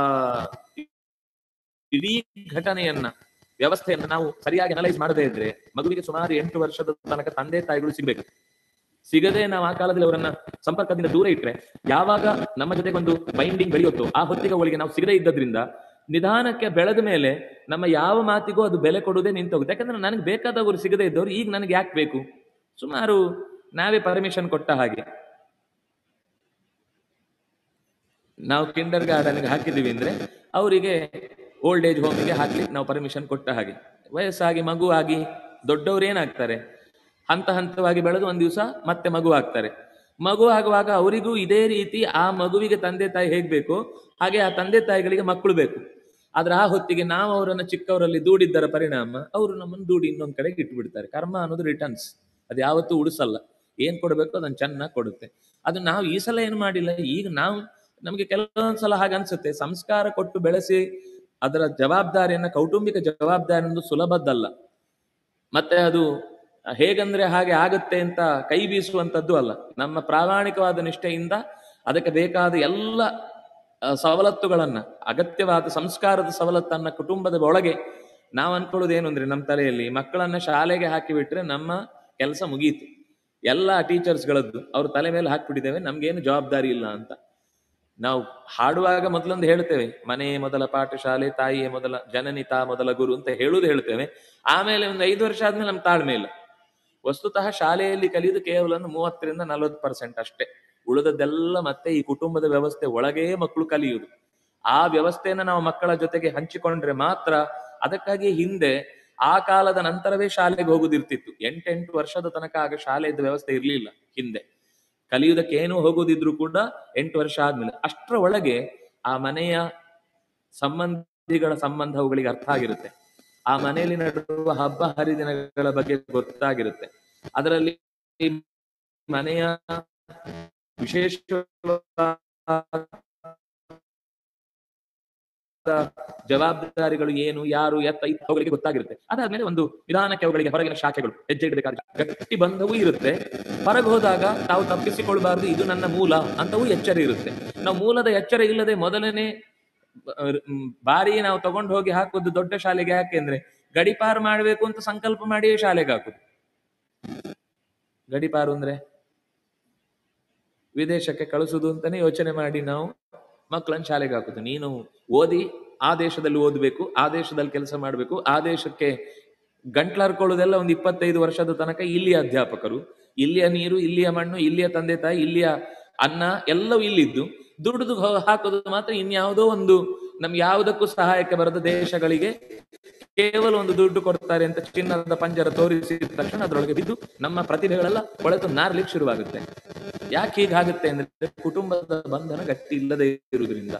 [SPEAKER 1] ಇಡೀ ಘಟನೆಯನ್ನ ವ್ಯವಸ್ಥೆಯನ್ನ ನಾವು ಸರಿಯಾಗಿ ಅನಲೈಸ್ ಮಾಡದೇ ಇದ್ರೆ ಮಗುವಿಗೆ ಸುಮಾರು ಎಂಟು ವರ್ಷದ ತನಕ ತಂದೆ ತಾಯಿಗಳು ಸಿಗ್ಬೇಕು ಸಿಗದೆ ನಾವು ಆ ಕಾಲದಲ್ಲಿ ಅವರನ್ನ ಸಂಪರ್ಕದಿಂದ ದೂರ ಇಟ್ರೆ ಯಾವಾಗ ನಮ್ಮ ಜೊತೆಗೆ ಒಂದು ಬೈಂಡಿಂಗ್ ಬೆಳೆಯುತ್ತೋ ಆ ಹೊತ್ತಿಗೆ ಅವಳಿಗೆ ನಾವು ಸಿಗದೇ ಇದ್ದದ್ರಿಂದ ನಿಧಾನಕ್ಕೆ ಬೆಳೆದ ಮೇಲೆ ನಮ್ಮ ಯಾವ ಮಾತಿಗೂ ಅದು ಬೆಲೆ ಕೊಡುವುದೇ ನಿಂತೋಗುತ್ತೆ ಯಾಕಂದ್ರೆ ನನಗೆ ಬೇಕಾದವರು ಸಿಗದೇ ಇದ್ದವರು ಈಗ ನನಗೆ ಯಾಕೆ ಬೇಕು ಸುಮಾರು ನಾವೇ ಪರ್ಮಿಷನ್ ಕೊಟ್ಟ ಹಾಗೆ ನಾವು ಕಿಂಡರ್ ಗಾರ್ಡನ್ಗೆ ಹಾಕಿದ್ದೀವಿ ಅಂದ್ರೆ ಅವರಿಗೆ ಓಲ್ಡ್ ಏಜ್ ಹೋಮಿಗೆ ಹಾಕ್ಲಿಕ್ಕೆ ನಾವು ಪರ್ಮಿಷನ್ ಕೊಟ್ಟ ಹಾಗೆ ವಯಸ್ಸಾಗಿ ಮಗು ಆಗಿ ದೊಡ್ಡವ್ರು ಏನಾಗ್ತಾರೆ ಹಂತ ಹಂತವಾಗಿ ಬೆಳೆದು ಒಂದು ದಿವಸ ಮತ್ತೆ ಮಗು ಆಗ್ತಾರೆ ಮಗು ಆಗುವಾಗ ಅವರಿಗೂ ಇದೇ ರೀತಿ ಆ ಮಗುವಿಗೆ ತಂದೆ ತಾಯಿ ಹೇಗ್ ಬೇಕು ಹಾಗೆ ಆ ತಂದೆ ತಾಯಿಗಳಿಗೆ ಮಕ್ಕಳು ಬೇಕು ಆದ್ರೆ ಆ ಹೊತ್ತಿಗೆ ನಾವು ಅವರನ್ನ ಚಿಕ್ಕವರಲ್ಲಿ ದೂಡಿದ್ದರ ಪರಿಣಾಮ ಅವರು ನಮ್ಮನ್ನು ದೂಡಿ ಇನ್ನೊಂದ್ ಕಡೆಗೆ ಇಟ್ಬಿಡ್ತಾರೆ ಕರ್ಮ ಅನ್ನೋದು ರಿಟರ್ನ್ಸ್ ಅದು ಯಾವತ್ತೂ ಉಳಿಸಲ್ಲ ಏನ್ ಕೊಡಬೇಕು ಅದನ್ನ ಚೆನ್ನಾಗಿ ಕೊಡುತ್ತೆ ಅದು ನಾವು ಈ ಸಲ ಏನು ಮಾಡಿಲ್ಲ ಈಗ ನಾವು ನಮಗೆ ಕೆಲವೊಂದ್ ಸಲ ಹಾಗೆ ಅನ್ಸುತ್ತೆ ಸಂಸ್ಕಾರ ಕೊಟ್ಟು ಬೆಳೆಸಿ ಅದರ ಜವಾಬ್ದಾರಿಯನ್ನ ಕೌಟುಂಬಿಕ ಜವಾಬ್ದಾರಿ ಅನ್ನೋದು ಸುಲಭದ್ದಲ್ಲ ಮತ್ತೆ ಅದು ಹೇಗಂದ್ರೆ ಹಾಗೆ ಆಗತ್ತೆ ಅಂತ ಕೈ ಬೀಸುವಂತದ್ದು ಅಲ್ಲ ನಮ್ಮ ಪ್ರಾಮಾಣಿಕವಾದ ನಿಷ್ಠೆಯಿಂದ ಅದಕ್ಕೆ ಬೇಕಾದ ಎಲ್ಲ ಆ, ಸವಲತ್ತುಗಳನ್ನ ಅಗತ್ಯವಾದ ಸಂಸ್ಕಾರದ ಸವಲತ್ತನ್ನ ಕುಟುಂಬದ ಒಳಗೆ ನಾವು ಅನ್ಕೊಳ್ಳೋದು ಏನು ಅಂದ್ರೆ ನಮ್ಮ ತಲೆಯಲ್ಲಿ ಮಕ್ಕಳನ್ನ ಶಾಲೆಗೆ ಹಾಕಿಬಿಟ್ರೆ ನಮ್ಮ ಕೆಲಸ ಮುಗೀತು ಎಲ್ಲ ಟೀಚರ್ಸ್ಗಳದ್ದು ಅವ್ರ ತಲೆ ಮೇಲೆ ಹಾಕ್ಬಿಟ್ಟಿದ್ದೇವೆ ನಮ್ಗೇನು ಜವಾಬ್ದಾರಿ ಇಲ್ಲ ಅಂತ ನಾವು ಹಾಡುವಾಗ ಮೊದಲೊಂದು ಹೇಳ್ತೇವೆ ಮನೆ ಮೊದಲ ಪಾಠಶಾಲೆ ತಾಯಿಯೇ ಮೊದಲ ಜನನಿ ತಾ ಮೊದಲ ಗುರು ಅಂತ ಹೇಳುದು ಹೇಳ್ತೇವೆ ಆಮೇಲೆ ಒಂದು ಐದು ವರ್ಷ ಆದ್ಮೇಲೆ ನಮ್ಮ ತಾಳ್ಮೆ ಇಲ್ಲ ವಸ್ತುತಃ ಶಾಲೆಯಲ್ಲಿ ಕಲಿಯುವುದು ಕೇವಲ ಒಂದು ಮೂವತ್ತರಿಂದ ನಲವತ್ತು ಪರ್ಸೆಂಟ್ ಅಷ್ಟೇ ಉಳಿದದ್ದೆಲ್ಲ ಮತ್ತೆ ಈ ಕುಟುಂಬದ ವ್ಯವಸ್ಥೆ ಒಳಗೇ ಮಕ್ಕಳು ಕಲಿಯುವುದು ಆ ವ್ಯವಸ್ಥೆಯನ್ನ ನಾವು ಮಕ್ಕಳ ಜೊತೆಗೆ ಹಂಚಿಕೊಂಡ್ರೆ ಮಾತ್ರ ಅದಕ್ಕಾಗಿ ಹಿಂದೆ ಆ ಕಾಲದ ನಂತರವೇ ಶಾಲೆಗೆ ಹೋಗುದಿರ್ತಿತ್ತು ಎಂಟೆಂಟು ವರ್ಷದ ತನಕ ಆಗ ಶಾಲೆ ಇದ್ದ ವ್ಯವಸ್ಥೆ ಇರ್ಲಿಲ್ಲ ಹಿಂದೆ ಕಲಿಯುವುದಕ್ಕೆ ಏನೂ ಹೋಗೋದಿದ್ರು ಕೂಡ ಎಂಟು ವರ್ಷ ಆದ್ಮೇಲೆ ಅಷ್ಟರ ಒಳಗೆ ಆ ಮನೆಯ ಸಂಬಂಧಿಗಳ ಸಂಬಂಧ ಅವುಗಳಿಗೆ ಅರ್ಥ ಆಗಿರುತ್ತೆ ಆ ಮನೆಯಲ್ಲಿ ನಡೆಯುವ ಹಬ್ಬ ಹರಿದಿನಗಳ ಬಗ್ಗೆ ಗೊತ್ತಾಗಿರುತ್ತೆ ಅದರಲ್ಲಿ ಈ ಮನೆಯ ವಿಶೇಷವಾದ ಜವಾಬ್ದಾರಿಗಳು ಏನು ಯಾರು ಎತ್ತ ಇತ್ತ ಅವುಗಳಿಗೆ ಗೊತ್ತಾಗಿರುತ್ತೆ ಅದಾದ್ಮೇಲೆ ಒಂದು ನಿಧಾನಕ್ಕೆ ಅವುಗಳಿಗೆ ಹೊರಗಿನ ಶಾಖೆಗಳು ಹೆಜ್ಜೆ ಇಡಬೇಕಾದ ಗಟ್ಟಿ ಬಂಧವೂ ಇರುತ್ತೆ ಹೊರಗೆ ಹೋದಾಗ ತಾವು ತಪ್ಪಿಸಿಕೊಳ್ಬಾರ್ದು ಇದು ನನ್ನ ಮೂಲ ಅಂತವೂ ಎಚ್ಚರ ಇರುತ್ತೆ ನಾವು ಮೂಲದ ಎಚ್ಚರ ಇಲ್ಲದೆ ಮೊದಲನೇ ಅಹ್, ಮ್, ಬಾರಿ ನಾವು ತಗೊಂಡು ಹೋಗಿ ಹಾಕೋದು ದೊಡ್ಡ ಶಾಲೆಗೆ ಯಾಕೆಂದ್ರೆ ಗಡಿಪಾರು ಮಾಡ್ಬೇಕು ಅಂತ ಸಂಕಲ್ಪ ಮಾಡಿಯೇ ಶಾಲೆಗೆ ಹಾಕುದು ಗಡಿಪಾರು ಅಂದ್ರೆ ವಿದೇಶಕ್ಕೆ ಕಳಿಸುದು ಅಂತಾನೆ ಯೋಚನೆ ಮಾಡಿ ನಾವು ಮಕ್ಕಳನ್ನ ಶಾಲೆಗೆ ಹಾಕುದು ನೀನು ಓದಿ ಆ ದೇಶದಲ್ಲಿ ಓದ್ಬೇಕು ಆ ದೇಶದಲ್ಲಿ ಕೆಲಸ ಮಾಡಬೇಕು ಆ ದೇಶಕ್ಕೆ ಗಂಟ್ಲರ್ಕೊಳ್ಳೋದೆಲ್ಲ ಒಂದು ಇಪ್ಪತ್ತೈದು ವರ್ಷದ ತನಕ ಇಲ್ಲಿಯ ಅಧ್ಯಾಪಕರು ಇಲ್ಲಿಯ ನೀರು ಇಲ್ಲಿಯ ಮಣ್ಣು ಇಲ್ಲಿಯ ತಂದೆ ತಾಯಿ ಇಲ್ಲಿಯ ಅನ್ನ ಎಲ್ಲವೂ ಇಲ್ಲಿದ್ದು ದುಡಿದು ಹಾಕೋದು ಮಾತ್ರ ಇನ್ಯಾವುದೋ ಒಂದು ನಮ್ಗೆ ಯಾವುದಕ್ಕೂ ಸಹಾಯಕ್ಕೆ ಬರದ ದೇಶಗಳಿಗೆ ಕೇವಲ ಒಂದು ದುಡ್ಡು ಕೊಡ್ತಾರೆ ಅಂತ ಚಿನ್ನದ ಪಂಜರ ತೋರಿಸಿದ ತಕ್ಷಣ ಅದರೊಳಗೆ ಬಿದ್ದು ನಮ್ಮ ಪ್ರತಿಭೆಗಳೆಲ್ಲ ಕೊಳೆತು ನಾರ್ಲಿಕ್ಕೆ ಶುರುವಾಗುತ್ತೆ ಯಾಕೆ ಹೀಗಾಗುತ್ತೆ ಅಂದ್ರೆ ಕುಟುಂಬದ ಬಂಧನ ಗಟ್ಟಿ ಇಲ್ಲದೆ ಇರುವುದರಿಂದ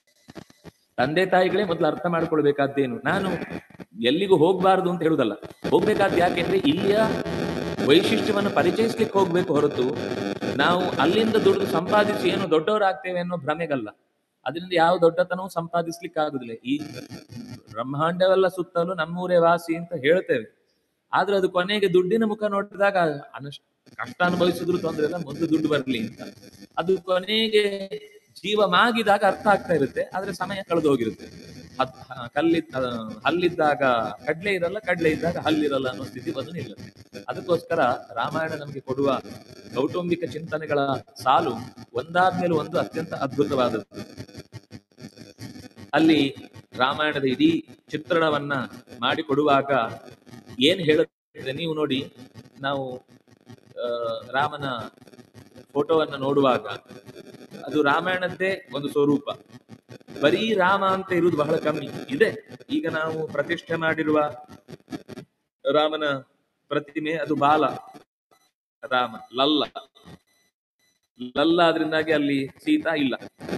[SPEAKER 1] ತಂದೆ ತಾಯಿಗಳೇ ಮೊದಲು ಅರ್ಥ ಮಾಡ್ಕೊಳ್ಬೇಕಾದ್ದೇನು ನಾನು ಎಲ್ಲಿಗೂ ಹೋಗ್ಬಾರ್ದು ಅಂತ ಹೇಳುದಲ್ಲ ಹೋಗ್ಬೇಕಾದ್ ಯಾಕೆಂದ್ರೆ ಇಲ್ಲಿಯ ವೈಶಿಷ್ಟ್ಯವನ್ನು ಪರಿಚಯಿಸ್ಲಿಕ್ಕೆ ಹೋಗ್ಬೇಕು ಹೊರತು ನಾವು ಅಲ್ಲಿಂದ ದುಡಿದು ಸಂಪಾದಿಸಿ ಏನು ದೊಡ್ಡವರಾಗ್ತೇವೆ ಅನ್ನೋ ಭ್ರಮೆಗಲ್ಲ ಅದರಿಂದ ಯಾವ ದೊಡ್ಡತನವೂ ಸಂಪಾದಿಸ್ಲಿಕ್ಕೆ ಆಗುದಿಲ್ಲ ಈ ಬ್ರಹ್ಮಾಂಡವೆಲ್ಲ ಸುತ್ತಲೂ ನಮ್ಮೂರೇ ವಾಸಿ ಅಂತ ಹೇಳ್ತೇವೆ ಆದ್ರೆ ಅದು ಕೊನೆಗೆ ದುಡ್ಡಿನ ಮುಖ ನೋಡಿದಾಗ ಅನಷ್ಟು ಕಷ್ಟ ಅನುಭವಿಸಿದ್ರು ತೊಂದ್ರೆ ಇಲ್ಲ ಮೊದಲು ದುಡ್ಡು ಬರ್ಲಿ ಅಂತ ಅದು ಕೊನೆಗೆ ಜೀವ ಮಾಗಿದಾಗ ಅರ್ಥ ಆಗ್ತಾ ಇರುತ್ತೆ ಆದ್ರೆ ಸಮಯ ಕಳೆದು ಹೋಗಿರುತ್ತೆ ಹತ್- ಹ- ಕಲ್ಲಿದ್ದ ಹಲ್ಲಿದ್ದಾಗ ಕಡ್ಲೆ ಇರಲ್ಲ ಕಡ್ಲೆ ಇದ್ದಾಗ ಹಲ್ಲಿರಲ್ಲ ಅನ್ನೋ ಸ್ಥಿತಿ ಬಂದು ನಿಲ್ಲುತ್ತೆ ಅದಕ್ಕೋಸ್ಕರ ರಾಮಾಯಣ ನಮಗೆ ಕೊಡುವ ಕೌಟುಂಬಿಕ ಚಿಂತನೆಗಳ ಸಾಲು ಒಂದಾದ್ಮೇಲೆ ಒಂದು ಅತ್ಯಂತ ಅದ್ಭುತವಾದದ್ದು ಅಲ್ಲಿ ರಾಮಾಯಣದ ಇಡೀ ಚಿತ್ರಣವನ್ನ ಮಾಡಿಕೊಡುವಾಗ ಏನ್ ಹೇಳುತ್ತೆ ನೀವು ನೋಡಿ ನಾವು ಆ, ರಾಮನ ಫೋಟೋವನ್ನ ನೋಡುವಾಗ ಅದು ರಾಮಾಯಣದ್ದೇ ಒಂದು ಸ್ವರೂಪ ಬರೀ ರಾಮ ಅಂತ ಇರುವುದು ಬಹಳ ಕಮ್ಮಿ ಇದೆ ಈಗ ನಾವು ಪ್ರತಿಷ್ಠೆ ಮಾಡಿರುವ ರಾಮನ ಪ್ರತಿಮೆ ಅದು ಬಾಲ ರಾಮ ಲಲ್ಲ ಲಲ್ಲ ಆದ್ರಿಂದಾಗಿ ಅಲ್ಲಿ ಸೀತಾ ಇಲ್ಲ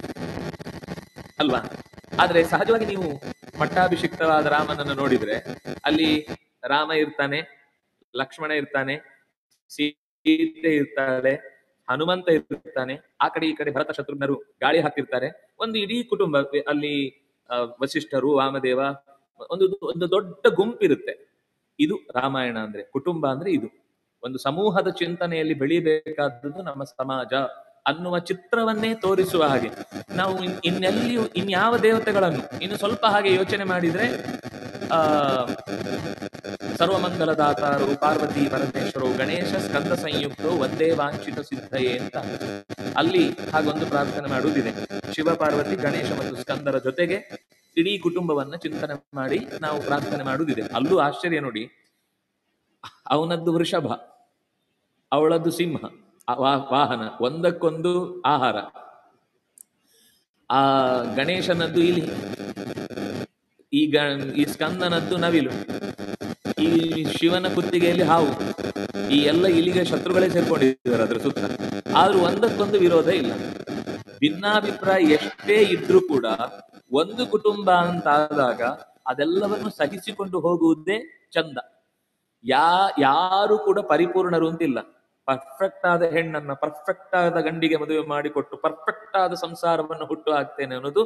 [SPEAKER 1] ಅಲ್ವಾ ಆದ್ರೆ ಸಹಜವಾಗಿ ನೀವು ಪಟ್ಟಾಭಿಷಿಕ್ತವಾದ ರಾಮನನ್ನು ನೋಡಿದ್ರೆ ಅಲ್ಲಿ ರಾಮ ಇರ್ತಾನೆ ಲಕ್ಷ್ಮಣ ಇರ್ತಾನೆ ಸೀತೆ ಇರ್ತಾಳೆ ಹನುಮಂತ ಇರ್ತಾನೆ ಆ ಕಡೆ ಈ ಕಡೆ ಭರತ ಶತ್ರುಘ್ನರು ಗಾಳಿ ಹಾಕಿರ್ತಾರೆ ಒಂದು ಇಡೀ ಕುಟುಂಬ ಅಲ್ಲಿ ಆ, ವಸಿಷ್ಠರು ವಾಮದೇವ ಒಂದು ಒಂದು ದೊಡ್ಡ ಗುಂಪಿರುತ್ತೆ ಇದು ರಾಮಾಯಣ ಅಂದ್ರೆ ಕುಟುಂಬ ಅಂದ್ರೆ ಇದು ಒಂದು ಸಮೂಹದ ಚಿಂತನೆಯಲ್ಲಿ ಬೆಳಿಬೇಕಾದದ್ದು ನಮ್ಮ ಸಮಾಜ ಅನ್ನುವ ಚಿತ್ರವನ್ನೇ ತೋರಿಸುವ ಹಾಗೆ ನಾವು ಇನ್- ಇನ್ನೆಲ್ಲಿಯೂ ಇನ್ಯಾವ ದೇವತೆಗಳನ್ನು ಇನ್ನು ಸ್ವಲ್ಪ ಹಾಗೆ ಯೋಚನೆ ಮಾಡಿದ್ರೆ ಆ ಸರ್ವಮಂಗಲದಾತಾರು ಪಾರ್ವತಿ ಪರಮೇಶ್ವರು ಗಣೇಶ ಸ್ಕಂದ ಸಂಯುಕ್ತೋ ಒಂದೇ ವಾಂಛಿತ ಸಿದ್ಧಯೇ ಅಂತ ಅಲ್ಲಿ ಹಾಗೊಂದು ಪ್ರಾರ್ಥನೆ ಮಾಡುವುದಿದೆ ಶಿವ ಪಾರ್ವತಿ ಗಣೇಶ ಮತ್ತು ಸ್ಕಂದರ ಜೊತೆಗೆ ಇಡೀ ಕುಟುಂಬವನ್ನ ಚಿಂತನೆ ಮಾಡಿ ನಾವು ಪ್ರಾರ್ಥನೆ ಮಾಡುವುದಿದೆ ಅಲ್ಲೂ ಆಶ್ಚರ್ಯ ನೋಡಿ ಅವನದ್ದು ವೃಷಭ ಅವಳದ್ದು ಸಿಂಹ ಆ ವಾ- ವಾಹನ ಒಂದಕ್ಕೊಂದು ಆಹಾರ ಆ ಗಣೇಶನದ್ದು ಇಲಿ ಈ ಗ ಈ ಸ್ಕಂದನದ್ದು ನವಿಲು ಈ ಶಿವನ ಕುತ್ತಿಗೆಯಲ್ಲಿ ಹಾವು ಈ ಎಲ್ಲ ಇಲಿಗೆ ಶತ್ರುಗಳೇ ಸೇರ್ಕೊಂಡಿದ್ದಾರೆ ಅದ್ರ ಸುತ್ತ ಆದ್ರೂ ಒಂದಕ್ಕೊಂದು ವಿರೋಧ ಇಲ್ಲ ಭಿನ್ನಾಭಿಪ್ರಾಯ ಎಷ್ಟೇ ಇದ್ರೂ ಕೂಡ ಒಂದು ಕುಟುಂಬ ಅಂತ ಆದಾಗ ಅದೆಲ್ಲವನ್ನು ಸಹಿಸಿಕೊಂಡು ಹೋಗುವುದೇ ಚಂದ ಯಾ ಯಾರು ಕೂಡ ಪರಿಪೂರ್ಣರು ಅಂತಿಲ್ಲ ಪರ್ಫೆಕ್ಟ್ ಆದ ಹೆಣ್ಣನ್ನ ಪರ್ಫೆಕ್ಟ್ ಆದ ಗಂಡಿಗೆ ಮದುವೆ ಮಾಡಿಕೊಟ್ಟು ಪರ್ಫೆಕ್ಟ್ ಆದ ಸಂಸಾರವನ್ನು ಹುಟ್ಟು ಹಾಕ್ತೇನೆ ಅನ್ನೋದು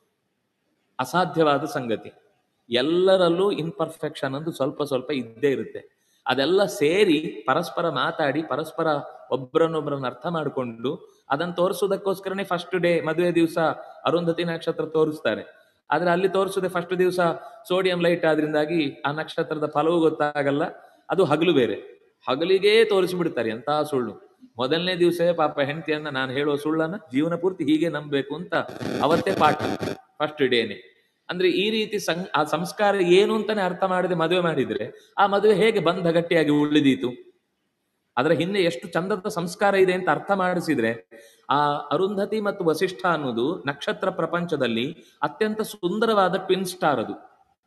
[SPEAKER 1] ಅಸಾಧ್ಯವಾದ ಸಂಗತಿ ಎಲ್ಲರಲ್ಲೂ ಇನ್ಪರ್ಫೆಕ್ಷನ್ ಅಂತ ಸ್ವಲ್ಪ ಸ್ವಲ್ಪ ಇದ್ದೇ ಇರುತ್ತೆ ಅದೆಲ್ಲ ಸೇರಿ ಪರಸ್ಪರ ಮಾತಾಡಿ ಪರಸ್ಪರ ಒಬ್ಬರನ್ನೊಬ್ಬರನ್ನ ಅರ್ಥ ಮಾಡಿಕೊಂಡು ಅದನ್ನ ತೋರಿಸೋದಕ್ಕೋಸ್ಕರನೇ ಫಸ್ಟ್ ಡೇ ಮದುವೆ ದಿವಸ ಅರುಂಧತಿ ನಕ್ಷತ್ರ ತೋರಿಸ್ತಾರೆ ಆದ್ರೆ ಅಲ್ಲಿ ತೋರಿಸೋದೆ ಫಸ್ಟ್ ದಿವಸ ಸೋಡಿಯಂ ಲೈಟ್ ಆದ್ರಿಂದಾಗಿ ಆ ನಕ್ಷತ್ರದ ಫಲವು ಗೊತ್ತಾಗಲ್ಲ ಅದು ಹಗಲು ಬೇರೆ ಹಗಲಿಗೆ ತೋರಿಸಿಬಿಡ್ತಾರೆ ಎಂತ ಸುಳ್ಳು ಮೊದಲನೇ ದಿವಸವೇ ಪಾಪ ಹೆಂಡತಿಯನ್ನ ನಾನು ಹೇಳುವ ಸುಳ್ಳನ್ನ ಜೀವನ ಪೂರ್ತಿ ಹೀಗೆ ನಂಬಬೇಕು ಅಂತ ಅವತ್ತೇ ಪಾಠ ಫಸ್ಟ್ ಡೇನೆ ಅಂದ್ರೆ ಈ ರೀತಿ ಸಂ ಆ ಸಂಸ್ಕಾರ ಏನು ಅಂತಾನೆ ಅರ್ಥ ಮಾಡದೆ ಮದುವೆ ಮಾಡಿದ್ರೆ ಆ ಮದುವೆ ಹೇಗೆ ಬಂಧ ಗಟ್ಟಿಯಾಗಿ ಉಳಿದೀತು ಅದರ ಹಿಂದೆ ಎಷ್ಟು ಚಂದದ ಸಂಸ್ಕಾರ ಇದೆ ಅಂತ ಅರ್ಥ ಮಾಡಿಸಿದ್ರೆ ಆ ಅರುಂಧತಿ ಮತ್ತು ವಸಿಷ್ಠ ಅನ್ನೋದು ನಕ್ಷತ್ರ ಪ್ರಪಂಚದಲ್ಲಿ ಅತ್ಯಂತ ಸುಂದರವಾದ ಟ್ವಿನ್ ಸ್ಟಾರ್ ಅದು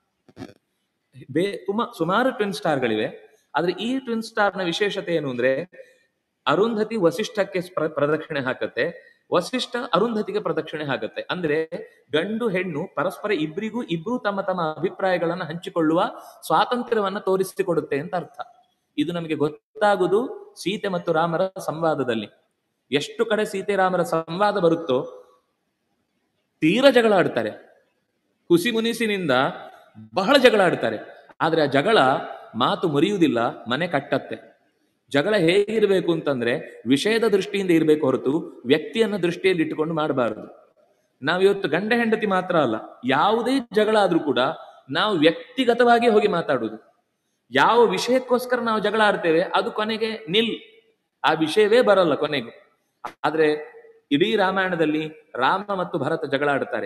[SPEAKER 1] ಬೇ ತುಮ ಸುಮಾರು ಟ್ವಿನ್ ಸ್ಟಾರ್ಗಳಿವೆ ಆದ್ರೆ ಈ ಟ್ವಿನ್ ಸ್ಟಾರ್ ನ ವಿಶೇಷತೆ ಏನು ಅಂದ್ರೆ ಅರುಂಧತಿ ವಸಿಷ್ಠಕ್ಕೆ ಪ್ರ- ಪ್ರದಕ್ಷಿಣೆ ಹಾಕತ್ತೆ ವಸಿಷ್ಠ ಅರುಂಧತಿಗೆ ಪ್ರದಕ್ಷಿಣೆ ಹಾಕತ್ತೆ ಅಂದ್ರೆ ಗಂಡು ಹೆಣ್ಣು ಪರಸ್ಪರ ಇಬ್ಬರಿಗೂ ಇಬ್ರು ತಮ್ಮ ತಮ್ಮ ಅಭಿಪ್ರಾಯಗಳನ್ನ ಹಂಚಿಕೊಳ್ಳುವ ಸ್ವಾತಂತ್ರ್ಯವನ್ನ ತೋರಿಸಿಕೊಡುತ್ತೆ ಅಂತ ಅರ್ಥ ಇದು ನಮಗೆ ಗೊತ್ತಾಗುವುದು ಸೀತೆ ಮತ್ತು ರಾಮರ ಸಂವಾದದಲ್ಲಿ ಎಷ್ಟು ಕಡೆ ಸೀತೆ ರಾಮರ ಸಂವಾದ ಬರುತ್ತೋ ತೀರ ಜಗಳ ಆಡ್ತಾರೆ ಹುಸಿ ಮುನಿಸಿನಿಂದ ಬಹಳ ಜಗಳ ಆಡ್ತಾರೆ ಆದ್ರೆ ಆ ಜಗಳ ಮಾತು ಮುರಿಯುವುದಿಲ್ಲ ಮನೆ ಕಟ್ಟತ್ತೆ ಜಗಳ ಹೇಗಿರ್ಬೇಕು ಅಂತಂದ್ರೆ ವಿಷಯದ ದೃಷ್ಟಿಯಿಂದ ಇರಬೇಕು ಹೊರತು ವ್ಯಕ್ತಿಯನ್ನ ದೃಷ್ಟಿಯಲ್ಲಿ ಇಟ್ಟುಕೊಂಡು ಮಾಡಬಾರದು ನಾವಿವತ್ತು ಗಂಡ ಹೆಂಡತಿ ಮಾತ್ರ ಅಲ್ಲ ಯಾವುದೇ ಜಗಳ ಆದ್ರೂ ಕೂಡ ನಾವು ವ್ಯಕ್ತಿಗತವಾಗಿ ಹೋಗಿ ಮಾತಾಡುದು ಯಾವ ವಿಷಯಕ್ಕೋಸ್ಕರ ನಾವು ಜಗಳ ಆಡ್ತೇವೆ ಅದು ಕೊನೆಗೆ ನಿಲ್ ಆ ವಿಷಯವೇ ಬರಲ್ಲ ಕೊನೆಗೆ ಆದ್ರೆ ಇಡೀ ರಾಮಾಯಣದಲ್ಲಿ ರಾಮ ಮತ್ತು ಭರತ ಜಗಳ ಆಡ್ತಾರೆ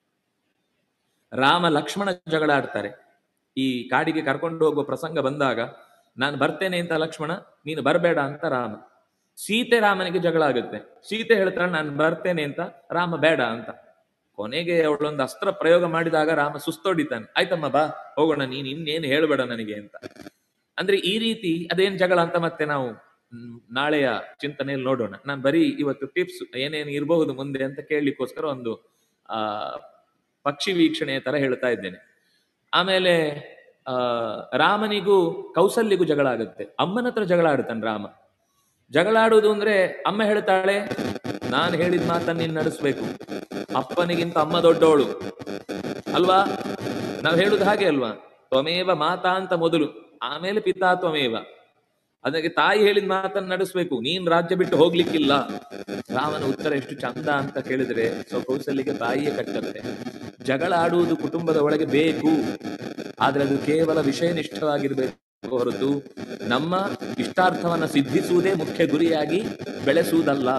[SPEAKER 1] ರಾಮ ಲಕ್ಷ್ಮಣ ಜಗಳ ಆಡ್ತಾರೆ ಈ ಕಾಡಿಗೆ ಕರ್ಕೊಂಡು ಹೋಗುವ ಪ್ರಸಂಗ ಬಂದಾಗ ನಾನು ಬರ್ತೇನೆ ಅಂತ ಲಕ್ಷ್ಮಣ ನೀನು ಬರಬೇಡ ಅಂತ ರಾಮ ಸೀತೆ ರಾಮನಿಗೆ ಜಗಳ ಆಗುತ್ತೆ ಸೀತೆ ಹೇಳ್ತಾಳೆ ನಾನು ಬರ್ತೇನೆ ಅಂತ ರಾಮ ಬೇಡ ಅಂತ ಕೊನೆಗೆ ಅವಳೊಂದು ಅಸ್ತ್ರ ಪ್ರಯೋಗ ಮಾಡಿದಾಗ ರಾಮ ಸುಸ್ತೊಡಿತಾನೆ ಆಯ್ತಮ್ಮ ಬಾ ಹೋಗೋಣ ನೀನ್ ಇನ್ನೇನು ಹೇಳ್ಬೇಡ ನನಗೆ ಅಂತ ಅಂದ್ರೆ ಈ ರೀತಿ ಅದೇನ್ ಜಗಳ ಅಂತ ಮತ್ತೆ ನಾವು ಮ್, ನಾಳೆಯ ಚಿಂತನೆಯಲ್ಲಿ ನೋಡೋಣ ನಾನು ಬರೀ ಇವತ್ತು ಟಿಪ್ಸ್ ಏನೇನು ಇರಬಹುದು ಮುಂದೆ ಅಂತ ಕೇಳಲಿಕ್ಕೋಸ್ಕರ ಒಂದು ಆ ಪಕ್ಷಿ ವೀಕ್ಷಣೆಯ ತರ ಹೇಳ್ತಾ ಇದ್ದೇನೆ ಆಮೇಲೆ ಆ ರಾಮನಿಗೂ ಕೌಸಲ್ಯಗೂ ಜಗಳ ಆಗುತ್ತೆ ಅಮ್ಮನ ಹತ್ರ ಜಗಳ ಆಡ್ತಾನೆ ರಾಮ ಜಗಳ ಆಡುವುದು ಅಂದ್ರೆ ಅಮ್ಮ ಹೇಳ್ತಾಳೆ ನಾನು ಹೇಳಿದ ಮಾತನ್ನ ನೀನ್ ನಡೆಸ್ಬೇಕು ಅಪ್ಪನಿಗಿಂತ ಅಮ್ಮ ದೊಡ್ಡವಳು ಅಲ್ವಾ ನಾವ್ ಹೇಳುದು ಹಾಗೆ ಅಲ್ವಾ ತ್ವಮೇವ ಮಾತಾ ಅಂತ ಮೊದಲು ಆಮೇಲೆ ಪಿತಾ ತ್ವಮೇವ ಅದಕ್ಕೆ ತಾಯಿ ಹೇಳಿದ ಮಾತನ್ನ ನಡೆಸ್ಬೇಕು ನೀನ್ ರಾಜ್ಯ ಬಿಟ್ಟು ಹೋಗ್ಲಿಕ್ಕಿಲ್ಲ ರಾಮನ ಉತ್ತರ ಎಷ್ಟು ಚಂದ ಅಂತ ಕೇಳಿದ್ರೆ ಸೊ ಕೌಸಲ್ಯಗೆ ತಾಯಿಯೇ ಕಟ್ಟತ್ತೆ ಜಗಳ ಆಡುವುದು ಕುಟುಂಬದ ಒಳಗೆ ಬೇಕು ಆದ್ರೆ ಅದು ಕೇವಲ ವಿಷಯನಿಷ್ಠವಾಗಿರ್ಬೇಕು ಹೊರತು ನಮ್ಮ ಇಷ್ಟಾರ್ಥವನ್ನ ಸಿದ್ಧಿಸುವುದೇ ಮುಖ್ಯ ಗುರಿಯಾಗಿ ಬೆಳೆಸುವುದಲ್ಲ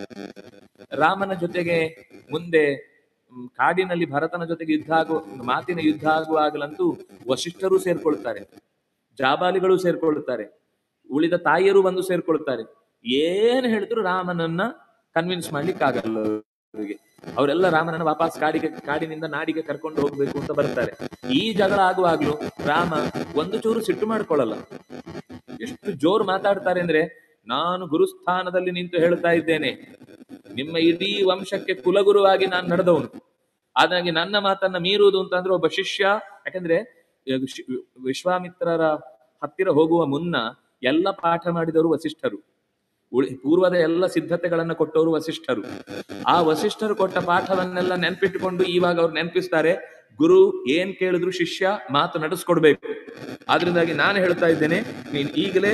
[SPEAKER 1] ರಾಮನ ಜೊತೆಗೆ ಮುಂದೆ ಮ್, ಕಾಡಿನಲ್ಲಿ ಭರತನ ಜೊತೆಗೆ ಯುದ್ಧ ಆಗುವ ಮಾತಿನ ಯುದ್ಧ ಆಗುವಾಗಲಂತೂ ವಶಿಷ್ಠರು ಸೇರ್ಕೊಳ್ತಾರೆ ಜಾಬಾಲಿಗಳು ಸೇರ್ಕೊಳ್ತಾರೆ ಉಳಿದ ತಾಯಿಯರು ಬಂದು ಸೇರ್ಕೊಳ್ತಾರೆ ಏನ್ ಹೇಳಿದ್ರು ರಾಮನನ್ನ ಕನ್ವಿನ್ಸ್ ಮಾಡ್ಲಿಕ್ಕಾಗಲ್ಲ ಅವರಿಗೆ ಅವರೆಲ್ಲ ರಾಮನನ್ನ ವಾಪಸ್ ಕಾಡಿಗೆ ಕಾಡಿನಿಂದ ನಾಡಿಗೆ ಕರ್ಕೊಂಡು ಹೋಗ್ಬೇಕು ಅಂತ ಬರ್ತಾರೆ ಈ ಜಗಳ ಆಗುವಾಗ್ಲೂ ರಾಮ ಒಂದು ಚೂರು ಸಿಟ್ಟು ಮಾಡ್ಕೊಳ್ಳಲ್ಲ ಎಷ್ಟು ಜೋರು ಮಾತಾಡ್ತಾರೆ ಅಂದ್ರೆ ನಾನು ಗುರುಸ್ಥಾನದಲ್ಲಿ ನಿಂತು ಹೇಳ್ತಾ ಇದ್ದೇನೆ ನಿಮ್ಮ ಇಡೀ ವಂಶಕ್ಕೆ ಕುಲಗುರುವಾಗಿ ನಾನು ನಡೆದವನು ಆದಾಗಿ ನನ್ನ ಮಾತನ್ನ ಮೀರುವುದು ಅಂತಂದ್ರೆ ಒಬ್ಬ ಶಿಷ್ಯ ಯಾಕಂದ್ರೆ ಇವಾಗ ಶಿ- ವಿಶ್ವಾಮಿತ್ರರ ಹತ್ತಿರ ಹೋಗುವ ಮುನ್ನ ಎಲ್ಲ ಪಾಠ ಮಾಡಿದವರು ವಸಿಷ್ಠರು ಉಳಿ- ಪೂರ್ವದ ಎಲ್ಲ ಸಿದ್ಧತೆಗಳನ್ನ ಕೊಟ್ಟವರು ವಸಿಷ್ಠರು ಆ ವಸಿಷ್ಠರು ಕೊಟ್ಟ ಪಾಠವನ್ನೆಲ್ಲ ನೆನ್ಪಿಟ್ಟುಕೊಂಡು ಇವಾಗ ಅವ್ರು ನೆನಪಿಸ್ತಾರೆ ಗುರು ಏನ್ ಕೇಳಿದ್ರು ಶಿಷ್ಯ ಮಾತು ನಡೆಸ್ಕೊಡ್ಬೇಕು ಆದ್ರಿಂದಾಗಿ ನಾನು ಹೇಳ್ತಾ ಇದ್ದೇನೆ ನೀನ್ ಈಗಲೇ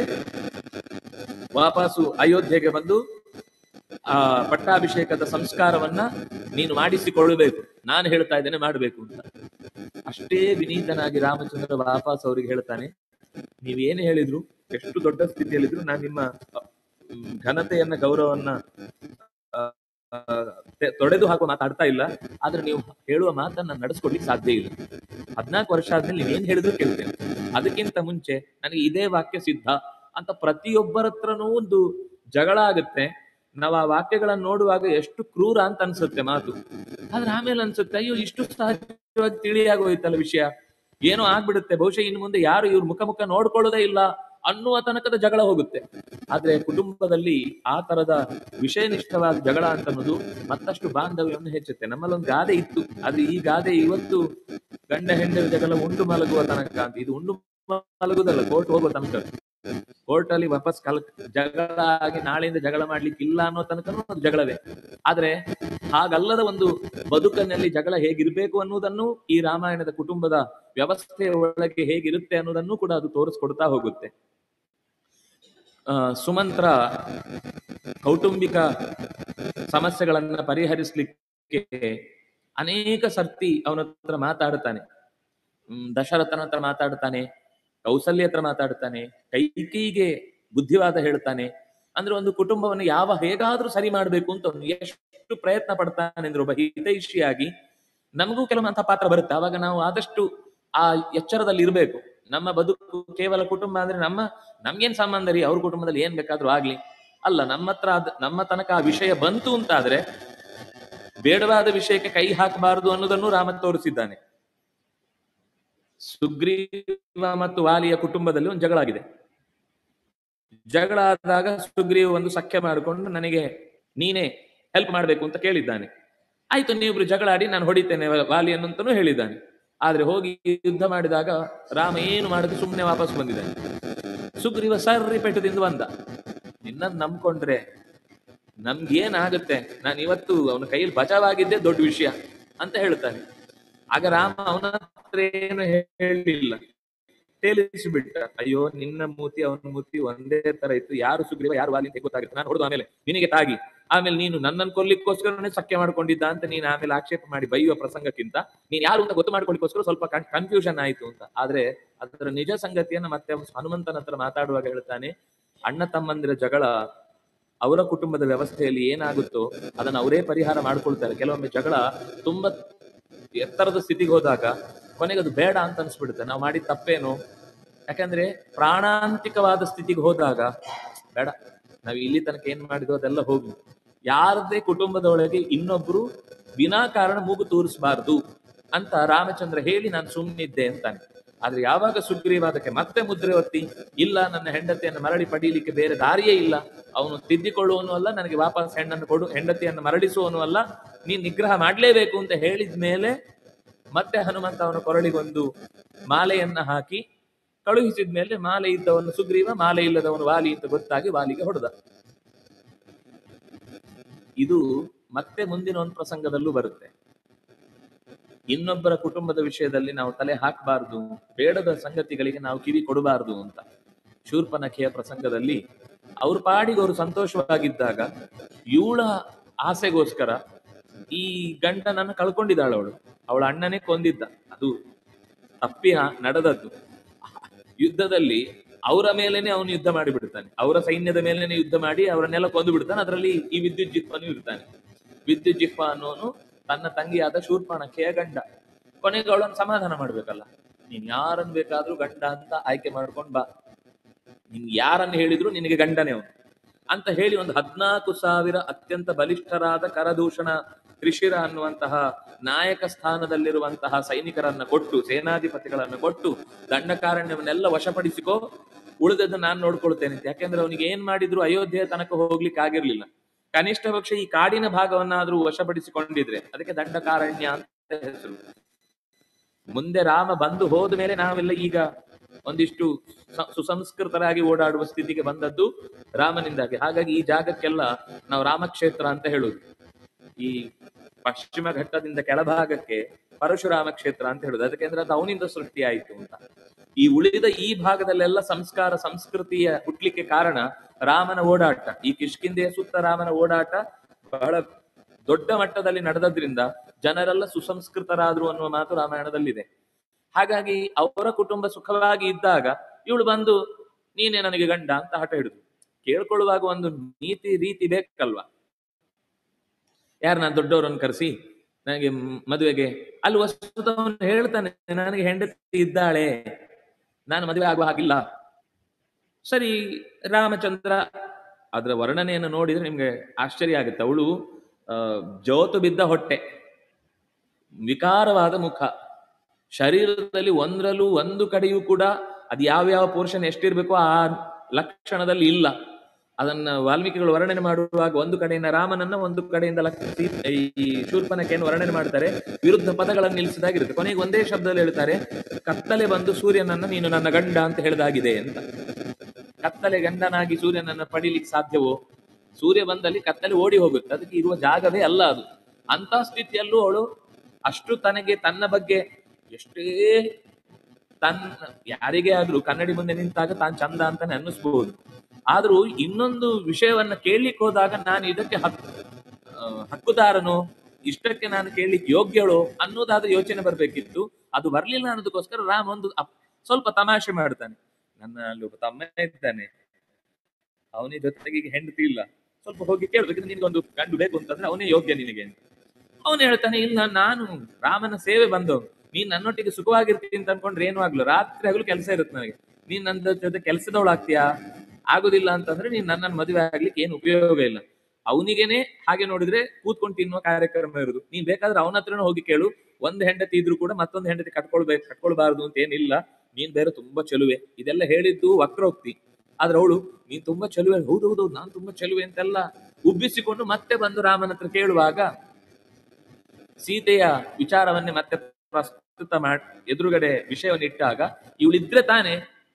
[SPEAKER 1] ವಾಪಸ್ಸು ಅಯೋಧ್ಯೆಗೆ ಬಂದು ಆ ಪಟ್ಟಾಭಿಷೇಕದ ಸಂಸ್ಕಾರವನ್ನ ನೀನು ಮಾಡಿಸಿಕೊಳ್ಳಬೇಕು ನಾನು ಹೇಳ್ತಾ ಇದ್ದೇನೆ ಮಾಡಬೇಕು ಅಂತ ಅಷ್ಟೇ ವಿನೀತನಾಗಿ ರಾಮಚಂದ್ರ ವಾಪಸ್ ಅವರಿಗೆ ಹೇಳ್ತಾನೆ ನೀವೇನು ಹೇಳಿದ್ರು ಎಷ್ಟು ದೊಡ್ಡ ಸ್ಥಿತಿಯಲ್ಲಿದ್ರು ನಾನು ನಿಮ್ಮ ಮ್, ಘನತೆಯನ್ನ ಗೌರವನ್ನ ತೆ- ತೊಡೆದು ಹಾಕುವ ಮಾತಾಡ್ತಾ ಇಲ್ಲ ಆದ್ರೆ ನೀವು ಹೇಳುವ ಮಾತನ್ನ ನಡೆಸ್ಕೊಡ್ಲಿಕ್ಕೆ ಸಾಧ್ಯ ಇಲ್ಲ ಹದ್ನಾಲ್ಕು ವರ್ಷ ಆದ್ಮೇಲೆ ನೀವ್ ಏನ್ ಹೇಳಿದ್ರು ಕೇಳ್ತೇನೆ ಅದಕ್ಕಿಂತ ಮುಂಚೆ ನನಗೆ ಇದೇ ವಾಕ್ಯ ಸಿದ್ಧ ಅಂತ ಪ್ರತಿಯೊಬ್ಬರ ಹತ್ರನೂ ಒಂದು ಜಗಳ ಆಗುತ್ತೆ ನಾವು ಆ ವಾಕ್ಯಗಳನ್ನ ನೋಡುವಾಗ ಎಷ್ಟು ಕ್ರೂರ ಅಂತ ಅನ್ಸುತ್ತೆ ಮಾತು ಆದ್ರೆ ಆಮೇಲೆ ಅನ್ಸುತ್ತೆ ಅಯ್ಯೋ ಇಷ್ಟು ಸಹಜವಾಗಿ ತಿಳಿಯಾಗೋಯ್ತಲ್ಲ ವಿಷಯ ಏನೋ ಆಗ್ಬಿಡುತ್ತೆ ಬಹುಶಃ ಇನ್ನು ಮುಂದೆ ಯಾರು ಇವ್ರ ಮುಖ ಮುಖ ನೋಡ್ಕೊಳ್ಳೋದೇ ಇಲ್ಲ ಅನ್ನುವ ತನಕದ ಜಗಳ ಹೋಗುತ್ತೆ ಆದ್ರೆ ಕುಟುಂಬದಲ್ಲಿ ಆ ತರದ ವಿಷಯನಿಷ್ಠವಾದ ಜಗಳ ಅಂತ ಅನ್ನೋದು ಮತ್ತಷ್ಟು ಬಾಂಧವ್ಯವನ್ನು ಹೆಚ್ಚುತ್ತೆ ನಮ್ಮಲ್ಲೊಂದು ಗಾದೆ ಇತ್ತು ಆದ್ರೆ ಈ ಗಾದೆ ಇವತ್ತು ಗಂಡ ಹೆಂಡರ ಜಗಳ ಉಂಡು ಮಲಗುವ ತನಕ ಅಂತ ಇದು ಉಂಡು ಮಲಗುದಲ್ಲ ಕೋರ್ಟ್ ಹೋಗುವ ತನಕ ಕೋರ್ಟ್ ಅಲ್ಲಿ ವಾಪಸ್ ಕಲ್ ಜಗಳ ಆಗಿ ನಾಳೆಯಿಂದ ಜಗಳ ಮಾಡ್ಲಿಕ್ಕೆ ಇಲ್ಲ ಅನ್ನೋ ತನಕ ಒಂದು ಜಗಳವೇ ಆದ್ರೆ ಹಾಗಲ್ಲದ ಒಂದು ಬದುಕಿನಲ್ಲಿ ಜಗಳ ಹೇಗಿರ್ಬೇಕು ಅನ್ನುವುದನ್ನು ಈ ರಾಮಾಯಣದ ಕುಟುಂಬದ ವ್ಯವಸ್ಥೆಯ ಒಳಗೆ ಹೇಗಿರುತ್ತೆ ಅನ್ನೋದನ್ನು ಕೂಡ ಅದು ತೋರಿಸ್ಕೊಡ್ತಾ ಹೋಗುತ್ತೆ ಆ, ಸುಮಂತ್ರ ಕೌಟುಂಬಿಕ ಸಮಸ್ಯೆಗಳನ್ನ ಪರಿಹರಿಸ್ಲಿಕ್ಕೆ ಅನೇಕ ಸರ್ತಿ ಅವನ ಹತ್ರ ಮಾತಾಡ್ತಾನೆ ಹ್ಮ್, ದಶರಥನ ಹತ್ರ ಮಾತಾಡ್ತಾನೆ ಕೌಸಲ್ಯ ಹತ್ರ ಮಾತಾಡ್ತಾನೆ ಕೈಕೈಗೆ ಬುದ್ಧಿವಾದ ಹೇಳ್ತಾನೆ ಅಂದ್ರೆ ಒಂದು ಕುಟುಂಬವನ್ನು ಯಾವ ಹೇಗಾದ್ರೂ ಸರಿ ಮಾಡ್ಬೇಕು ಅಂತ ಅವನು ಎಷ್ಟು ಪ್ರಯತ್ನ ಪಡ್ತಾನೆ ಅಂದ್ರೆ ಒಬ್ಬ ಹಿತೈಷಿಯಾಗಿ ನಮಗೂ ಕೆಲವೊಂದಂತಹ ಪಾತ್ರ ಬರುತ್ತೆ ಅವಾಗ ನಾವು ಆದಷ್ಟು ಆ ಎಚ್ಚರದಲ್ಲಿ ಇರಬೇಕು ನಮ್ಮ ಬದುಕು ಕೇವಲ ಕುಟುಂಬ ಅಂದ್ರೆ ನಮ್ಮ ನಮ್ಗೇನ್ ಸಂಬಂಧ ರೀ ಅವ್ರ ಕುಟುಂಬದಲ್ಲಿ ಏನ್ ಬೇಕಾದ್ರೂ ಆಗ್ಲಿ ಅಲ್ಲ ನಮ್ಮ ಹತ್ರ ಅದ್- ನಮ್ಮ ತನಕ ಆ ವಿಷಯ ಬಂತು ಅಂತಾದ್ರೆ ಬೇಡವಾದ ವಿಷಯಕ್ಕೆ ಕೈ ಹಾಕಬಾರದು ಅನ್ನೋದನ್ನು ರಾಮ ತೋರಿಸಿದ್ದಾನೆ ಸುಗ್ರೀವ ಮತ್ತು ವಾಲಿಯ ಕುಟುಂಬದಲ್ಲಿ ಒಂದು ಜಗಳ ಆಗಿದೆ ಜಗಳ ಆದಾಗ ಸುಗ್ರೀವ ಒಂದು ಸಖ್ಯ ಮಾಡಿಕೊಂಡು ನನಗೆ ನೀನೇ ಹೆಲ್ಪ್ ಮಾಡ್ಬೇಕು ಅಂತ ಕೇಳಿದ್ದಾನೆ ಆಯ್ತು ನೀವಿಬ್ರು ಜಗಳ ಆಡಿ ನಾನು ಹೊಡಿತೇನೆ ವಾಲಿಯನ್ನು ಅಂತಾನೂ ಹೇಳಿದ್ದಾನೆ ಆದ್ರೆ ಹೋಗಿ ಯುದ್ಧ ಮಾಡಿದಾಗ ರಾಮ ಏನು ಮಾಡದೆ ಸುಮ್ಮನೆ ವಾಪಸ್ ಬಂದಿದ್ದಾನೆ ಸುಗ್ರೀವ ಸರ್ರಿ ಪೆಟ್ಟದಿಂದ ಬಂದ ನಿನ್ನ ನಂಬ್ಕೊಂಡ್ರೆ ನಮ್ಗೇನಾಗುತ್ತೆ ನಾನು ಇವತ್ತು ಅವನ ಕೈಯಲ್ಲಿ ಬಚಾವಾಗಿದ್ದೇ ದೊಡ್ಡ ವಿಷಯ ಅಂತ ಹೇಳ್ತಾನೆ ಆಗ ರಾಮ ಅವನ ಹತ್ರ ಏನು ಹೇಳಿಲ್ಲ ತೇಲಿಸಿಬಿಟ್ಟ ಅಯ್ಯೋ ನಿನ್ನ ಮೂತಿ ಅವನ ಮೂತಿ ಒಂದೇ ತರ ಇತ್ತು ಯಾರು ಸುಗ್ರೀವ ಯಾರು ವಾಲಿ ಅಂತ ಗೊತ್ತಾಗುತ್ತೆ ನಾನು ಹೊಡೆದು ಆಮೇಲೆ ನಿನಗೆ ತಾಗಿ ಆಮೇಲೆ ನೀನು ನನ್ನನ್ನು ಕೊಲ್ಲಿಕ್ಕೋಸ್ಕರನೇ ಸಖ್ಯ ಮಾಡ್ಕೊಂಡಿದ್ದ ಅಂತ ನೀನು ಆಮೇಲೆ ಆಕ್ಷೇಪ ಮಾಡಿ ಬೈಯುವ ಪ್ರಸಂಗಕ್ಕಿಂತ ನೀನ್ ಯಾರು ಅಂತ ಗೊತ್ತು ಮಾಡ್ಕೊಳ್ಳಿಕ್ಕೋಸ್ಕರ ಸ್ವಲ್ಪ ಕನ್ಫ್ಯೂಷನ್ ಆಯ್ತು ಅಂತ ಆದ್ರೆ ಅದರ ನಿಜ ಸಂಗತಿಯನ್ನ ಮತ್ತೆ ಅವ್ನು ಹನುಮಂತನ ಹತ್ರ ಮಾತಾಡುವಾಗ ಹೇಳ್ತಾನೆ ಅಣ್ಣ ತಮ್ಮಂದಿರ ಜಗಳ ಅವರ ಕುಟುಂಬದ ವ್ಯವಸ್ಥೆಯಲ್ಲಿ ಏನಾಗುತ್ತೋ ಅದನ್ನ ಅವರೇ ಪರಿಹಾರ ಮಾಡ್ಕೊಳ್ತಾರೆ ಕೆಲವೊಮ್ಮೆ ಜಗಳ ತುಂಬಾ ಎತ್ತರದ ಸ್ಥಿತಿಗೆ ಹೋದಾಗ ಕೊನೆಗೆ ಅದು ಬೇಡ ಅಂತ ಅನ್ಸ್ಬಿಡುತ್ತೆ ನಾವು ಮಾಡಿದ ತಪ್ಪೇನು ಯಾಕಂದ್ರೆ ಪ್ರಾಣಾಂತಿಕವಾದ ಸ್ಥಿತಿಗೆ ಹೋದಾಗ ಬೇಡ ನಾವು ಇಲ್ಲಿ ತನಕ ಏನ್ ಮಾಡಿದ್ವು ಅದೆಲ್ಲ ಹೋಗ್ಲಿ ಯಾರದೇ ಕುಟುಂಬದ ಒಳಗೆ ಇನ್ನೊಬ್ರು ವಿನಾಕಾರಣ ಮೂಗು ತೂರಿಸಬಾರ್ದು ಅಂತ ರಾಮಚಂದ್ರ ಹೇಳಿ ನಾನು ಸುಮ್ಮನಿದ್ದೆ ಅಂತಾನೆ ಆದ್ರೆ ಯಾವಾಗ ಸುಗ್ರೀವ ಅದಕ್ಕೆ ಮತ್ತೆ ಮುದ್ರೆ ಒತ್ತಿ ಇಲ್ಲ ನನ್ನ ಹೆಂಡತಿಯನ್ನು ಮರಳಿ ಪಡೀಲಿಕ್ಕೆ ಬೇರೆ ದಾರಿಯೇ ಇಲ್ಲ ಅವನು ತಿದ್ದಿಕೊಳ್ಳುವನು ಅಲ್ಲ ನನಗೆ ವಾಪಸ್ ಹೆಣ್ಣನ್ನು ಕೊಡು ಹೆಂಡತಿಯನ್ನು ಮರಳಿಸುವನು ಅಲ್ಲ ನೀನ್ ನಿಗ್ರಹ ಮಾಡ್ಲೇಬೇಕು ಅಂತ ಹೇಳಿದ ಮೇಲೆ ಮತ್ತೆ ಹನುಮಂತ ಅವನ ಕೊರಳಿಗೊಂದು ಮಾಲೆಯನ್ನ ಹಾಕಿ ಕಳುಹಿಸಿದ ಮೇಲೆ ಮಾಲೆ ಇದ್ದವನು ಸುಗ್ರೀವ ಮಾಲೆ ಇಲ್ಲದವನು ವಾಲಿ ಅಂತ ಗೊತ್ತಾಗಿ ವಾಲಿಗೆ ಹೊಡೆದ ಇದು ಮತ್ತೆ ಮುಂದಿನ ಒಂದು ಪ್ರಸಂಗದಲ್ಲೂ ಬರುತ್ತೆ ಇನ್ನೊಬ್ಬರ ಕುಟುಂಬದ ವಿಷಯದಲ್ಲಿ ನಾವು ತಲೆ ಹಾಕಬಾರದು ಬೇಡದ ಸಂಗತಿಗಳಿಗೆ ನಾವು ಕಿವಿ ಕೊಡಬಾರದು ಅಂತ ಶೂರ್ಪನಖೆಯ ಪ್ರಸಂಗದಲ್ಲಿ ಅವ್ರ ಪಾಡಿಗೆ ಅವರು ಸಂತೋಷವಾಗಿದ್ದಾಗ ಇವಳ ಆಸೆಗೋಸ್ಕರ ಈ ಗಂಡನನ್ನು ಕಳ್ಕೊಂಡಿದ್ದಾಳು ಅವಳು ಅವಳ ಅಣ್ಣನೇ ಕೊಂದಿದ್ದ ಅದು ತಪ್ಪಿ ಹ- ನಡೆದದ್ದು ಯುದ್ಧದಲ್ಲಿ ಅವರ ಮೇಲೇನೆ ಅವನು ಯುದ್ಧ ಮಾಡಿ ಬಿಡ್ತಾನೆ ಅವರ ಸೈನ್ಯದ ಮೇಲೇನೆ ಯುದ್ಧ ಮಾಡಿ ಅವರನ್ನೆಲ್ಲ ಕೊಂದು ಬಿಡ್ತಾನೆ ಅದರಲ್ಲಿ ಈ ವಿದ್ಯುತ್ ಜಿಹ್ವನು ಇರ್ತಾನೆ ವಿದ್ಯುತ್ ಜಿಹ್ವ ಅನ್ನೋನು ತನ್ನ ತಂಗಿಯಾದ ಶೂರ್ಪಣಖೆಯ ಗಂಡ ಕೊನೆಗೆ ಅವಳನ್ನು ಸಮಾಧಾನ ಮಾಡ್ಬೇಕಲ್ಲ ನೀನ್ ಯಾರನ್ನ ಬೇಕಾದ್ರೂ ಗಂಡ ಅಂತ ಆಯ್ಕೆ ಮಾಡ್ಕೊಂಡ್ ಬಾ ನಿನ್ ಯಾರನ್ನ ಹೇಳಿದ್ರು ನಿನಗೆ ಗಂಡನೇ ಅವನು ಅಂತ ಹೇಳಿ ಒಂದು ಹದ್ನಾಲ್ಕು ಸಾವಿರ ಅತ್ಯಂತ ಬಲಿಷ್ಠರಾದ ಕರದೂಷಣ ತ್ರಿಶಿರ ಅನ್ನುವಂತಹ ನಾಯಕ ಸ್ಥಾನದಲ್ಲಿರುವಂತಹ ಸೈನಿಕರನ್ನ ಕೊಟ್ಟು ಸೇನಾಧಿಪತಿಗಳನ್ನ ಕೊಟ್ಟು ದಂಡಕಾರಣ್ಯವನ್ನೆಲ್ಲ ವಶಪಡಿಸಿಕೋ ಉಳಿದದ್ದು ನಾನು ನೋಡ್ಕೊಳ್ತೇನೆ ಅಂತ. ಯಾಕೆಂದ್ರೆ ಅವನಿಗೆ ಏನ್ ಮಾಡಿದ್ರು ಅಯೋಧ್ಯೆಯ ತನಕ ಹೋಗ್ಲಿಕ್ಕೆ ಆಗಿರ್ಲಿಲ್ಲ ಕನಿಷ್ಠ ಪಕ್ಷ ಈ ಕಾಡಿನ ಭಾಗವನ್ನಾದ್ರೂ ವಶಪಡಿಸಿಕೊಂಡಿದ್ರೆ ಅದಕ್ಕೆ ದಂಡಕಾರಣ್ಯ ಅಂತ ಹೆಸರು ಮುಂದೆ ರಾಮ ಬಂದು ಹೋದ ಮೇಲೆ ನಾವೆಲ್ಲ ಈಗ ಒಂದಿಷ್ಟು ಸ- ಸುಸಂಸ್ಕೃತರಾಗಿ ಓಡಾಡುವ ಸ್ಥಿತಿಗೆ ಬಂದದ್ದು ರಾಮನಿಂದಾಗಿ ಹಾಗಾಗಿ ಈ ಜಾಗಕ್ಕೆಲ್ಲ ನಾವು ರಾಮಕ್ಷೇತ್ರ ಅಂತ ಹೇಳುದು ಈ ಪಶ್ಚಿಮ ಘಟ್ಟದಿಂದ ಕೆಳಭಾಗಕ್ಕೆ ಪರಶುರಾಮ ಕ್ಷೇತ್ರ ಅಂತ ಹೇಳುದು ಅದಕ್ಕೆಂದ್ರೆ ಅದು ಅವನಿಂದ ಸೃಷ್ಟಿ ಆಯಿತು ಅಂತ ಈ ಉಳಿದ ಈ ಭಾಗದಲ್ಲೆಲ್ಲ ಸಂಸ್ಕಾರ ಸಂಸ್ಕೃತಿಯ ಹುಟ್ಲಿಕ್ಕೆ ಕಾರಣ ರಾಮನ ಓಡಾಟ ಈ ಕಿಷ್ಕಿಂದೆಯ ಸುತ್ತ ರಾಮನ ಓಡಾಟ ಬಹಳ ದೊಡ್ಡ ಮಟ್ಟದಲ್ಲಿ ನಡೆದದ್ರಿಂದ ಜನರೆಲ್ಲ ಸುಸಂಸ್ಕೃತರಾದ್ರು ಅನ್ನುವ ಮಾತು ರಾಮಾಯಣದಲ್ಲಿದೆ ಹಾಗಾಗಿ ಅವರ ಕುಟುಂಬ ಸುಖವಾಗಿ ಇದ್ದಾಗ ಇವಳು ಬಂದು ನೀನೇ ನನಗೆ ಗಂಡ ಅಂತ ಹಠ ಹಿಡಿದು ಕೇಳ್ಕೊಳ್ಳುವಾಗ ಒಂದು ನೀತಿ ರೀತಿ ಬೇಕಲ್ವಾ ಯಾರು ನಾನು ದೊಡ್ಡವರನ್ನು ಕರೆಸಿ ನನಗೆ ಮ್- ಮದುವೆಗೆ ಅಲ್ಲಿ ವಸ್ತುತವನ್ನು ಹೇಳ್ತಾನೆ ನನಗೆ ಹೆಂಡತಿ ಇದ್ದಾಳೆ ನಾನು ಮದುವೆ ಆಗುವ ಹಾಗಿಲ್ಲ ಸರಿ ರಾಮಚಂದ್ರ ಅದರ ವರ್ಣನೆಯನ್ನು ನೋಡಿದ್ರೆ ನಿಮ್ಗೆ ಆಶ್ಚರ್ಯ ಆಗುತ್ತೆ ಅವಳು ಆ, ಜೋತು ಬಿದ್ದ ಹೊಟ್ಟೆ ವಿಕಾರವಾದ ಮುಖ ಶರೀರದಲ್ಲಿ ಒಂದರಲ್ಲೂ ಒಂದು ಕಡೆಯೂ ಕೂಡ ಅದು ಯಾವ್ಯಾವ ಪೋರ್ಷನ್ ಎಷ್ಟಿರ್ಬೇಕೋ ಆ ಲಕ್ಷಣದಲ್ಲಿ ಇಲ್ಲ ಅದನ್ನ ವಾಲ್ಮೀಕಿಗಳು ವರ್ಣನೆ ಮಾಡುವಾಗ ಒಂದು ಕಡೆಯಿಂದ ರಾಮನನ್ನ ಒಂದು ಕಡೆಯಿಂದ ಲಕ್- ಸೀ- ಈ ಶೂರ್ಪನಕೆಯನ್ನು ವರ್ಣನೆ ಮಾಡ್ತಾರೆ ವಿರುದ್ಧ ಪದಗಳನ್ನು ನಿಲ್ಲಿಸಿದಾಗಿರುತ್ತೆ ಕೊನೆಗೆ ಒಂದೇ ಶಬ್ದದಲ್ಲಿ ಹೇಳ್ತಾರೆ ಕತ್ತಲೆ ಬಂದು ಸೂರ್ಯನನ್ನ ನೀನು ನನ್ನ ಗಂಡ ಅಂತ ಹೇಳಿದಾಗಿದೆ ಅಂತ ಕತ್ತಲೆ ಗಂಡನಾಗಿ ಸೂರ್ಯನನ್ನ ಪಡಿಲಿಕ್ಕೆ ಸಾಧ್ಯವೋ ಸೂರ್ಯ ಬಂದಲ್ಲಿ ಕತ್ತಲೆ ಓಡಿ ಹೋಗುತ್ತೆ ಅದಕ್ಕೆ ಇರುವ ಜಾಗವೇ ಅಲ್ಲ ಅದು ಅಂತ ಸ್ಥಿತಿಯಲ್ಲೂ ಅವಳು ಅಷ್ಟು ತನಗೆ ತನ್ನ ಬಗ್ಗೆ ಎಷ್ಟೇ ತನ್ನ ಯಾರಿಗೇ ಆದ್ರೂ ಕನ್ನಡಿ ಮುಂದೆ ನಿಂತಾಗ ತಾನು ಚಂದ ಅಂತಾನೆ ಅನ್ನಿಸ್ಬಹುದು ಆದ್ರೂ ಇನ್ನೊಂದು ವಿಷಯವನ್ನ ಕೇಳಲಿಕ್ಕೆ ಹೋದಾಗ ನಾನು ಇದಕ್ಕೆ ಹಕ್ ಆ, ಹಕ್ಕುದಾರನು ಇಷ್ಟಕ್ಕೆ ನಾನು ಕೇಳಲಿಕ್ಕೆ ಯೋಗ್ಯಳು ಅನ್ನೋದಾದ್ರೆ ಯೋಚನೆ ಬರ್ಬೇಕಿತ್ತು ಅದು ಬರ್ಲಿಲ್ಲ ಅನ್ನೋದಕ್ಕೋಸ್ಕರ ರಾಮ್ ಒಂದು ಅಪ್- ಸ್ವಲ್ಪ ತಮಾಷೆ ಮಾಡ್ತಾನೆ ನನ್ನ ಅಲ್ಲಿ ಒಬ್ಬ ತಮ್ಮ ಇದ್ದಾನೆ ಅವನ ಜೊತೆಗೆ ಈಗ ಹೆಂಡತಿ ಇಲ್ಲ ಸ್ವಲ್ಪ ಹೋಗಿ ಕೇಳ್ಬೇಕಿದ್ರೆ ನಿನ್ಗೊಂದು ಗಂಡು ಬೇಕು ಅಂತಂದ್ರೆ ಅವನೇ ಯೋಗ್ಯ ನಿನಗೆ ಅಂತ ಅವನು ಹೇಳ್ತಾನೆ ಇಲ್ಲ ನಾನು ರಾಮನ ಸೇವೆ ಬಂದವನು ನೀನ್ ನನ್ನೊಟ್ಟಿಗೆ ಸುಖವಾಗಿರ್ತೀನಿ ಅಂತ ಅನ್ಕೊಂಡ್ರೆ ಏನು ಆಗ್ಲು ರಾತ್ರಿ ಹಗಲು ಕೆಲಸ ಇರುತ್ತೆ ನನಗೆ ನೀನ್ ನನ್ನ ಜೊತೆ ಕೆಲಸದವಳಾಗ್ತೀಯಾ ಆಗುದಿಲ್ಲ ಅಂತಂದ್ರೆ ನೀನ್ ನನ್ನನ್ನು ಮದುವೆ ಆಗ್ಲಿಕ್ಕೆ ಏನು ಉಪಯೋಗ ಇಲ್ಲ ಅವನಿಗೇನೆ ಹಾಗೆ ನೋಡಿದ್ರೆ ಕೂತ್ಕೊಂಡು ತಿನ್ನುವ ಕಾರ್ಯಕ್ರಮ ಇರುದು ನೀನ್ ಬೇಕಾದ್ರೆ ಅವನ ಹತ್ರನೂ ಹೋಗಿ ಕೇಳು ಒಂದ್ ಹೆಂಡತಿ ಇದ್ರು ಕೂಡ ಮತ್ತೊಂದು ಹೆಂಡತಿ ಕಟ್ಕೊಳ್ಬೇಕು ಕಟ್ಕೊಳ್ಬಾರ್ದು ಅಂತ ಏನಿಲ್ಲ ನೀನ್ ಬೇರೆ ತುಂಬಾ ಚೆಲುವೆ ಇದೆಲ್ಲ ಹೇಳಿದ್ದು ವಕ್ರೋಕ್ತಿ ಆದ್ರೆ ಅವಳು ನೀನ್ ತುಂಬಾ ಚೆಲುವೆ ಹೌದು ಹೌದು ನಾನ್ ತುಂಬಾ ಚೆಲುವೆ ಅಂತೆಲ್ಲ ಉಬ್ಬಿಸಿಕೊಂಡು ಮತ್ತೆ ಬಂದು ರಾಮನ ಹತ್ರ ಕೇಳುವಾಗ ಸೀತೆಯ ವಿಚಾರವನ್ನೇ ಮತ್ತೆ ಪ್ರಸ್ತುತ ಮಾಡ್ ಎದುರುಗಡೆ ವಿಷಯವನ್ನು ಇಟ್ಟಾಗ ಇವಳಿದ್ರೆ ತಾನೇ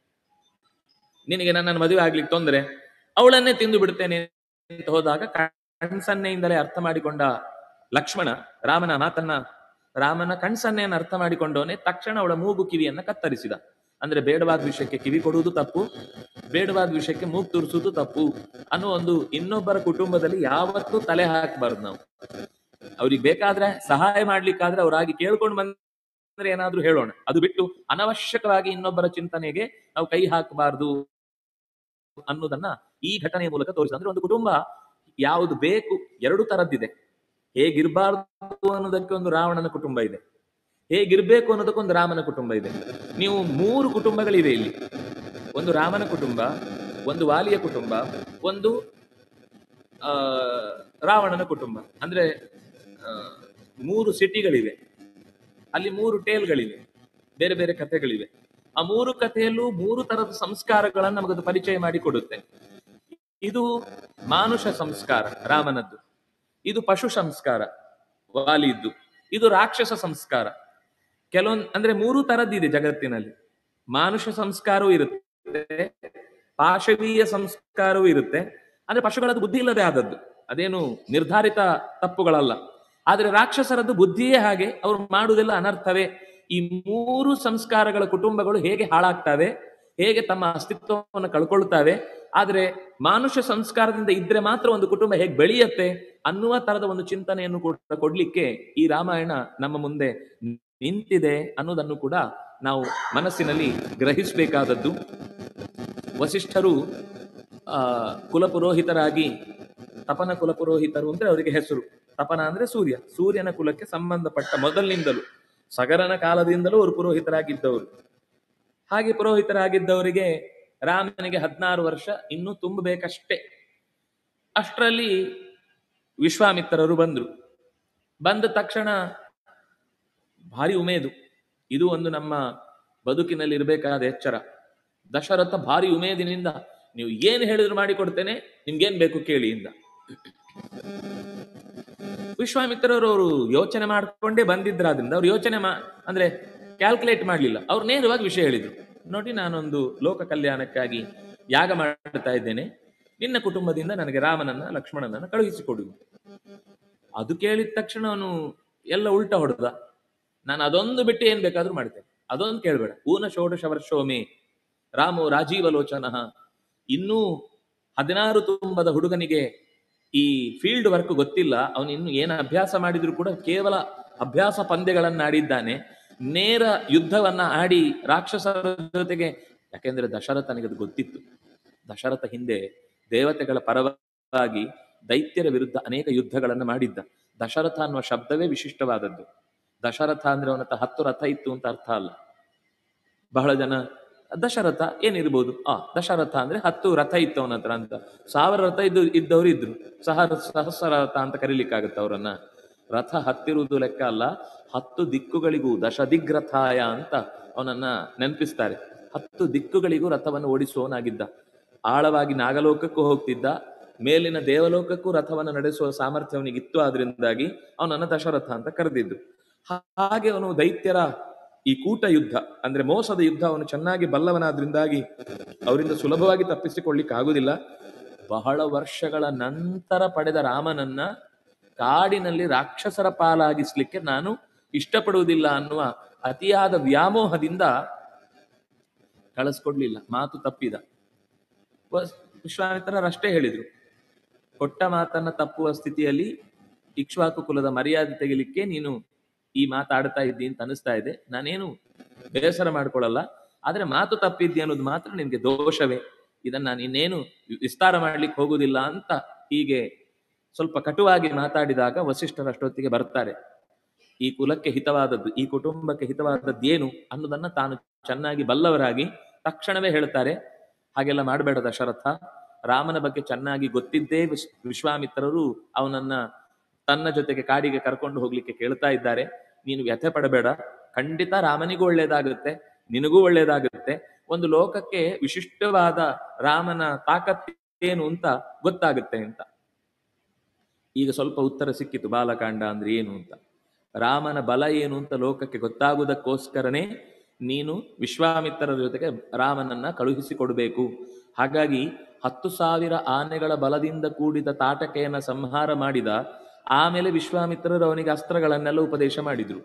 [SPEAKER 1] ನಿನಗೆ ನನ್ನನ್ನು ಮದುವೆ ಆಗ್ಲಿಕ್ಕೆ ತೊಂದರೆ ಅವಳನ್ನೇ ತಿಂದು ಬಿಡ್ತೇನೆ ಅಂತ ಹೋದಾಗ ಕಣ್ಸನ್ನೆಯಿಂದಲೇ ಅರ್ಥ ಮಾಡಿಕೊಂಡ ಲಕ್ಷ್ಮಣ ರಾಮನ ಮಾತನ್ನ ರಾಮನ ಕಣ್ಸನ್ನೆಯನ್ನು ಅರ್ಥ ಮಾಡಿಕೊಂಡವನೇ ತಕ್ಷಣ ಅವಳ ಮೂಗು ಕಿವಿಯನ್ನ ಕತ್ತರಿಸಿದ ಅಂದ್ರೆ ಬೇಡವಾದ ವಿಷಯಕ್ಕೆ ಕಿವಿ ಕೊಡುವುದು ತಪ್ಪು ಬೇಡವಾದ ವಿಷಯಕ್ಕೆ ಮೂಗು ತುರಿಸುವುದು ತಪ್ಪು ಅನ್ನೋ ಒಂದು ಇನ್ನೊಬ್ಬರ ಕುಟುಂಬದಲ್ಲಿ ಯಾವತ್ತೂ ತಲೆ ಹಾಕಬಾರ್ದು ನಾವು ಅವ್ರಿಗೆ ಬೇಕಾದ್ರೆ ಸಹಾಯ ಮಾಡ್ಲಿಕ್ಕಾದ್ರೆ ಅವರಾಗಿ ಕೇಳ್ಕೊಂಡು ಬಂದ್ರೆ ಏನಾದ್ರೂ ಹೇಳೋಣ ಅದು ಬಿಟ್ಟು ಅನವಶ್ಯಕವಾಗಿ ಇನ್ನೊಬ್ಬರ ಚಿಂತನೆಗೆ ನಾವು ಕೈ ಹಾಕಬಾರ್ದು ಅನ್ನೋದನ್ನ ಈ ಘಟನೆಯ ಮೂಲಕ ತೋರಿಸ ಅಂದ್ರೆ ಒಂದು ಕುಟುಂಬ ಯಾವುದು ಬೇಕು ಎರಡು ತರದ್ದಿದೆ ಹೇಗಿರ್ಬಾರ್ದು ಅನ್ನೋದಕ್ಕೆ ಒಂದು ರಾವಣನ ಕುಟುಂಬ ಇದೆ ಹೇಗಿರ್ಬೇಕು ಅನ್ನೋದಕ್ಕೊಂದು ರಾಮನ ಕುಟುಂಬ ಇದೆ ನೀವು ಮೂರು ಕುಟುಂಬಗಳಿವೆ ಇಲ್ಲಿ ಒಂದು ರಾಮನ ಕುಟುಂಬ ಒಂದು ವಾಲಿಯ ಕುಟುಂಬ ಒಂದು ಆ ರಾವಣನ ಕುಟುಂಬ ಅಂದ್ರೆ ಆ, ಮೂರು ಸಿಟಿಗಳಿವೆ ಅಲ್ಲಿ ಮೂರು ಟೇಲ್ಗಳಿವೆ ಬೇರೆ ಬೇರೆ ಕಥೆಗಳಿವೆ ಆ ಮೂರು ಕಥೆಯಲ್ಲೂ ಮೂರು ತರದ ಸಂಸ್ಕಾರಗಳನ್ನು ನಮಗದು ಪರಿಚಯ ಮಾಡಿ ಕೊಡುತ್ತೆ ಇದು ಮಾನುಷ ಸಂಸ್ಕಾರ ರಾಮನದ್ದು ಇದು ಪಶು ಸಂಸ್ಕಾರ ವಾಲಿದ್ದು ಇದು ರಾಕ್ಷಸ ಸಂಸ್ಕಾರ ಕೆಲವೊಂದು ಅಂದ್ರೆ ಮೂರು ತರದ್ದಿದೆ ಜಗತ್ತಿನಲ್ಲಿ ಮಾನುಷ ಸಂಸ್ಕಾರವೂ ಇರುತ್ತೆ ಪಾಶವೀಯ ಸಂಸ್ಕಾರವೂ ಇರುತ್ತೆ ಅಂದ್ರೆ ಪಶುಗಳದ್ದು ಬುದ್ಧಿ ಇಲ್ಲದೆ ಆದದ್ದು ಅದೇನು ನಿರ್ಧಾರಿತ ತಪ್ಪುಗಳಲ್ಲ ಆದ್ರೆ ರಾಕ್ಷಸರದ್ದು ಬುದ್ಧಿಯೇ ಹಾಗೆ ಅವ್ರು ಮಾಡುವುದೆಲ್ಲ ಅನರ್ಥವೇ ಈ ಮೂರು ಸಂಸ್ಕಾರಗಳ ಕುಟುಂಬಗಳು ಹೇಗೆ ಹಾಳಾಗ್ತವೆ ಹೇಗೆ ತಮ್ಮ ಅಸ್ತಿತ್ವವನ್ನು ಕಳ್ಕೊಳ್ತವೆ ಆದ್ರೆ ಮಾನುಷ ಸಂಸ್ಕಾರದಿಂದ ಇದ್ರೆ ಮಾತ್ರ ಒಂದು ಕುಟುಂಬ ಹೇಗೆ ಬೆಳೆಯುತ್ತೆ ಅನ್ನುವ ತರದ ಒಂದು ಚಿಂತನೆಯನ್ನು ಕೂಡ ಕೊಡ್ಲಿಕ್ಕೆ ಈ ರಾಮಾಯಣ ನಮ್ಮ ಮುಂದೆ ನಿಂತಿದೆ ಅನ್ನೋದನ್ನು ಕೂಡ ನಾವು ಮನಸ್ಸಿನಲ್ಲಿ ಗ್ರಹಿಸಬೇಕಾದದ್ದು ವಸಿಷ್ಠರು ಆ ಕುಲಪುರೋಹಿತರಾಗಿ ತಪನ ಕುಲಪುರೋಹಿತರು ಅಂದ್ರೆ ಅವರಿಗೆ ಹೆಸರು ತಪನ ಅಂದ್ರೆ ಸೂರ್ಯ ಸೂರ್ಯನ ಕುಲಕ್ಕೆ ಸಂಬಂಧಪಟ್ಟ ಮೊದಲಿನಿಂದಲೂ ಸಗರನ ಕಾಲದಿಂದಲೂ ಅವರು ಪುರೋಹಿತರಾಗಿದ್ದವರು ಹಾಗೆ ಪುರೋಹಿತರಾಗಿದ್ದವರಿಗೆ ರಾಮನಿಗೆ ಹದಿನಾರು ವರ್ಷ ಇನ್ನೂ ತುಂಬಬೇಕಷ್ಟೇ ಅಷ್ಟರಲ್ಲಿ ವಿಶ್ವಾಮಿತ್ರರು ಬಂದ್ರು ಬಂದ ತಕ್ಷಣ ಭಾರಿ ಉಮೇದು ಇದು ಒಂದು ನಮ್ಮ ಬದುಕಿನಲ್ಲಿ ಇರಬೇಕಾದ ಎಚ್ಚರ ದಶರಥ ಭಾರಿ ಉಮೇದಿನಿಂದ ನೀವು ಏನು ಹೇಳಿದ್ರು ಮಾಡಿ ಕೊಡ್ತೇನೆ ನಿಮ್ಗೇನ್ ಬೇಕು ಕೇಳಿ ಇಂದ ವಿಶ್ವಾಮಿತ್ರರು ಅವರು ಯೋಚನೆ ಮಾಡ್ಕೊಂಡೇ ಬಂದಿದ್ರಾದ್ರಿಂದ ಅವ್ರು ಯೋಚನೆ ಮಾ ಅಂದ್ರೆ ಕ್ಯಾಲ್ಕುಲೇಟ್ ಮಾಡ್ಲಿಲ್ಲ ಅವ್ರು ನೇರವಾಗಿ ವಿಷಯ ಹೇಳಿದ್ರು ನೋಡಿ ನಾನೊಂದು ಲೋಕ ಕಲ್ಯಾಣಕ್ಕಾಗಿ ಯಾಗ ಮಾಡ್ತಾ ಇದ್ದೇನೆ ನಿನ್ನ ಕುಟುಂಬದಿಂದ ನನಗೆ ರಾಮನನ್ನ ಲಕ್ಷ್ಮಣನನ್ನ ಕಳುಹಿಸಿಕೊಡು ಅದು ಕೇಳಿದ ತಕ್ಷಣ ಅವನು ಎಲ್ಲ ಉಲ್ಟ ಹೊಡೆದ ನಾನು ಅದೊಂದು ಬಿಟ್ಟು ಏನ್ ಬೇಕಾದ್ರೂ ಮಾಡ್ತೇನೆ ಅದೊಂದು ಕೇಳ್ಬೇಡ ಊನ ಷೋಡಶ ವರ್ಷೋಮೆ ರಾಮೋ ರಾಜೀವಲೋಚನಃ ಇನ್ನೂ ಹದಿನಾರು ತುಂಬದ ಹುಡುಗನಿಗೆ ಈ ಫೀಲ್ಡ್ ವರ್ಕ್ ಗೊತ್ತಿಲ್ಲ ಅವನು ಇನ್ನು ಏನು ಅಭ್ಯಾಸ ಮಾಡಿದ್ರು ಕೂಡ ಕೇವಲ ಅಭ್ಯಾಸ ಪಂದ್ಯಗಳನ್ನ ಆಡಿದ್ದಾನೆ ನೇರ ಯುದ್ಧವನ್ನ ಆಡಿ ರಾಕ್ಷಸರ ಜೊತೆಗೆ ಯಾಕೆಂದ್ರೆ ದಶರಥನಿಗೆ ಅದು ಗೊತ್ತಿತ್ತು ದಶರಥ ಹಿಂದೆ ದೇವತೆಗಳ ಪರವಾಗಿ ದೈತ್ಯರ ವಿರುದ್ಧ ಅನೇಕ ಯುದ್ಧಗಳನ್ನು ಮಾಡಿದ್ದ ದಶರಥ ಅನ್ನುವ ಶಬ್ದವೇ ವಿಶಿಷ್ಟವಾದದ್ದು ದಶರಥ ಅಂದ್ರೆ ಅವನ ಹತ್ರ ಹತ್ತು ರಥ ಇತ್ತು ಅಂತ ಅರ್ಥ ಅಲ್ಲ ಬಹಳ ಜನ ದಶರಥ ಏನಿರ್ಬೋದು ಆ ದಶರಥ ಅಂದ್ರೆ ಹತ್ತು ರಥ ಇತ್ತು ಅವನ ಹತ್ರ ಅಂತ ಸಾವಿರ ರಥ ಇದ್ದು ಇದ್ದವರು ಇದ್ರು ಸಹ ಸಹಸ್ರ ರಥ ಅಂತ ಕರೀಲಿಕ್ಕಾಗತ್ತೆ ಅವರನ್ನ ರಥ ಹತ್ತಿರುವುದು ಲೆಕ್ಕ ಅಲ್ಲ ಹತ್ತು ದಿಕ್ಕುಗಳಿಗೂ ದಶ ದಿಗ್ರಥಾಯ ಅಂತ ಅವನನ್ನ ನೆನಪಿಸ್ತಾರೆ ಹತ್ತು ದಿಕ್ಕುಗಳಿಗೂ ರಥವನ್ನು ಓಡಿಸುವವನಾಗಿದ್ದ ಆಳವಾಗಿ ನಾಗಲೋಕಕ್ಕೂ ಹೋಗ್ತಿದ್ದ ಮೇಲಿನ ದೇವಲೋಕಕ್ಕೂ ರಥವನ್ನು ನಡೆಸುವ ಸಾಮರ್ಥ್ಯ ಅವನಿಗಿತ್ತು ಆದ್ರಿಂದಾಗಿ ಅವನನ್ನ ದಶರಥ ಅಂತ ಕರೆದಿದ್ದು ಹಾಗೆ ಅವನು ದೈತ್ಯರ ಈ ಕೂಟ ಯುದ್ಧ ಅಂದ್ರೆ ಮೋಸದ ಯುದ್ಧ ಅವನು ಚೆನ್ನಾಗಿ ಬಲ್ಲವನಾದ್ರಿಂದಾಗಿ ಅವರಿಂದ ಸುಲಭವಾಗಿ ತಪ್ಪಿಸಿಕೊಳ್ಳಿಕ್ಕೆ ಆಗುದಿಲ್ಲ ಬಹಳ ವರ್ಷಗಳ ನಂತರ ಪಡೆದ ರಾಮನನ್ನ ಕಾಡಿನಲ್ಲಿ ರಾಕ್ಷಸರ ಪಾಲಾಗಿಸ್ಲಿಕ್ಕೆ ನಾನು ಇಷ್ಟಪಡುವುದಿಲ್ಲ ಅನ್ನುವ ಅತಿಯಾದ ವ್ಯಾಮೋಹದಿಂದ ಕಳಿಸ್ಕೊಡ್ಲಿಲ್ಲ ಮಾತು ತಪ್ಪಿದ ವಸ್- ವಿಶ್ವಾಮಿತ್ರರಷ್ಟೇ ಹೇಳಿದ್ರು ಕೊಟ್ಟ ಮಾತನ್ನ ತಪ್ಪುವ ಸ್ಥಿತಿಯಲ್ಲಿ ಇಕ್ಷ್ವಾಕು ಕುಲದ ಮರ್ಯಾದೆ ತೆಗಿಲಿಕ್ಕೆ ನೀನು ಈ ಮಾತಾಡ್ತಾ ಇದ್ದಿ ಅಂತ ಅನಿಸ್ತಾ ಇದೆ ನಾನೇನು ಬೇಸರ ಮಾಡ್ಕೊಳ್ಳಲ್ಲ ಆದ್ರೆ ಮಾತು ತಪ್ಪಿದ್ದಿ ಅನ್ನೋದು ಮಾತ್ರ ನಿನ್ಗೆ ದೋಷವೇ ಇದನ್ನ ನಾನು ಇನ್ನೇನು ವಿಸ್ತಾರ ಮಾಡ್ಲಿಕ್ಕೆ ಹೋಗುದಿಲ್ಲ ಅಂತ ಹೀಗೆ ಸ್ವಲ್ಪ ಕಟುವಾಗಿ ಮಾತಾಡಿದಾಗ ವಸಿಷ್ಠರಷ್ಟೊತ್ತಿಗೆ ಬರ್ತಾರೆ ಈ ಕುಲಕ್ಕೆ ಹಿತವಾದದ್ದು ಈ ಕುಟುಂಬಕ್ಕೆ ಹಿತವಾದದ್ದು ಏನು ಅನ್ನೋದನ್ನ ತಾನು ಚೆನ್ನಾಗಿ ಬಲ್ಲವರಾಗಿ ತಕ್ಷಣವೇ ಹೇಳ್ತಾರೆ ಹಾಗೆಲ್ಲ ಮಾಡಬೇಡ ದಶರಥ ರಾಮನ ಬಗ್ಗೆ ಚೆನ್ನಾಗಿ ಗೊತ್ತಿದ್ದೇ ವಿಶ್- ವಿಶ್ವಾಮಿತ್ರರು ಅವನನ್ನ ತನ್ನ ಜೊತೆಗೆ ಕಾಡಿಗೆ ಕರ್ಕೊಂಡು ಹೋಗ್ಲಿಕ್ಕೆ ಕೇಳ್ತಾ ಇದ್ದಾರೆ ನೀನು ವ್ಯಥೆ ಪಡಬೇಡ ಖಂಡಿತ ರಾಮನಿಗೂ ಒಳ್ಳೇದಾಗುತ್ತೆ ನಿನಗೂ ಒಳ್ಳೇದಾಗುತ್ತೆ ಒಂದು ಲೋಕಕ್ಕೆ ವಿಶಿಷ್ಟವಾದ ರಾಮನ ತಾಕತ್ತೇನು ಅಂತ ಗೊತ್ತಾಗುತ್ತೆ ಅಂತ ಈಗ ಸ್ವಲ್ಪ ಉತ್ತರ ಸಿಕ್ಕಿತು ಬಾಲಕಾಂಡ ಅಂದ್ರೆ ಏನು ಅಂತ ರಾಮನ ಬಲ ಏನು ಅಂತ ಲೋಕಕ್ಕೆ ಗೊತ್ತಾಗುವುದಕ್ಕೋಸ್ಕರನೇ ನೀನು ವಿಶ್ವಾಮಿತ್ರರ ಜೊತೆಗೆ ರಾಮನನ್ನ ಕಳುಹಿಸಿಕೊಡ್ಬೇಕು ಹಾಗಾಗಿ ಹತ್ತು ಸಾವಿರ ಆನೆಗಳ ಬಲದಿಂದ ಕೂಡಿದ ತಾಟಕೆಯನ್ನ ಸಂಹಾರ ಮಾಡಿದ ಆಮೇಲೆ ವಿಶ್ವಾಮಿತ್ರರು ಅವನಿಗೆ ಅಸ್ತ್ರಗಳನ್ನೆಲ್ಲ ಉಪದೇಶ ಮಾಡಿದ್ರು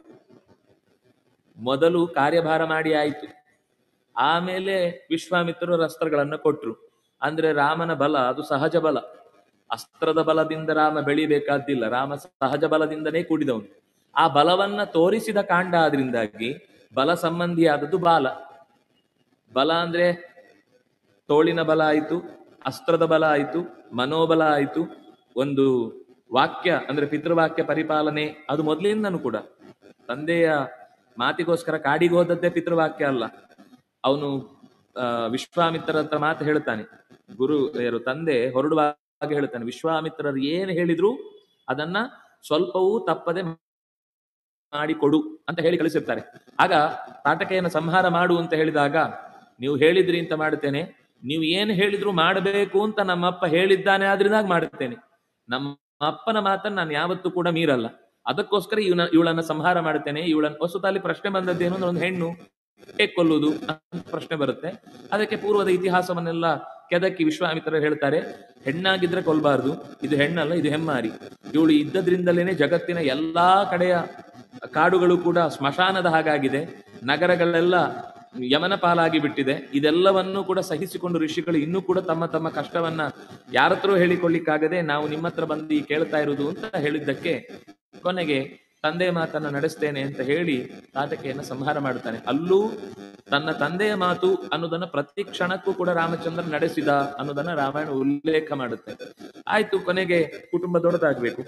[SPEAKER 1] ಮೊದಲು ಕಾರ್ಯಭಾರ ಮಾಡಿ ಆಯಿತು ಆಮೇಲೆ ವಿಶ್ವಾಮಿತ್ರರು ಅಸ್ತ್ರಗಳನ್ನ ಕೊಟ್ರು ಅಂದ್ರೆ ರಾಮನ ಬಲ ಅದು ಸಹಜ ಬಲ ಅಸ್ತ್ರದ ಬಲದಿಂದ ರಾಮ ಬೆಳಿಬೇಕಾದ್ದಿಲ್ಲ ರಾಮ ಸಹಜ ಬಲದಿಂದನೇ ಕೂಡಿದವನು ಆ ಬಲವನ್ನ ತೋರಿಸಿದ ಕಾಂಡ ಆದ್ರಿಂದಾಗಿ ಬಲ ಸಂಬಂಧಿಯಾದದ್ದು ಬಾಲ ಬಲ ಅಂದ್ರೆ ತೋಳಿನ ಬಲ ಆಯಿತು ಅಸ್ತ್ರದ ಬಲ ಆಯಿತು ಮನೋಬಲ ಆಯಿತು ಒಂದು ವಾಕ್ಯ ಅಂದ್ರೆ ಪಿತೃವಾಕ್ಯ ಪರಿಪಾಲನೆ ಅದು ಮೊದಲಿಂದನೂ ಕೂಡ ತಂದೆಯ ಮಾತಿಗೋಸ್ಕರ ಕಾಡಿಗೆ ಹೋದದ್ದೇ ಪಿತೃವಾಕ್ಯ ಅಲ್ಲ ಅವನು ವಿಶ್ವಾಮಿತ್ರರ ಹತ್ರ ಮಾತು ಹೇಳ್ತಾನೆ ಗುರು ಯಾರು ತಂದೆ ಹೊರಡುವಾಗ ಹೇಳ್ತಾನೆ ವಿಶ್ವಾಮಿತ್ರರು ಏನು ಹೇಳಿದ್ರು ಅದನ್ನ ಸ್ವಲ್ಪವೂ ತಪ್ಪದೆ ಮಾಡಿ ಕೊಡು ಅಂತ ಹೇಳಿ ಕಳಿಸಿರ್ತಾರೆ ಆಗ ತಾಟಕೆಯನ್ನು ಸಂಹಾರ ಮಾಡು ಅಂತ ಹೇಳಿದಾಗ ನೀವು ಹೇಳಿದ್ರಿ ಅಂತ ಮಾಡುತ್ತೇನೆ ನೀವು ಏನು ಹೇಳಿದ್ರು ಮಾಡಬೇಕು ಅಂತ ನಮ್ಮಪ್ಪ ಹೇಳಿದ್ದಾನೆ ಆದ್ರಿಂದಾಗ ಮಾಡುತ್ತೇನೆ ನಮ್ಮ ಅಪ್ಪನ ಮಾತನ್ನ ನಾನು ಯಾವತ್ತೂ ಕೂಡ ಮೀರಲ್ಲ ಅದಕ್ಕೋಸ್ಕರ ಇವನ ಇವಳನ್ನ ಸಂಹಾರ ಮಾಡುತ್ತೇನೆ ಇವಳನ್ನ ಹೊಸತಲ್ಲಿ ಪ್ರಶ್ನೆ ಬಂದದ್ದೇನು ಅಂದ್ರೆ ಒಂದು ಹೆಣ್ಣು ಹೇಗೆ ಕೊಲ್ಲುವುದು ಅಂತ ಪ್ರಶ್ನೆ ಬರುತ್ತೆ ಅದಕ್ಕೆ ಪೂರ್ವದ ಇತಿಹಾಸವನ್ನೆಲ್ಲ ಕೆದಕಿ ವಿಶ್ವಾಮಿತ್ರರು ಹೇಳ್ತಾರೆ ಹೆಣ್ಣಾಗಿದ್ರೆ ಕೊಲ್ಬಾರ್ದು ಇದು ಹೆಣ್ಣಲ್ಲ ಇದು ಹೆಮ್ಮಾರಿ ಇವಳು ಇದ್ದದ್ರಿಂದಲೇನೆ ಜಗತ್ತಿನ ಎಲ್ಲಾ ಕಡೆಯ ಕಾಡುಗಳು ಕೂಡ ಸ್ಮಶಾನದ ಹಾಗಾಗಿದೆ ನಗರಗಳೆಲ್ಲ ಯಮನ ಪಾಲಾಗಿ ಬಿಟ್ಟಿದೆ ಇದೆಲ್ಲವನ್ನೂ ಕೂಡ ಸಹಿಸಿಕೊಂಡು ಋಷಿಗಳು ಇನ್ನೂ ಕೂಡ ತಮ್ಮ ತಮ್ಮ ಕಷ್ಟವನ್ನ ಯಾರತ್ರೂ ಹೇಳಿಕೊಳ್ಳಿಕ್ಕಾಗದೆ ನಾವು ನಿಮ್ಮ ಹತ್ರ ಬಂದು ಈ ಕೇಳ್ತಾ ಇರುವುದು ಅಂತ ಹೇಳಿದ್ದಕ್ಕೆ ಕೊನೆಗೆ ತಂದೆ ಮಾತನ್ನ ನಡೆಸ್ತೇನೆ ಅಂತ ಹೇಳಿ ತಾಟಕೆಯನ್ನ ಸಂಹಾರ ಮಾಡ್ತಾನೆ ಅಲ್ಲೂ ತನ್ನ ತಂದೆಯ ಮಾತು ಅನ್ನೋದನ್ನ ಪ್ರತಿ ಕ್ಷಣಕ್ಕೂ ಕೂಡ ರಾಮಚಂದ್ರ ನಡೆಸಿದ ಅನ್ನೋದನ್ನ ರಾಮಾಯಣ ಉಲ್ಲೇಖ ಮಾಡುತ್ತೆ ಆಯ್ತು ಕೊನೆಗೆ ಕುಟುಂಬ ದೊಡ್ಡದಾಗ್ಬೇಕು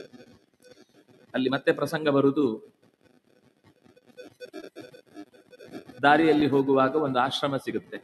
[SPEAKER 1] ಅಲ್ಲಿ ಮತ್ತೆ ಪ್ರಸಂಗ ಬರುವುದು ದಾರಿಯಲ್ಲಿ ಹೋಗುವಾಗ ಒಂದು ಆಶ್ರಮ ಸಿಗುತ್ತೆ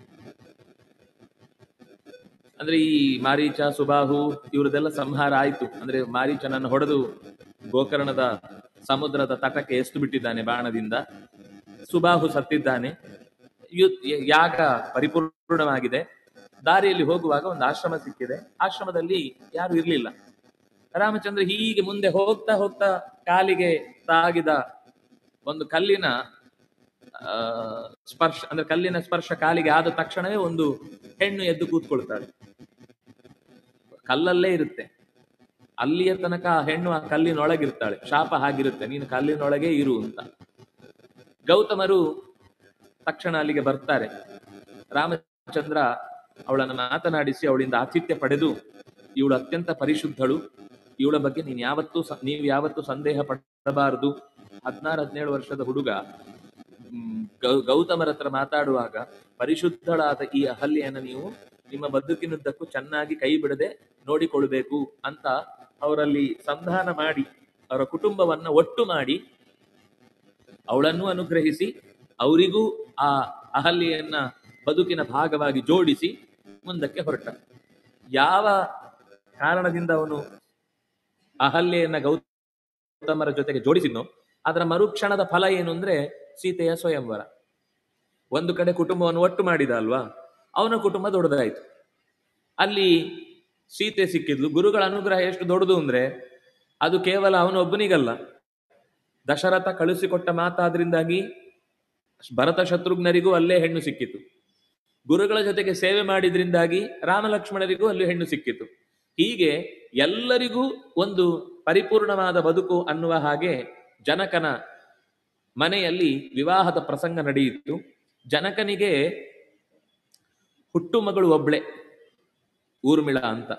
[SPEAKER 1] ಅಂದ್ರೆ ಈ ಮಾರೀಚ ಸುಬಾಹು ಇವ್ರದೆಲ್ಲ ಸಂಹಾರ ಆಯ್ತು ಅಂದ್ರೆ ಮಾರೀಚನನ್ನು ಹೊಡೆದು ಗೋಕರ್ಣದ ಸಮುದ್ರದ ತಟಕ್ಕೆ ಎಸ್ತು ಬಿಟ್ಟಿದ್ದಾನೆ ಬಾಣದಿಂದ ಸುಬಾಹು ಸತ್ತಿದ್ದಾನೆ ಯು- ಯಾಗ ಪರಿಪೂರ್ಣವಾಗಿದೆ ದಾರಿಯಲ್ಲಿ ಹೋಗುವಾಗ ಒಂದು ಆಶ್ರಮ ಸಿಕ್ಕಿದೆ ಆಶ್ರಮದಲ್ಲಿ ಯಾರು ಇರ್ಲಿಲ್ಲ ರಾಮಚಂದ್ರ ಹೀಗೆ ಮುಂದೆ ಹೋಗ್ತಾ ಹೋಗ್ತಾ ಕಾಲಿಗೆ ತಾಗಿದ ಒಂದು ಕಲ್ಲಿನ ಆ, ಸ್ಪರ್ಶ ಅಂದ್ರೆ ಕಲ್ಲಿನ ಸ್ಪರ್ಶ ಕಾಲಿಗೆ ಆದ ತಕ್ಷಣವೇ ಒಂದು ಹೆಣ್ಣು ಎದ್ದು ಕೂತ್ಕೊಳ್ತಾಳೆ ಕಲ್ಲಲ್ಲೇ ಇರುತ್ತೆ ಅಲ್ಲಿಯ ತನಕ ಆ ಹೆಣ್ಣು ಆ ಕಲ್ಲಿನೊಳಗಿರ್ತಾಳೆ ಶಾಪ ಹಾಗಿರುತ್ತೆ ನೀನು ಕಲ್ಲಿನೊಳಗೆ ಇರು ಅಂತ ಗೌತಮರು ತಕ್ಷಣ ಅಲ್ಲಿಗೆ ಬರ್ತಾರೆ ರಾಮಚಂದ್ರ ಅವಳನ್ನು ಮಾತನಾಡಿಸಿ ಅವಳಿಂದ ಆತಿಥ್ಯ ಪಡೆದು ಇವಳು ಅತ್ಯಂತ ಪರಿಶುದ್ಧಳು ಇವಳ ಬಗ್ಗೆ ನೀನು ಯಾವತ್ತೂ ಸ- ನೀವು ಯಾವತ್ತೂ ಸಂದೇಹ ಪಡಬಾರದು ಹದಿನಾರು ಹದಿನೇಳು ವರ್ಷದ ಹುಡುಗ ಮ್, ಗೌ- ಗೌತಮರ ಹತ್ರ ಮಾತಾಡುವಾಗ ಪರಿಶುದ್ಧಳಾದ ಈ ಅಹಲ್ಯೆಯನ್ನು ನೀವು ನಿಮ್ಮ ಬದುಕಿನುದ್ದಕ್ಕೂ ಚೆನ್ನಾಗಿ ಕೈ ಬಿಡದೆ ನೋಡಿಕೊಳ್ಬೇಕು ಅಂತ ಅವರಲ್ಲಿ ಸಂಧಾನ ಮಾಡಿ ಅವರ ಕುಟುಂಬವನ್ನ ಒಟ್ಟು ಮಾಡಿ ಅವಳನ್ನು ಅನುಗ್ರಹಿಸಿ ಅವರಿಗೂ ಆ ಅಹಲ್ಯೆಯನ್ನ ಬದುಕಿನ ಭಾಗವಾಗಿ ಜೋಡಿಸಿ ಮುಂದಕ್ಕೆ ಹೊರಟ ಯಾವ ಕಾರಣದಿಂದ ಅವನು ಅಹಲ್ಯೆಯನ್ನ ಗೌತಮರ ಜೊತೆಗೆ ಜೋಡಿಸಿದ್ನೋ ಅದರ ಮರುಕ್ಷಣದ ಫಲ ಏನು ಅಂದ್ರೆ ಸೀತೆಯ ಸ್ವಯಂವರ ಒಂದು ಕಡೆ ಕುಟುಂಬವನ್ನು ಒಟ್ಟು ಮಾಡಿದ ಅಲ್ವಾ ಅವನ ಕುಟುಂಬ ದೊಡ್ಡದಾಯ್ತು ಅಲ್ಲಿ ಸೀತೆ ಸಿಕ್ಕಿದ್ಲು ಗುರುಗಳ ಅನುಗ್ರಹ ಎಷ್ಟು ದೊಡ್ಡದು ಅಂದ್ರೆ ಅದು ಕೇವಲ ಅವನೊಬ್ಬನಿಗಲ್ಲ ದಶರಥ ಕಳಿಸಿಕೊಟ್ಟ ಮಾತಾದ್ರಿಂದಾಗಿ ಭರತ ಶತ್ರುಘ್ನರಿಗೂ ಅಲ್ಲೇ ಹೆಣ್ಣು ಸಿಕ್ಕಿತು ಗುರುಗಳ ಜೊತೆಗೆ ಸೇವೆ ಮಾಡಿದ್ರಿಂದಾಗಿ ರಾಮ ಲಕ್ಷ್ಮಣರಿಗೂ ಅಲ್ಲಿ ಹೆಣ್ಣು ಸಿಕ್ಕಿತು ಹೀಗೆ ಎಲ್ಲರಿಗೂ ಒಂದು ಪರಿಪೂರ್ಣವಾದ ಬದುಕು ಅನ್ನುವ ಹಾಗೆ ಜನಕನ ಮನೆಯಲ್ಲಿ ವಿವಾಹದ ಪ್ರಸಂಗ ನಡೆಯಿತು ಜನಕನಿಗೆ ಹುಟ್ಟು ಮಗಳು ಒಬ್ಳೆ ಊರ್ಮಿಳ ಅಂತ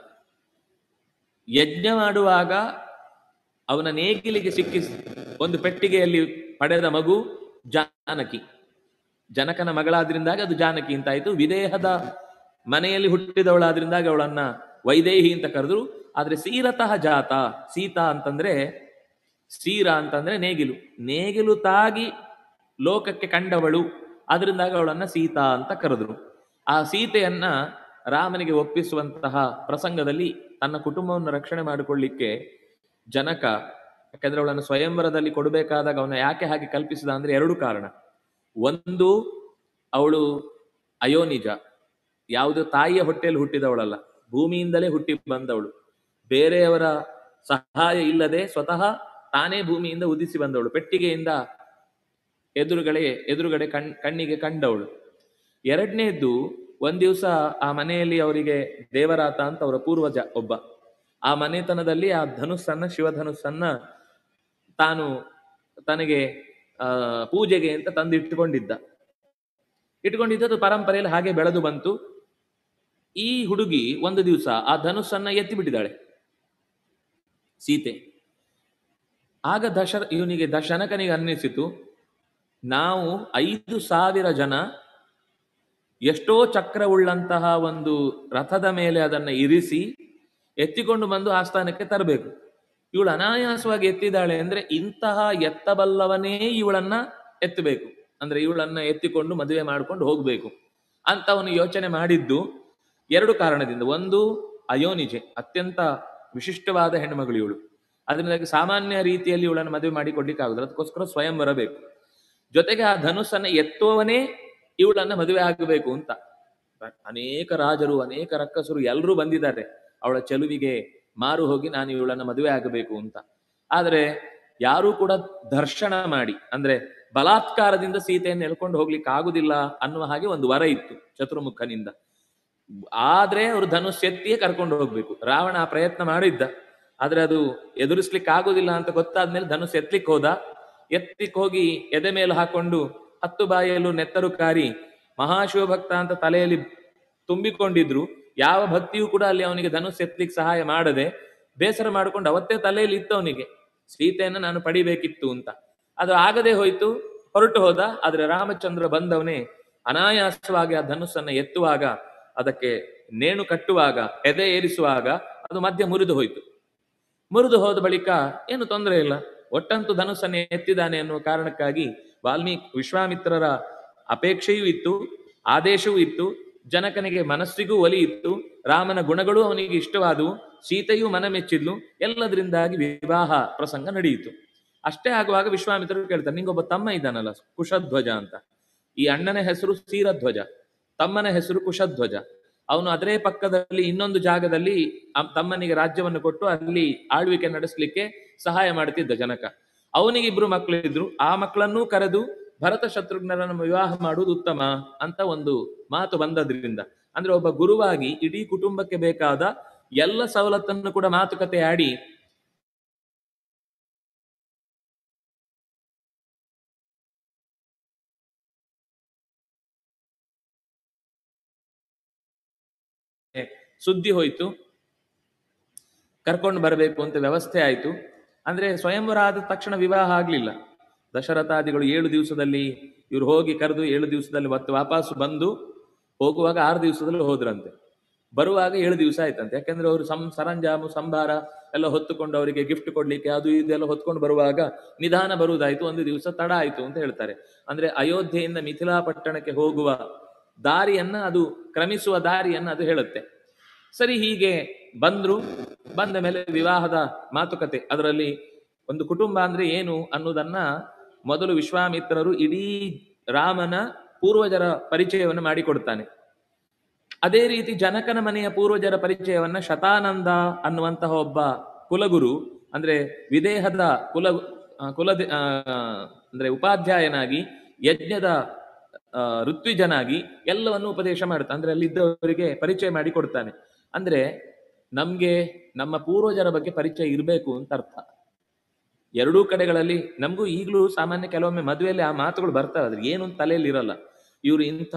[SPEAKER 1] ಯಜ್ಞ ಮಾಡುವಾಗ ಅವನ ನೇಗಿಲಿಗೆ ಸಿಕ್ಕಿ ಒಂದು ಪೆಟ್ಟಿಗೆಯಲ್ಲಿ ಪಡೆದ ಮಗು ಜಾನಕಿ ಜನಕನ ಮಗಳಾದ್ರಿಂದಾಗ ಅದು ಜಾನಕಿ ಅಂತ ಆಯ್ತು ವಿದೇಹದ ಮನೆಯಲ್ಲಿ ಹುಟ್ಟಿದವಳಾದ್ರಿಂದಾಗ ಅವಳನ್ನ ವೈದೇಹಿ ಅಂತ ಕರೆದ್ರು ಆದ್ರೆ ಸೀರತಃ ಜಾತ ಸೀತಾ ಅಂತಂದ್ರೆ ಸೀರ ಅಂತಂದ್ರೆ ನೇಗಿಲು ನೇಗಿಲು ತಾಗಿ ಲೋಕಕ್ಕೆ ಕಂಡವಳು ಅದರಿಂದಾಗ ಅವಳನ್ನ ಸೀತಾ ಅಂತ ಕರೆದ್ರು ಆ ಸೀತೆಯನ್ನ ರಾಮನಿಗೆ ಒಪ್ಪಿಸುವಂತಹ ಪ್ರಸಂಗದಲ್ಲಿ ತನ್ನ ಕುಟುಂಬವನ್ನು ರಕ್ಷಣೆ ಮಾಡಿಕೊಳ್ಳಿಕ್ಕೆ ಜನಕ ಯಾಕಂದ್ರೆ ಅವಳನ್ನು ಸ್ವಯಂವರದಲ್ಲಿ ಕೊಡಬೇಕಾದಾಗ ಅವನ ಯಾಕೆ ಹಾಗೆ ಕಲ್ಪಿಸಿದ ಅಂದ್ರೆ ಎರಡು ಕಾರಣ ಒಂದು ಅವಳು ಅಯೋನಿಜ ಯಾವುದೋ ತಾಯಿಯ ಹೊಟ್ಟೆಯಲ್ಲಿ ಹುಟ್ಟಿದವಳಲ್ಲ ಭೂಮಿಯಿಂದಲೇ ಹುಟ್ಟಿ ಬಂದವಳು ಬೇರೆಯವರ ಸಹಾಯ ಇಲ್ಲದೆ ಸ್ವತಃ ತಾನೇ ಭೂಮಿಯಿಂದ ಉದಿಸಿ ಬಂದವಳು ಪೆಟ್ಟಿಗೆಯಿಂದ ಎದುರುಗಡೆ ಎದುರುಗಡೆ ಕಣ್ ಕಣ್ಣಿಗೆ ಕಂಡವಳು ಎರಡನೇದ್ದು ಒಂದ್ ದಿವಸ ಆ ಮನೆಯಲ್ಲಿ ಅವರಿಗೆ ದೇವರಾತ ಅಂತ ಅವರ ಪೂರ್ವಜ ಒಬ್ಬ ಆ ಮನೆತನದಲ್ಲಿ ಆ ಧನುಸ್ಸನ್ನ ಶಿವಧನುಸ್ಸನ್ನ ತಾನು ತನಗೆ ಆ ಪೂಜೆಗೆ ಅಂತ ತಂದು ಇಟ್ಟುಕೊಂಡಿದ್ದ ಇಟ್ಕೊಂಡಿದ್ದದು ಪರಂಪರೆಯಲ್ಲಿ ಹಾಗೆ ಬೆಳೆದು ಬಂತು ಈ ಹುಡುಗಿ ಒಂದು ದಿವಸ ಆ ಧನುಸ್ಸನ್ನ ಎತ್ತಿ ಬಿಟ್ಟಿದ್ದಾಳೆ ಸೀತೆ ಆಗ ದಶ ಇವನಿಗೆ ದಶನಕನಿಗೆ ಅನ್ನಿಸಿತು ನಾವು ಐದು ಸಾವಿರ ಜನ ಎಷ್ಟೋ ಚಕ್ರವುಳ್ಳಂತಹ ಒಂದು ರಥದ ಮೇಲೆ ಅದನ್ನ ಇರಿಸಿ ಎತ್ತಿಕೊಂಡು ಬಂದು ಆಸ್ಥಾನಕ್ಕೆ ತರಬೇಕು ಇವಳು ಅನಾಯಾಸವಾಗಿ ಎತ್ತಿದ್ದಾಳೆ ಅಂದ್ರೆ ಇಂತಹ ಎತ್ತಬಲ್ಲವನೇ ಇವಳನ್ನ ಎತ್ತಬೇಕು ಅಂದ್ರೆ ಇವಳನ್ನ ಎತ್ತಿಕೊಂಡು ಮದುವೆ ಮಾಡ್ಕೊಂಡು ಹೋಗ್ಬೇಕು ಅಂತ ಅವನು ಯೋಚನೆ ಮಾಡಿದ್ದು ಎರಡು ಕಾರಣದಿಂದ ಒಂದು ಅಯೋನಿಜೆ ಅತ್ಯಂತ ವಿಶಿಷ್ಟವಾದ ಹೆಣ್ಣುಮಗಳು ಇವಳು ಅದರಿಂದಾಗಿ ಸಾಮಾನ್ಯ ರೀತಿಯಲ್ಲಿ ಇವಳನ್ನು ಮದುವೆ ಮಾಡಿಕೊಡ್ಲಿಕ್ಕೆ ಆಗುದಿಲ್ಲ ಅದಕ್ಕೋಸ್ಕರ ಸ್ವಯಂ ಬರಬೇಕು ಜೊತೆಗೆ ಆ ಧನುಸ್ಸನ್ನ ಎತ್ತುವವನೇ ಇವಳನ್ನ ಮದುವೆ ಆಗಬೇಕು ಅಂತ ಅನೇಕ ರಾಜರು ಅನೇಕ ರಕ್ಕಸರು ಎಲ್ಲರೂ ಬಂದಿದ್ದಾರೆ ಅವಳ ಚೆಲುವಿಗೆ ಮಾರು ಹೋಗಿ ನಾನು ಇವಳನ್ನ ಮದುವೆ ಆಗಬೇಕು ಅಂತ ಆದರೆ ಯಾರೂ ಕೂಡ ದರ್ಶನ ಮಾಡಿ ಅಂದ್ರೆ ಬಲಾತ್ಕಾರದಿಂದ ಸೀತೆಯನ್ನು ಎಳ್ಕೊಂಡು ಹೋಗ್ಲಿಕ್ಕೆ ಆಗುದಿಲ್ಲ ಅನ್ನುವ ಹಾಗೆ ಒಂದು ವರ ಇತ್ತು ಚತುರ್ಮುಖನಿಂದ ಆದ್ರೆ ಅವರು ಧನುಸ್ ಎತ್ತಿಯೇ ಕರ್ಕೊಂಡು ಹೋಗ್ಬೇಕು ರಾವಣ ಆ ಪ್ರಯತ್ನ ಮಾಡಿದ್ದ ಆದ್ರೆ ಅದು ಎದುರಿಸ್ಲಿಕ್ಕೆ ಆಗುದಿಲ್ಲ ಅಂತ ಗೊತ್ತಾದ್ಮೇಲೆ ಧನುಸ್ ಎತ್ತಲಿಕ್ಕೆ ಹೋದ ಎತ್ತಿಕ್ ಹೋಗಿ ಎದೆ ಮೇಲೆ ಹಾಕೊಂಡು ಹತ್ತು ಬಾಯಲ್ಲೂ ನೆತ್ತರು ಕಾರಿ ಮಹಾಶಿವಭಕ್ತ ಅಂತ ತಲೆಯಲ್ಲಿ ತುಂಬಿಕೊಂಡಿದ್ರು ಯಾವ ಭಕ್ತಿಯೂ ಕೂಡ ಅಲ್ಲಿ ಅವನಿಗೆ ಧನುಸ್ ಎತ್ತಲಿಕ್ಕೆ ಸಹಾಯ ಮಾಡದೆ ಬೇಸರ ಮಾಡ್ಕೊಂಡು ಅವತ್ತೇ ತಲೆಯಲ್ಲಿ ಇತ್ತು ಅವನಿಗೆ ಸೀತೆಯನ್ನು ನಾನು ಪಡಿಬೇಕಿತ್ತು ಅಂತ ಅದು ಆಗದೆ ಹೋಯ್ತು ಹೊರಟು ಹೋದ ಆದ್ರೆ ರಾಮಚಂದ್ರ ಬಂದವನೇ ಅನಾಯಾಸವಾಗಿ ಆ ಧನುಸ್ಸನ್ನ ಎತ್ತುವಾಗ ಅದಕ್ಕೆ ನೇಣು ಕಟ್ಟುವಾಗ ಎದೆ ಏರಿಸುವಾಗ ಅದು ಮಧ್ಯ ಮುರಿದು ಹೋಯ್ತು ಮುರಿದು ಹೋದ ಬಳಿಕ ಏನು ತೊಂದರೆ ಇಲ್ಲ ಒಟ್ಟಂತೂ ಧನುಸ್ಸನ್ನೇ ಎತ್ತಿದ್ದಾನೆ ಅನ್ನುವ ಕಾರಣಕ್ಕಾಗಿ ವಾಲ್ಮೀಕಿ ವಿಶ್ವಾಮಿತ್ರರ ಅಪೇಕ್ಷೆಯೂ ಇತ್ತು ಆದೇಶವೂ ಇತ್ತು ಜನಕನಿಗೆ ಮನಸ್ಸಿಗೂ ಒಲಿ ಇತ್ತು ರಾಮನ ಗುಣಗಳು ಅವನಿಗೆ ಇಷ್ಟವಾದವು ಸೀತೆಯೂ ಮನ ಮೆಚ್ಚಿದ್ಲು ಎಲ್ಲದರಿಂದಾಗಿ ವಿವಾಹ ಪ್ರಸಂಗ ನಡೆಯಿತು ಅಷ್ಟೇ ಆಗುವಾಗ ವಿಶ್ವಾಮಿತ್ರರು ಕೇಳ್ತಾರೆ ನಿಂಗೊಬ್ಬ ತಮ್ಮ ಇದ್ದಾನಲ್ಲ ಕುಶಧ್ವಜ ಅಂತ ಈ ಅಣ್ಣನ ಹೆಸರು ಸೀರಧ್ವಜ ತಮ್ಮನ ಹೆಸರು ಕುಶಧ್ವಜ ಅವನು ಅದರೇ ಪಕ್ಕದಲ್ಲಿ ಇನ್ನೊಂದು ಜಾಗದಲ್ಲಿ ಆ ತಮ್ಮನಿಗೆ ರಾಜ್ಯವನ್ನು ಕೊಟ್ಟು ಅಲ್ಲಿ ಆಳ್ವಿಕೆ ನಡೆಸಲಿಕ್ಕೆ ಸಹಾಯ ಮಾಡುತ್ತಿದ್ದ ಜನಕ ಅವನಿಗೆ ಇಬ್ರು ಮಕ್ಕಳಿದ್ರು ಆ ಮಕ್ಕಳನ್ನೂ ಕರೆದು ಭರತ ಶತ್ರುಘ್ನರನ್ನು ವಿವಾಹ ಮಾಡುವುದು ಉತ್ತಮ ಅಂತ ಒಂದು ಮಾತು ಬಂದದ್ರಿಂದ ಅಂದ್ರೆ ಒಬ್ಬ ಗುರುವಾಗಿ ಇಡೀ ಕುಟುಂಬಕ್ಕೆ ಬೇಕಾದ ಎಲ್ಲ ಸವಲತ್ತನ್ನು ಕೂಡ ಮಾತುಕತೆ ಆಡಿ ಸುದ್ದಿ ಹೋಯ್ತು ಕರ್ಕೊಂಡು ಬರಬೇಕು ಅಂತ ವ್ಯವಸ್ಥೆ ಆಯ್ತು ಅಂದ್ರೆ ಸ್ವಯಂವರ ಆದ ತಕ್ಷಣ ವಿವಾಹ ಆಗ್ಲಿಲ್ಲ ದಶರಥಾದಿಗಳು ಏಳು ದಿವಸದಲ್ಲಿ ಇವ್ರು ಹೋಗಿ ಕರೆದು ಏಳು ದಿವಸದಲ್ಲಿ ಮತ್ತೆ ವಾಪಸ್ ಬಂದು ಹೋಗುವಾಗ ಆರು ದಿವಸದಲ್ಲಿ ಹೋದ್ರಂತೆ ಬರುವಾಗ ಏಳು ದಿವಸ ಆಯ್ತಂತೆ ಯಾಕಂದ್ರೆ ಅವರು ಸಂ ಸರಂಜಾಮು ಸಂಭಾರ ಎಲ್ಲ ಹೊತ್ತುಕೊಂಡು ಅವರಿಗೆ ಗಿಫ್ಟ್ ಕೊಡ್ಲಿಕ್ಕೆ ಅದು ಇದೆಲ್ಲ ಹೊತ್ಕೊಂಡು ಬರುವಾಗ ನಿಧಾನ ಬರುವುದಾಯ್ತು ಒಂದು ದಿವಸ ತಡ ಆಯ್ತು ಅಂತ ಹೇಳ್ತಾರೆ ಅಂದ್ರೆ ಅಯೋಧ್ಯೆಯಿಂದ ಮಿಥಿಲಾ ಪಟ್ಟಣಕ್ಕೆ ಹೋಗುವ ದಾರಿಯನ್ನ ಅದು ಕ್ರಮಿಸುವ ದಾರಿಯನ್ನ ಅದು ಹೇಳುತ್ತೆ ಸರಿ ಹೀಗೆ ಬಂದ್ರು ಬಂದ ಮೇಲೆ ವಿವಾಹದ ಮಾತುಕತೆ ಅದರಲ್ಲಿ ಒಂದು ಕುಟುಂಬ ಅಂದ್ರೆ ಏನು ಅನ್ನೋದನ್ನ ಮೊದಲು ವಿಶ್ವಾಮಿತ್ರರು ಇಡೀ ರಾಮನ ಪೂರ್ವಜರ ಪರಿಚಯವನ್ನು ಮಾಡಿಕೊಡ್ತಾನೆ ಅದೇ ರೀತಿ ಜನಕನ ಮನೆಯ ಪೂರ್ವಜರ ಪರಿಚಯವನ್ನ ಶತಾನಂದ ಅನ್ನುವಂತಹ ಒಬ್ಬ ಕುಲಗುರು ಅಂದ್ರೆ ವಿದೇಹದ ಕುಲ ಆ, ಕುಲ ಅಂದ್ರೆ ಉಪಾಧ್ಯಾಯನಾಗಿ ಯಜ್ಞದ ಆ, ಋತ್ವಿಜನಾಗಿ ಎಲ್ಲವನ್ನು ಉಪದೇಶ ಮಾಡ್ತಾನೆ ಅಂದ್ರೆ ಅಲ್ಲಿದ್ದವರಿಗೆ ಪರಿಚಯ ಮಾಡಿ ಕೊಡ್ತಾನೆ ಅಂದ್ರೆ ನಮ್ಗೆ ನಮ್ಮ ಪೂರ್ವಜರ ಬಗ್ಗೆ ಪರಿಚಯ ಇರಬೇಕು ಅಂತ ಅರ್ಥ ಎರಡೂ ಕಡೆಗಳಲ್ಲಿ ನಮಗೂ ಈಗಲೂ ಸಾಮಾನ್ಯ ಕೆಲವೊಮ್ಮೆ ಮದುವೆಯಲ್ಲಿ ಆ ಮಾತುಗಳು ಬರ್ತವೆ ಅದ್ರ ಏನು ಅಂತ ತಲೆಯಲ್ಲಿ ಇರಲ್ಲ ಇವರು ಇಂಥ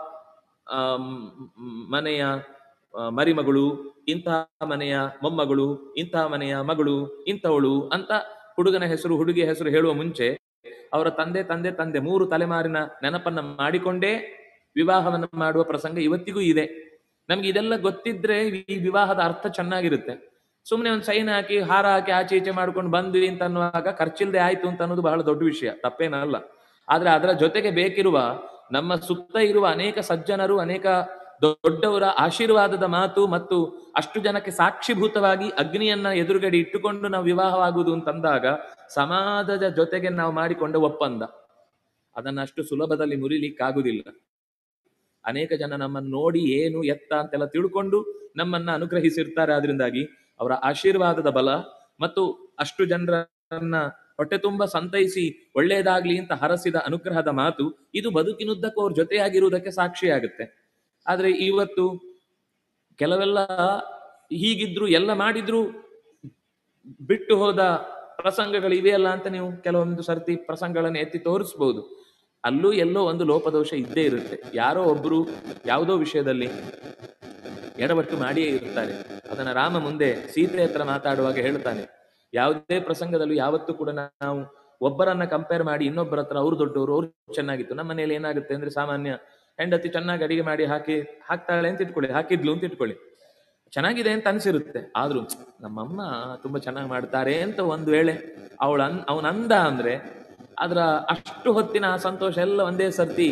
[SPEAKER 1] ಆಮ್, ಮನೆಯ ಆ, ಮರಿಮಗಳು ಇಂಥ ಮನೆಯ ಮೊಮ್ಮಗಳು ಇಂಥ ಮನೆಯ ಮಗಳು ಇಂಥವಳು ಅಂತ ಹುಡುಗನ ಹೆಸರು ಹುಡುಗಿಯ ಹೆಸರು ಹೇಳುವ ಮುಂಚೆ ಅವರ ತಂದೆ ತಂದೆ ತಂದೆ ಮೂರು ತಲೆಮಾರಿನ ನೆನಪನ್ನ ಮಾಡಿಕೊಂಡೇ ವಿವಾಹವನ್ನು ಮಾಡುವ ಪ್ರಸಂಗ ಇವತ್ತಿಗೂ ಇದೆ ನಮ್ಗೆ ಇದೆಲ್ಲ ಗೊತ್ತಿದ್ರೆ ಈ ವಿವಾಹದ ಅರ್ಥ ಚೆನ್ನಾಗಿರುತ್ತೆ ಸುಮ್ಮನೆ ಒಂದು ಸೈನ್ ಹಾಕಿ ಹಾರ ಹಾಕಿ ಆಚೆ ಈಚೆ ಮಾಡ್ಕೊಂಡು ಬಂದ್ವಿ ಅಂತ ಅನ್ನುವಾಗ ಖರ್ಚಿಲ್ದೆ ಆಯ್ತು ಅಂತ ಅನ್ನೋದು ಬಹಳ ದೊಡ್ಡ ವಿಷಯ ತಪ್ಪೇನಲ್ಲ ಆದ್ರೆ ಅದರ ಜೊತೆಗೆ ಬೇಕಿರುವ ನಮ್ಮ ಸುತ್ತ ಇರುವ ಅನೇಕ ಸಜ್ಜನರು ಅನೇಕ ದೊಡ್ಡವರ ಆಶೀರ್ವಾದದ ಮಾತು ಮತ್ತು ಅಷ್ಟು ಜನಕ್ಕೆ ಸಾಕ್ಷಿಭೂತವಾಗಿ ಅಗ್ನಿಯನ್ನ ಎದುರುಗಡೆ ಇಟ್ಟುಕೊಂಡು ನಾವು ವಿವಾಹವಾಗುವುದು ಅಂತಂದಾಗ ಸಮಾಜದ ಜೊತೆಗೆ ನಾವು ಮಾಡಿಕೊಂಡ ಒಪ್ಪಂದ ಅದನ್ನ ಅಷ್ಟು ಸುಲಭದಲ್ಲಿ ಮುರಿಲಿಕ್ಕಾಗುವುದಿಲ್ಲ ಅನೇಕ ಜನ ನಮ್ಮನ್ನು ನೋಡಿ ಏನು ಎತ್ತ ಅಂತೆಲ್ಲ ತಿಳ್ಕೊಂಡು ನಮ್ಮನ್ನ ಅನುಗ್ರಹಿಸಿರ್ತಾರೆ ಅದರಿಂದಾಗಿ ಅವರ ಆಶೀರ್ವಾದದ ಬಲ ಮತ್ತು ಅಷ್ಟು ಜನರನ್ನ ಹೊಟ್ಟೆ ತುಂಬ ಸಂತೈಸಿ ಒಳ್ಳೆಯದಾಗ್ಲಿ ಅಂತ ಹರಸಿದ ಅನುಗ್ರಹದ ಮಾತು ಇದು ಬದುಕಿನುದ್ದಕ್ಕೂ ಅವ್ರ ಜೊತೆಯಾಗಿರುವುದಕ್ಕೆ ಸಾಕ್ಷಿಯಾಗುತ್ತೆ ಆದ್ರೆ ಇವತ್ತು ಕೆಲವೆಲ್ಲ ಹೀಗಿದ್ರು ಎಲ್ಲ ಮಾಡಿದ್ರು ಬಿಟ್ಟು ಹೋದ ಪ್ರಸಂಗಗಳು ಇವೆಯಲ್ಲ ಅಂತ ನೀವು ಕೆಲವೊಂದು ಸರ್ತಿ ಪ್ರಸಂಗಗಳನ್ನು ಎತ್ತಿ ತೋರಿಸ್ಬೋದು ಅಲ್ಲೂ ಎಲ್ಲೋ ಒಂದು ಲೋಪದೋಷ ಇದ್ದೇ ಇರುತ್ತೆ ಯಾರೋ ಒಬ್ರು ಯಾವುದೋ ವಿಷಯದಲ್ಲಿ ಎಡವಟ್ಟು ಮಾಡಿಯೇ ಇರ್ತಾರೆ ಅದನ್ನ ರಾಮ ಮುಂದೆ ಸೀತೆ ಹತ್ರ ಮಾತಾಡುವಾಗ ಹೇಳ್ತಾನೆ ಯಾವುದೇ ಪ್ರಸಂಗದಲ್ಲೂ ಯಾವತ್ತೂ ಕೂಡ ನಾವು ಒಬ್ಬರನ್ನ ಕಂಪೇರ್ ಮಾಡಿ ಇನ್ನೊಬ್ಬರ ಹತ್ರ ಅವ್ರು ದೊಡ್ಡವರು ಅವ್ರು ಚೆನ್ನಾಗಿತ್ತು ನಮ್ಮ ಮನೇಲಿ ಏನಾಗುತ್ತೆ ಅಂದ್ರೆ ಸಾಮಾನ್ಯ ಹೆಂಡತಿ ಚೆನ್ನಾಗಿ ಅಡಿಗೆ ಮಾಡಿ ಹಾಕಿ ಹಾಕ್ತಾಳೆ ಅಂತ ಇಟ್ಕೊಳ್ಳಿ ಹಾಕಿದ್ಲು ಅಂತ ಇಟ್ಕೊಳ್ಳಿ ಚೆನ್ನಾಗಿದೆ ಅಂತ ಅನ್ಸಿರುತ್ತೆ ಆದ್ರೂ ನಮ್ಮಮ್ಮ ತುಂಬಾ ಚೆನ್ನಾಗಿ ಮಾಡ್ತಾರೆ ಅಂತ ಒಂದು ವೇಳೆ ಅವಳ ಅನ್ ಅವನ ಅಂದ ಅಂದ್ರೆ ಅದರ ಅಷ್ಟು ಹೊತ್ತಿನ ಆ ಸಂತೋಷ ಎಲ್ಲ ಒಂದೇ ಸರ್ತಿ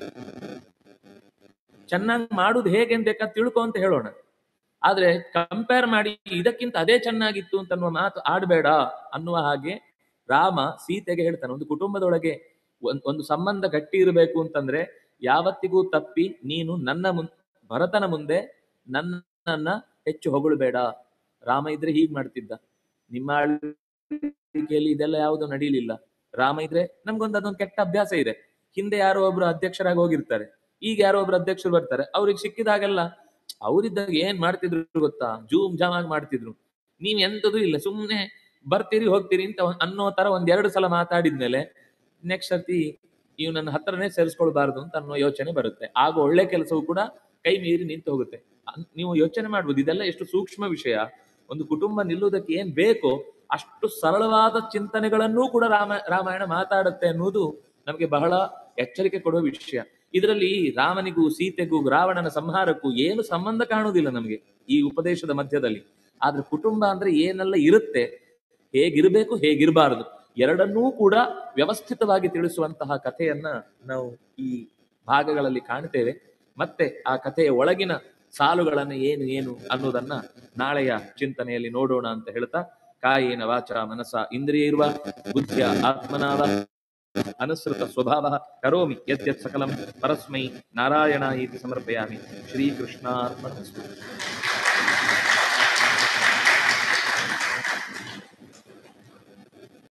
[SPEAKER 1] ಚೆನ್ನಾಗಿ ಮಾಡುದು ಹೇಗೆ ಅಂತ ಬೇಕಾದ್ ತಿಳ್ಕೊ ಅಂತ ಹೇಳೋಣ ಆದ್ರೆ ಕಂಪೇರ್ ಮಾಡಿ ಇದಕ್ಕಿಂತ ಅದೇ ಚೆನ್ನಾಗಿತ್ತು ಅಂತ ಅನ್ನುವ ಮಾತು ಆಡ್ಬೇಡ ಅನ್ನುವ ಹಾಗೆ ರಾಮ ಸೀತೆಗೆ ಹೇಳ್ತಾನೆ ಒಂದು ಕುಟುಂಬದೊಳಗೆ ಒಂದ್ ಒಂದು ಸಂಬಂಧ ಗಟ್ಟಿ ಇರಬೇಕು ಅಂತಂದ್ರೆ ಯಾವತ್ತಿಗೂ ತಪ್ಪಿ ನೀನು ನನ್ನ ಮುನ್ ಭರತನ ಮುಂದೆ ನನ್ನನ್ನ ಹೆಚ್ಚು ಹೊಗಳ್ಬೇಡ ರಾಮ ಇದ್ರೆ ಹೀಗ್ ಮಾಡ್ತಿದ್ದ ನಿಮ್ಮ ಆಳ್ವಿಕೆಯಲ್ಲಿ ಇದೆಲ್ಲ ಯಾವುದು ನಡೀಲಿಲ್ಲ ರಾಮ ಇದ್ರೆ ನಮ್ಗೊಂದು ಅದೊಂದು ಕೆಟ್ಟ ಅಭ್ಯಾಸ ಇದೆ ಹಿಂದೆ ಯಾರೋ ಒಬ್ರು ಅಧ್ಯಕ್ಷರಾಗಿ ಹೋಗಿರ್ತಾರೆ ಈಗ ಯಾರೋ ಒಬ್ರು ಅಧ್ಯಕ್ಷರು ಬರ್ತಾರೆ ಅವ್ರಿಗೆ ಸಿಕ್ಕಿದಾಗೆಲ್ಲ ಅವರಿದ್ದಾಗ ಏನ್ ಮಾಡ್ತಿದ್ರು ಗೊತ್ತಾ ಜೂಮ್ ಜಾಮ್ ಆಗಿ ಮಾಡ್ತಿದ್ರು ನೀವ್ ಎಂತದೂ ಇಲ್ಲ ಸುಮ್ನೆ ಬರ್ತೀರಿ ಹೋಗ್ತೀರಿ ಅಂತ ಒಂದ್- ಅನ್ನೋ ತರ ಒಂದ್ ಎರಡು ಸಲ ಮಾತಾಡಿದ್ಮೇಲೆ ನೆಕ್ಸ್ಟ್ ಸರ್ತಿ ಇವ್ ನನ್ನ ಹತ್ರನೇ ಸೇರಿಸ್ಕೊಳ್ಬಾರ್ದು ಅಂತ ಅನ್ನೋ ಯೋಚನೆ ಬರುತ್ತೆ ಆಗ ಒಳ್ಳೆ ಕೆಲಸವೂ ಕೂಡ ಕೈ ಮೀರಿ ನಿಂತು ಹೋಗುತ್ತೆ ಅನ್- ನೀವು ಯೋಚನೆ ಮಾಡ್ಬೋದು ಇದೆಲ್ಲ ಎಷ್ಟು ಸೂಕ್ಷ್ಮ ವಿಷಯ ಒಂದು ಕುಟುಂಬ ನಿಲ್ಲುವುದಕ್ಕೆ ಏನ್ ಬೇಕೋ ಅಷ್ಟು ಸರಳವಾದ ಚಿಂತನೆಗಳನ್ನೂ ಕೂಡ ರಾಮ ರಾಮಾಯಣ ಮಾತಾಡುತ್ತೆ ಅನ್ನುವುದು ನಮಗೆ ಬಹಳ ಎಚ್ಚರಿಕೆ ಕೊಡುವ ವಿಷಯ ಇದರಲ್ಲಿ ರಾಮನಿಗೂ ಸೀತೆಗೂ ರಾವಣನ ಸಂಹಾರಕ್ಕೂ ಏನು ಸಂಬಂಧ ಕಾಣುವುದಿಲ್ಲ ನಮಗೆ ಈ ಉಪದೇಶದ ಮಧ್ಯದಲ್ಲಿ ಆದ್ರೆ ಕುಟುಂಬ ಅಂದ್ರೆ ಏನೆಲ್ಲ ಇರುತ್ತೆ ಹೇಗಿರಬೇಕು ಹೇಗಿರಬಾರದು ಎರಡನ್ನೂ ಕೂಡ ವ್ಯವಸ್ಥಿತವಾಗಿ ತಿಳಿಸುವಂತಹ ಕಥೆಯನ್ನ ನಾವು ಈ ಭಾಗಗಳಲ್ಲಿ ಕಾಣ್ತೇವೆ ಮತ್ತೆ ಆ ಕಥೆಯ ಒಳಗಿನ ಸಾಲುಗಳನ್ನು ಏನು ಏನು ಅನ್ನೋದನ್ನ ನಾಳೆಯ ಚಿಂತನೆಯಲ್ಲಿ ನೋಡೋಣ ಅಂತ ಹೇಳ್ತಾ ಕಾಯೇನ ವಾಚ ಮನಸ ಇಂದ್ರಿಯ ಇರುವ ಬುದ್ಧಿಯ ಆತ್ಮನಾವ ಅನುಸೃತ ಸ್ವಭಾವ ಕರೋಮಿ ಯದ್ಯತ್ ಸಕಲಂ ಪರಸ್ಮೈ ನಾರಾಯಣ ಇತಿ ಸಮರ್ಪಯಾಮಿ ಶ್ರೀಕೃಷ್ಣಾರ್ಪಣಮಸ್ತು